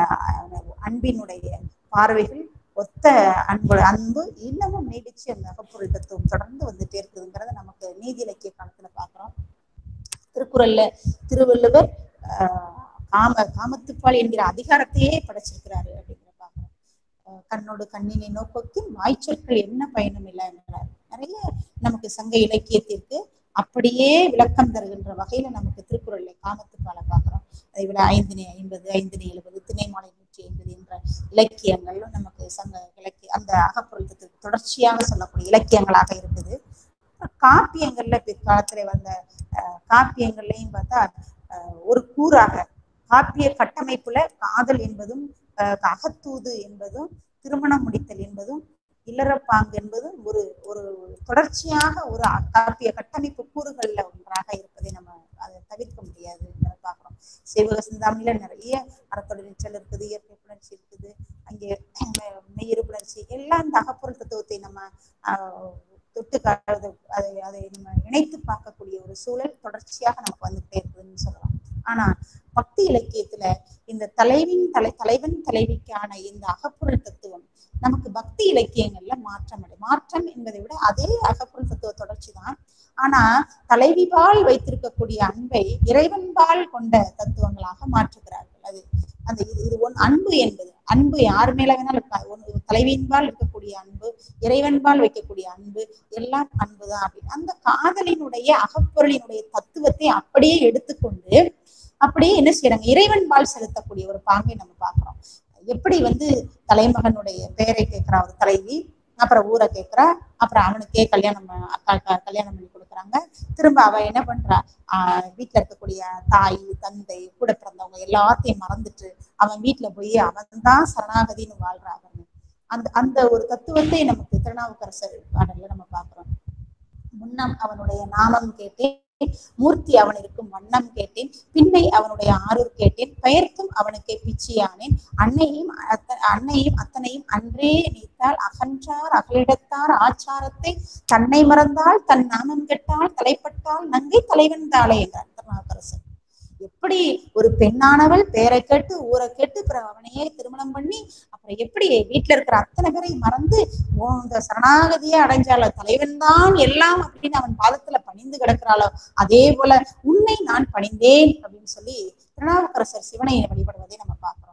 ஆஹ், அன்பினுடைய பார்வைகள் ஒத்த அன்பு அன்பு இன்னமும் நீடிச்சு அந்த அகப்பொருள் தத்துவம் தொடர்ந்து வந்துட்டே இருக்குதுங்கிறத நமக்கு நீதி இலக்கிய காலத்துல பாக்குறோம் திருக்குறள்ல திருவள்ளுவர் ஆஹ், காம காமத்துப்பால் என்கிற அதிகாரத்தையே படைச்சிருக்கிறாரு அப்படிங்கிற பாக்குறோம் ஆஹ், கண்ணோடு கண்ணினை நோக்கோக்கின் வாய்ச்சொற்கள் என்ன பயனும் இல்லை என்கிறார் நிறைய நமக்கு சங்க இலக்கியத்திற்கு அப்படியே விளக்கம் தருகின்ற வகையில நமக்கு திருக்குறள்ல காமத்துப்பாலை பார்க்கிறோம் அதை விட ஐந்தினை ஐம்பது ஐந்தினை எழுபது திணைமாலை நூற்றி ஐம்பது என்ற இலக்கியங்களும் நமக்கு சங்க இலக்கிய அந்த அகப்பொருத்தத்துக்கு தொடர்ச்சியாக சொல்லக்கூடிய இலக்கியங்களாக இருக்குது அப்புறம் காப்பியங்கள்ல பிற்காலத்துல வந்த அஹ், காப்பியங்கள்லையும் பார்த்தா அஹ், ஒரு கூறாக காப்பிய கட்டமைப்புல காதல் என்பதும் அஹ், அகத்தூது என்பதும் திருமணம் முடித்தல் என்பதும் இல்லறப்பாங்கு என்பதும் ஒரு ஒரு தொடர்ச்சியாக ஒரு காப்பிய கட்டமைப்பு கூறுகள்ல ஒன்றாக இருப்பதை நம்ம அதை தவிர்க்க முடியாது பார்க்கிறோம் சிவக சிந்தாமணியில நிறைய அறத்தொடர் நிச்சல் இருக்குது இயற்கை புணர்ச்சி இருக்குது அங்கே அஹ், மெய்யிறு புணர்ச்சி எல்லாம் இந்த அகப்பொருள் தத்துவத்தை நம்ம ஆஹ், தொட்டு காது அதை அதை நம்ம இணைத்து பார்க்கக்கூடிய ஒரு சூழல் தொடர்ச்சியாக நமக்கு வந்துகிட்டே இருக்குதுன்னு சொல்லலாம் ஆனா பக்தி இலக்கியத்துல இந்த தலைவின் தலை தலைவன் தலைவிக்கான இந்த அகப்பொருள் தத்துவம் நமக்கு பக்தி இலக்கியங்கள்ல மாற்றம் அடை மாற்றம் என்பதை விட அதே அகப்பொருள் தத்துவ தொடர்ச்சி தான் ஆனா தலைவிபால் வைத்திருக்கக்கூடிய அன்பை இறைவன்பால் கொண்ட தத்துவங்களாக மாற்றுகிறார்கள் அது அந்த இது இது ஒன் அன்பு என்பது அன்பு யார் மேல வேணாலும் இருக்கலாம் ஒன்று தலைவியின்பால் இருக்கக்கூடிய அன்பு இறைவன்பால் வைக்கக்கூடிய அன்பு எல்லாம் அன்புதான் அப்படின்னு அந்த காதலினுடைய அகப்பொருளினுடைய தத்துவத்தை அப்படியே எடுத்துக்கொண்டு அப்படியே என்ன செய்யறாங்க இறைவன்பால் செலுத்தக்கூடிய ஒரு பாங்கை நம்ம பார்க்கிறோம் எப்படி வந்து தலைமகனுடைய பெயரை கேட்கிறா ஒரு தலைவி அப்புறம் ஊரை கேட்கிறா அப்புறம் அவனுக்கே கல்யாணம் ப- அக்கா க- கல்யாணம் பண்ணி கொடுக்குறாங்க திரும்ப அவ என்ன பண்றா ஆஹ் வீட்டுல இருக்கக்கூடிய தாய் தந்தை கூட பிறந்தவங்க எல்லாத்தையும் மறந்துட்டு அவன் வீட்டுல போய் அவன் தான் சரணாகதின்னு வாழ்றா அவன் அந்த அந்த ஒரு தத்துவத்தை நமக்கு திருநாவுக்கரசர் பாடல்ல நம்ம பார்க்கிறோம் முன்னம் அவனுடைய நாமம் கேட்டேன் மூர்த்தி அவன் இருக்கும் வண்ணம் கேட்டேன் பின்னை அவனுடைய ஆரூர் கேட்டேன் பெயர்த்தும் அவனுக்கே பிச்சியானேன் அன்னையும் அத்த- அன்னையும் அத்தனையும் அன்றே நீத்தால் அகன்றார் அகலிடத்தார் ஆச்சாரத்தை தன்னை மறந்தால் தன் நாமம் கெட்டால் தலைப்பட்டால் நங்கை தலைவன் தாளே என்றார் திருநாவுக்கரசர் எப்படி ஒரு பெண்ணானவள் பேரை கேட்டு ஊரை கேட்டு அப்புறம் அவனையே திருமணம் பண்ணி அப்புறம் எப்படி வீட்டுல இருக்கிற அத்தனை பேரையும் மறந்து உன் இந்த சரணாகதியே அடைஞ்சாலோ தலைவன் தான் எல்லாம் அப்படின்னு அவன் பாதத்துல பணிந்து கிடக்கிறாளோ அதே போல உன்னை நான் பணிந்தேன் அப்படின்னு சொல்லி திருநாவுக்கரசர் சிவனை வழிபடுவதை நம்ம பார்க்கிறோம்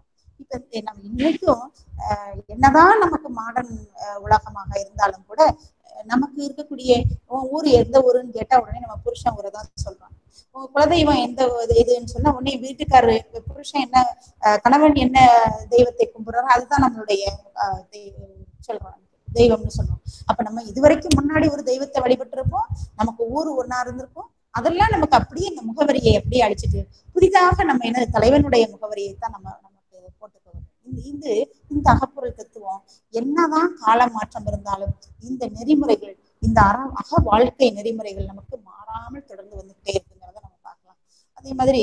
இப்ப நம்ம இன்னைக்கும் அஹ், என்னதான் நமக்கு மாடர்ன் உலகமாக இருந்தாலும் கூட அஹ், நமக்கு இருக்கக்கூடிய உன் ஊர் எந்த ஊருன்னு கேட்டா உடனே நம்ம புருஷன் ஊரை தான் சொல்றோம் உங்க குலதெய்வம் எந்த இது- இதுன்னு சொன்னா உடனே வீட்டுக்காரரு இப்ப புருஷன் என்ன அஹ், கணவன் என்ன தெய்வத்தை கும்பிடுறாரோ அதுதான் நம்மளுடைய அஹ், தெய்- சொல்றோம் தெய்வம்னு சொல்றோம் அப்ப நம்ம இதுவரைக்கும் முன்னாடி ஒரு தெய்வத்தை வழிபட்டிருப்போம் நமக்கு ஊர் ஒன்னா இருந்திருக்கும் அதெல்லாம் நமக்கு அப்படியே இந்த முகவரியை அப்படியே அடிச்சிட்டு புதிதாக நம்ம என்ன தலைவனுடைய முகவரியை தான் நம்ம நமக்கு போட்டுக்கணும் இந்த இந்த இந்த அகப்பொருள் தத்துவம் என்னதான் கால மாற்றம் இருந்தாலும் இந்த நெறிமுறைகள் இந்த அற அக வாழ்க்கை நெறிமுறைகள் நமக்கு மாறாமல் தொடர்ந்து வந்துகிட்டே இருக்குங்கிறத நம்ம பார்க்கலாம் அதே மாதிரி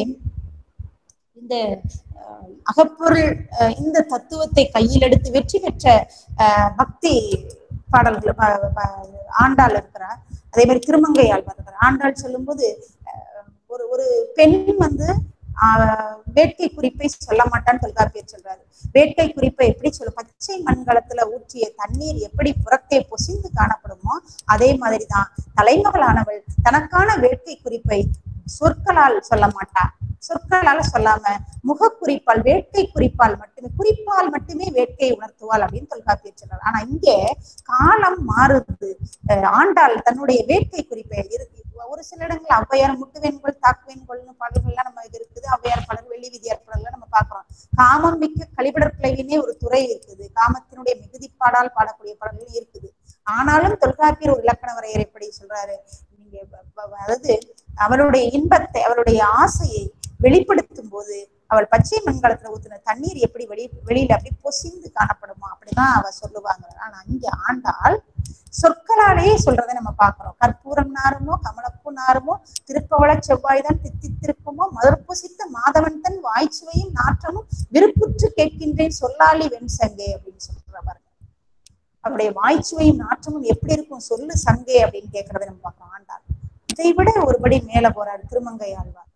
இந்த அஹ், அகப்பொருள் அஹ், இந்த தத்துவத்தை கையில் எடுத்து வெற்றி பெற்ற அஹ், பக்தி பாடல்கள் ப- ப- ஆண்டாள் இருக்கிறார் அதே மாதிரி திருமங்கை ஆழ்வார் இருக்கிறார் ஆண்டாள் சொல்லும்போது அஹ், ஒரு ஒரு பெண் வந்து ஆஹ், வேட்கை குறிப்பை சொல்ல மாட்டான்னு தொல்காப்பியர் சொல்றாரு வேட்கை குறிப்பை எப்படி சொல்ல பச்சை மண்கலத்துல ஊற்றிய தண்ணீர் எப்படி புறத்தே பொசிந்து காணப்படுமோ அதே மாதிரிதான் தலைமகளானவள் தனக்கான வேட்கை குறிப்பை சொற்களால் சொல்ல மாட்டா சொற்களால சொல்லாம முகக்குறிப்பால் வேட்கை குறிப்பால் மட்டுமே குறிப்பால் மட்டுமே வேட்கை உணர்த்துவாள் அப்படின்னு தொல்காப்பியர் சொல்றாரு ஆனா இங்கே காலம் மாறுது அஹ் ஆண்டாள் தன்னுடைய வேட்கை குறிப்பை இருக்கு ஒரு சில இடங்கள் ஔவையார் முட்டுவேன்கொள் தாக்குவேன்கொள்னு பாடல்கள்லாம் நம்ம இது இருக்குது ஔவையார் பாடல் வெள்ளி விதியார் பாடல்கள் நம்ம பாக்குறோம் காமம் மிக்க கழிவிடர் கிளைவினே ஒரு துறை இருக்குது காமத்தினுடைய மிகுதிப்பாடால் பாடக்கூடிய பாடல்கள் இருக்குது ஆனாலும் தொல்காப்பியர் ஒரு இலக்கண வரையறை எப்படி சொல்றாரு நீங்க வ- வ- அதாவது அவளுடைய இன்பத்தை அவளுடைய ஆசையை வெளிப்படுத்தும் போது அவள் பச்சை மண்கலத்துல ஊத்துன தண்ணீர் எப்படி வெளி வெளியில அப்படி பொசிந்து காணப்படுமா அப்படிதான் அவ சொல்லுவாங்க ஆனா இங்க ஆண்டாள் சொற்களாலேயே சொல்றதை நம்ம பாக்குறோம் கற்பூரம் நாருமோ கமலப்பூ நாருமோ திருப்பவள செவ்வாய்தான் தித்தித்திருக்குமோ மதற்புசித்த மாதவன் தன் வாய்ச்சுவையும் நாற்றமும் விருப்புற்று கேட்கின்றேன் சொல்லாளி வெண்சங்கே அப்படின்னு சொல்ற பாருங்க அவருடைய வாய்ச்சுவையும் நாற்றமும் எப்படி இருக்கும் சொல்லு சங்கே அப்படின்னு கேட்கறதை நம்ம பார்க்கிறோம் ஆண்டாள் இதை விட ஒருபடி மேல போறாரு திருமங்கை ஆழ்வார்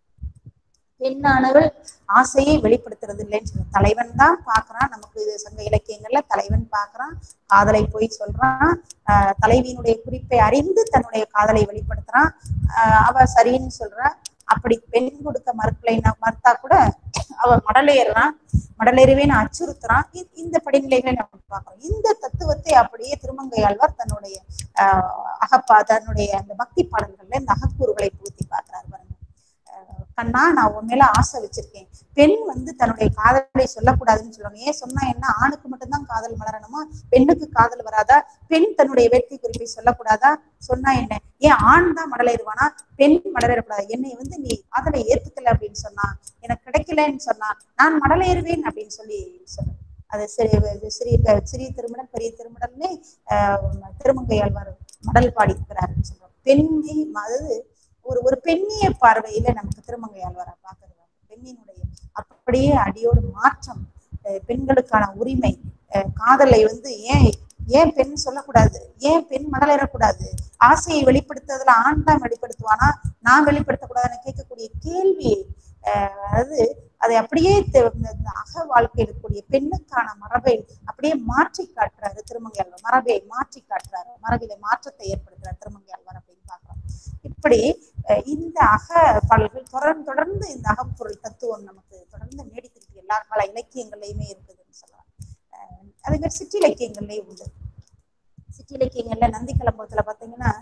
பெண்ணானவள் ஆசையை வெளிப்படுத்துறது இல்லைன்னு சொல்ற தலைவன் தான் பாக்குறான் நமக்கு இது சங்க இலக்கியங்கள்ல தலைவன் பாக்குறான் காதலை போய் சொல்றான் ஆஹ் தலைவியினுடைய குறிப்பை அறிந்து தன்னுடைய காதலை வெளிப்படுத்துறான் ஆஹ் அவ சரின்னு சொல்றா அப்படி பெண் கொடுக்க மறுக்கலைன்னா மறுத்தா கூட அவ மடலேறான் மடலேறவேன்னு அச்சுறுத்துறான் இ- இந்த படிநிலைகளை நம்ம பார்க்கிறோம் இந்த தத்துவத்தை அப்படியே திருமங்கை ஆழ்வார் தன்னுடைய ஆஹ் அகப்பா தன்னுடைய அந்த பக்தி பாடல்கள்ல இந்த அகக்கூறுகளை புகுத்தி பார்க்கிறார் பாருங்க ஆஹ் கண்ணா நான் உன் மேல ஆசை வச்சிருக்கேன் பெண் வந்து தன்னுடைய காதலை சொல்லக்கூடாதுன்னு சொல்லுவாங்க ஏன் சொன்னா என்ன ஆணுக்கு மட்டும்தான் காதல் மலரணுமா பெண்ணுக்கு காதல் வராதா பெண் தன்னுடைய வேட்கை குறிப்பை சொல்லக்கூடாதா சொன்னா என்ன ஏன் ஆண் தான் மடலேறுவானா பெண் மடலேறக்கூடாது என்னை வந்து நீ காதலை ஏத்துக்கல அப்படின்னு சொன்னா எனக்கு கிடைக்கலன்னு சொன்னா நான் மடலேறுவேன் அப்படின்னு சொல்லி சொல்றேன் அது சிறிய இது சிறிய சிறிய திருமணம் பெரிய திருமணம்னே ஆஹ் திருமங்கை ஆழ்வார் மடல் பாடி இருக்கிறாருன்னு சொல்றோம் பெண்ணை அதாவது ஒரு ஒரு பெண்ணிய பார்வையில நமக்கு திருமங்கை ஆழ்வாரை பார்க்கறது பெண்ணினுடைய அப்படியே அடியோடு மாற்றம் அஹ் பெண்களுக்கான உரிமை அஹ் காதலை வந்து ஏன் ஏன் பெண் சொல்லக்கூடாது ஏன் பெண் மடலேறக்கூடாது ஆசையை வெளிப்படுத்துறதுல ஆண் தான் வெளிப்படுத்துவானா நான் வெளிப்படுத்தக்கூடாதுன்னு கேட்கக்கூடிய கேள்வி அஹ் அதாவது அதை அப்படியே த- இந்த- இந்த அக வாழ்க்கையில் இருக்கக்கூடிய பெண்ணுக்கான மரபை அப்படியே மாற்றி காட்டுறாரு திருமங்கை ஆழ்வார் மரபை மாற்றி காட்டுறாரு மரபில மாற்றத்தை ஏற்படுத்துறாரு திருமங்கை ஆழ்வார் அப்படின்னு பார்க்கிறோம் இப்படி அஹ் இந்த அக பாடல்கள் தொடர்ந்து தொடர்ந்து இந்த அகப்பொருள் தத்துவம் நமக்கு தொடர்ந்து நீடித்திருக்கு எல்லா கால இலக்கியங்கள்லயுமே இருக்குதுன்னு சொல்லலாம் அஹ் அதே மாதிரி சிற்றிலக்கியங்கள்லயும் உண்டு சிற்றிலக்கியங்கள்ல நந்தி கிளம்புறதுல பாத்தீங்கன்னா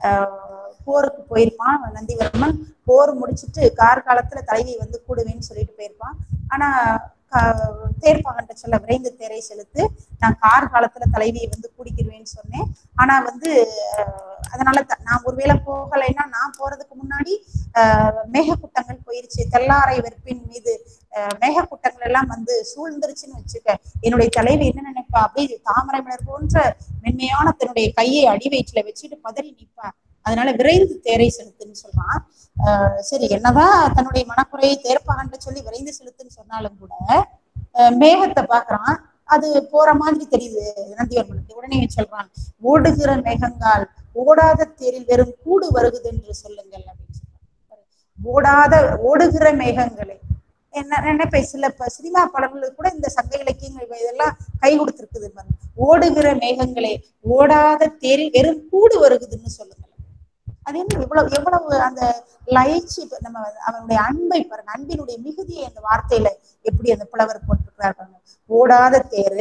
ஆஹ் போருக்கு போயிருப்பான் நந்திவர்மன் போர் முடிச்சிட்டு கார் காலத்துல தலைவி வந்து கூடுவேன்னு சொல்லிட்டு போயிருப்பான் ஆனா கா- தேர்ப்பாகன்ட்ட சொல்ல விரைந்து தேரை செலுத்து நான் கார் காலத்துல தலைவியை வந்து கூடிக்கிடுவேன்னு சொன்னேன் ஆனா வந்து ஆஹ் அதனால த- நான் ஒருவேளை போகலைன்னா நான் போறதுக்கு முன்னாடி ஆஹ் மேகக்கூட்டங்கள் போயிருச்சு தெல்லாரை வெறுப்பின் மீது ஆஹ் மேகக்கூட்டங்கள் எல்லாம் வந்து சூழ்ந்துருச்சுன்னு வச்சுக்க என்னுடைய தலைவி என்ன நினைப்பா அப்படியே தாமரை மலர் போன்ற மென்மையான தன்னுடைய கையை அடி வயிற்றுல வச்சுட்டு பதறி நிப்பா அதனால விரைந்து தேரை செலுத்துன்னு சொல்றான் ஆஹ் சரி என்னதான் தன்னுடைய மனக்குறையை தேர்ப்பாகன்ற சொல்லி விரைந்து செலுத்துன்னு சொன்னாலும் கூட ஆஹ் மேகத்தை பாக்குறான் அது போற மாதிரி தெரியுது நந்திவர்மனுக்கு உடனே சொல்றான் ஓடுகிற மேகங்கால் ஓடாத தேரில் வெறும் கூடு வருகுது என்று சொல்லுங்கள் அப்படின்னு சொல்றான் ஓடாத ஓடுகிற மேகங்களை என்ன நினைப்ப சில ப- சினிமா படங்களுக்கு கூட இந்த சங்க இலக்கியங்கள் இவை இதெல்லாம் கை கொடுத்திருக்குது பாருங்க ஓடுகிற மேகங்களே ஓடாத தேரில் வெறும் கூடு வருகுதுன்னு சொல்லுங்கள் அது என்ன எவ்வளவு எவ்வளவு அந்த லயிச்சு இப்ப நம்ம அவனுடைய அன்பை பாருங்க அன்பினுடைய மிகுதியை அந்த வார்த்தையில எப்படி அந்த புலவர் போட்டிருக்கிறார் பாருங்க ஓடாத தேரு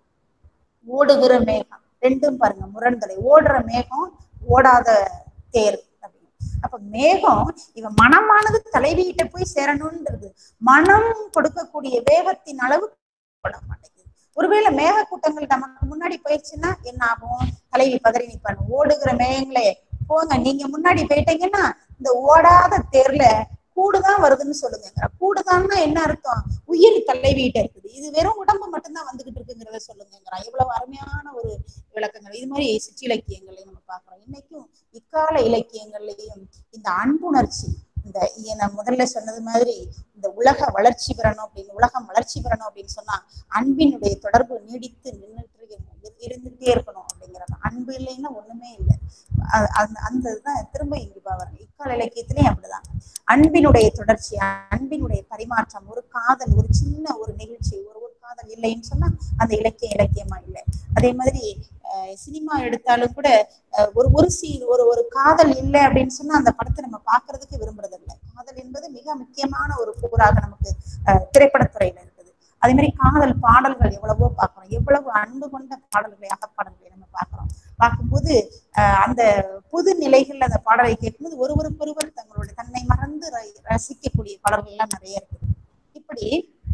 ஓடுகிற மேகம் ரெண்டும் பாருங்க முரண்களை ஓடுற மேகம் ஓடாத தேர் அப்படின்னு அப்ப மேகம் இவன் மனமானது தலைவியிட்ட போய் சேரணும்ன்றது மனம் கொடுக்கக்கூடிய வேகத்தின் அளவு பட மாட்டேங்குது ஒருவேளை மேகக்கூட்டங்கள் நமக்கு முன்னாடி போயிடுச்சுன்னா என்ன ஆகும் தலைவி பதறி நிப்பாங்க ஓடுகிற மேகங்களே போங்க நீங்க முன்னாடி போயிட்டீங்கன்னா இந்த ஓடாத தேர்ல கூடுதான் வருதுன்னு சொல்லுங்க கூடுதான்னா என்ன அர்த்தம் உயிர் தலைவியிட்ட இருக்குது இது வெறும் உடம்பு மட்டும்தான் வந்துகிட்டு இருக்குங்கிறத சொல்லுங்கிறான் இவ்வளவு அருமையான ஒரு விளக்கங்கள் இது மாதிரி சிற்றிலக்கியங்களையும் நம்ம பார்க்கிறோம் இன்னைக்கும் இக்கால இலக்கியங்கள்லயும் இந்த அன்புணர்ச்சி இந்த இ- நான் முதல்ல சொன்னது மாதிரி இந்த உலக வளர்ச்சி பெறணும் அப்படின்னு உலகம் வளர்ச்சி பெறணும் அப்படின்னு சொன்னா அன்பினுடைய தொடர்பு நீடித்து நின்றுட்டு இருக்கணும் இரு- இருந்துகிட்டே இருக்கணும் அப்படிங்கிறது அன்பு இல்லைன்னா ஒண்ணுமே இல்லை அ- அந்த அந்த இதுதான் திரும்ப இங்கு பாருங்க இக்கால இலக்கியத்திலையும் அப்படிதான் அன்பினுடைய தொடர்ச்சி அன்பினுடைய பரிமாற்றம் ஒரு காதல் ஒரு சின்ன ஒரு நிகழ்ச்சி ஒரு ஒரு காதல் இல்லைன்னு சொன்னா அந்த இலக்கியம் இலக்கியமா இல்லை அதே மாதிரி அஹ், சினிமா எடுத்தாலும் கூட அஹ், ஒரு ஒரு சீ ஒரு ஒரு காதல் இல்லை அப்படின்னு சொன்னா அந்த படத்தை நம்ம பார்க்கிறதுக்கு விரும்புறது இல்லை காதல் என்பது மிக முக்கியமான ஒரு கூறாக நமக்கு அஹ், திரைப்படத்துறையில இருக்குது அதே மாதிரி காதல் பாடல்கள் எவ்வளவோ பார்க்கிறோம் எவ்வளவு அன்பு கொண்ட பாடல்களை அகப்பாடல்களை நம்ம பார்க்கிறோம் பார்க்கும்போது அஹ், அந்த புது நிலைகள்ல அந்த பாடலை கேட்கும்போது ஒருவருக்கொருவர் தங்களுடைய தன்னை மறந்து ர- ரசிக்கக்கூடிய பாடல்கள் எல்லாம் நிறைய இருக்குது இப்படி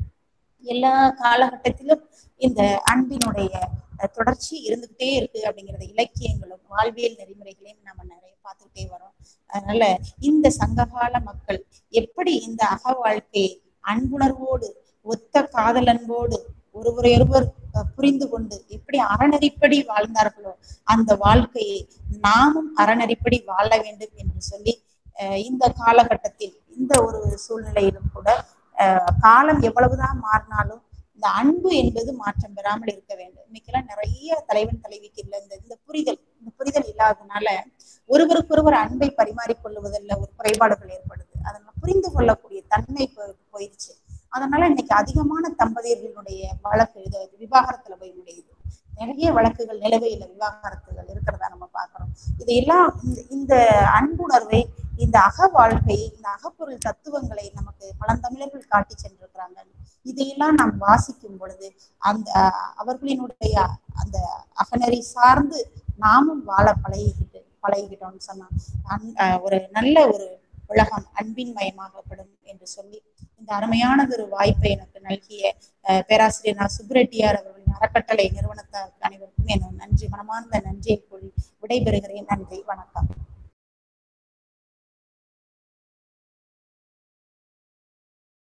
எல்லா காலகட்டத்திலும் இந்த அன்பினுடைய அஹ், தொடர்ச்சி இருந்துகிட்டே இருக்கு அப்படிங்கறத இலக்கியங்களும் வாழ்வியல் நெறிமுறைகளையும் நம்ம நிறைய பார்த்துக்கிட்டே வரோம் அதனால இந்த சங்ககால மக்கள் எப்படி இந்த அக வாழ்க்கையை அன்புணர்வோடு ஒத்த காதல் அன்போடு ஒருவரையொருவர் அஹ், புரிந்து கொண்டு எப்படி அறநெறிப்படி வாழ்ந்தார்களோ அந்த வாழ்க்கையை நாமும் அறநெறிப்படி வாழ வேண்டும் என்று சொல்லி அஹ், இந்த காலகட்டத்தில் இந்த ஒரு சூழ்நிலையிலும் கூட அஹ், காலம் எவ்வளவுதான் மாறினாலும் இந்த அன்பு என்பது மாற்றம் பெறாமல் இருக்க வேண்டும் இன்னைக்கெல்லாம் நிறைய தலைவன் தலைவிக்கு இல்லை இந்த இந்த புரிதல் இந்த புரிதல் இல்லாததுனால ஒருவருக்கொருவர் அன்பை பரிமாறிக்கொள்வதில் ஒரு குறைபாடுகள் ஏற்படுது அதனால புரிந்து கொள்ளக்கூடிய தன்மை போ- போயிடுச்சு அதனால இன்னைக்கு அதிகமான தம்பதியர்களுடைய வழக்கு இது விவாகரத்துல போய் முடியுது நிறைய வழக்குகள் நிலவையில விவாகரத்துகள் இருக்கிறதா நம்ம பார்க்கிறோம் இதையெல்லாம் இந்த இந்த அன்புணர்வை இந்த அக வாழ்க்கை இந்த அகப்பொருள் தத்துவங்களை நமக்கு பழந்தமிழர்கள் காட்டி சென்றிருக்கிறாங்க இதையெல்லாம் நாம் வாசிக்கும் பொழுது அந்த அஹ், அவர்களினுடைய அந்த அகநெறி சார்ந்து நாமும் வாழ பழகிக்கிட்டு பழகிக்கிட்டோம்னு சொன்னா அன்- அஹ், ஒரு நல்ல ஒரு உலகம் அன்பின் மயமாகப்படும் என்று சொல்லி இந்த அருமையானது ஒரு வாய்ப்பை எனக்கு நல்கிய அஹ், பேராசிரியர் நான் சுப்புரெட்டியார் அவர்களின் அறக்கட்டளை நிறுவனத்தாருக்கு அனைவருக்கும் என் நன்றி மனமார்ந்த நன்றியை கூறி விடைபெறுகிறேன் நன்றி வணக்கம்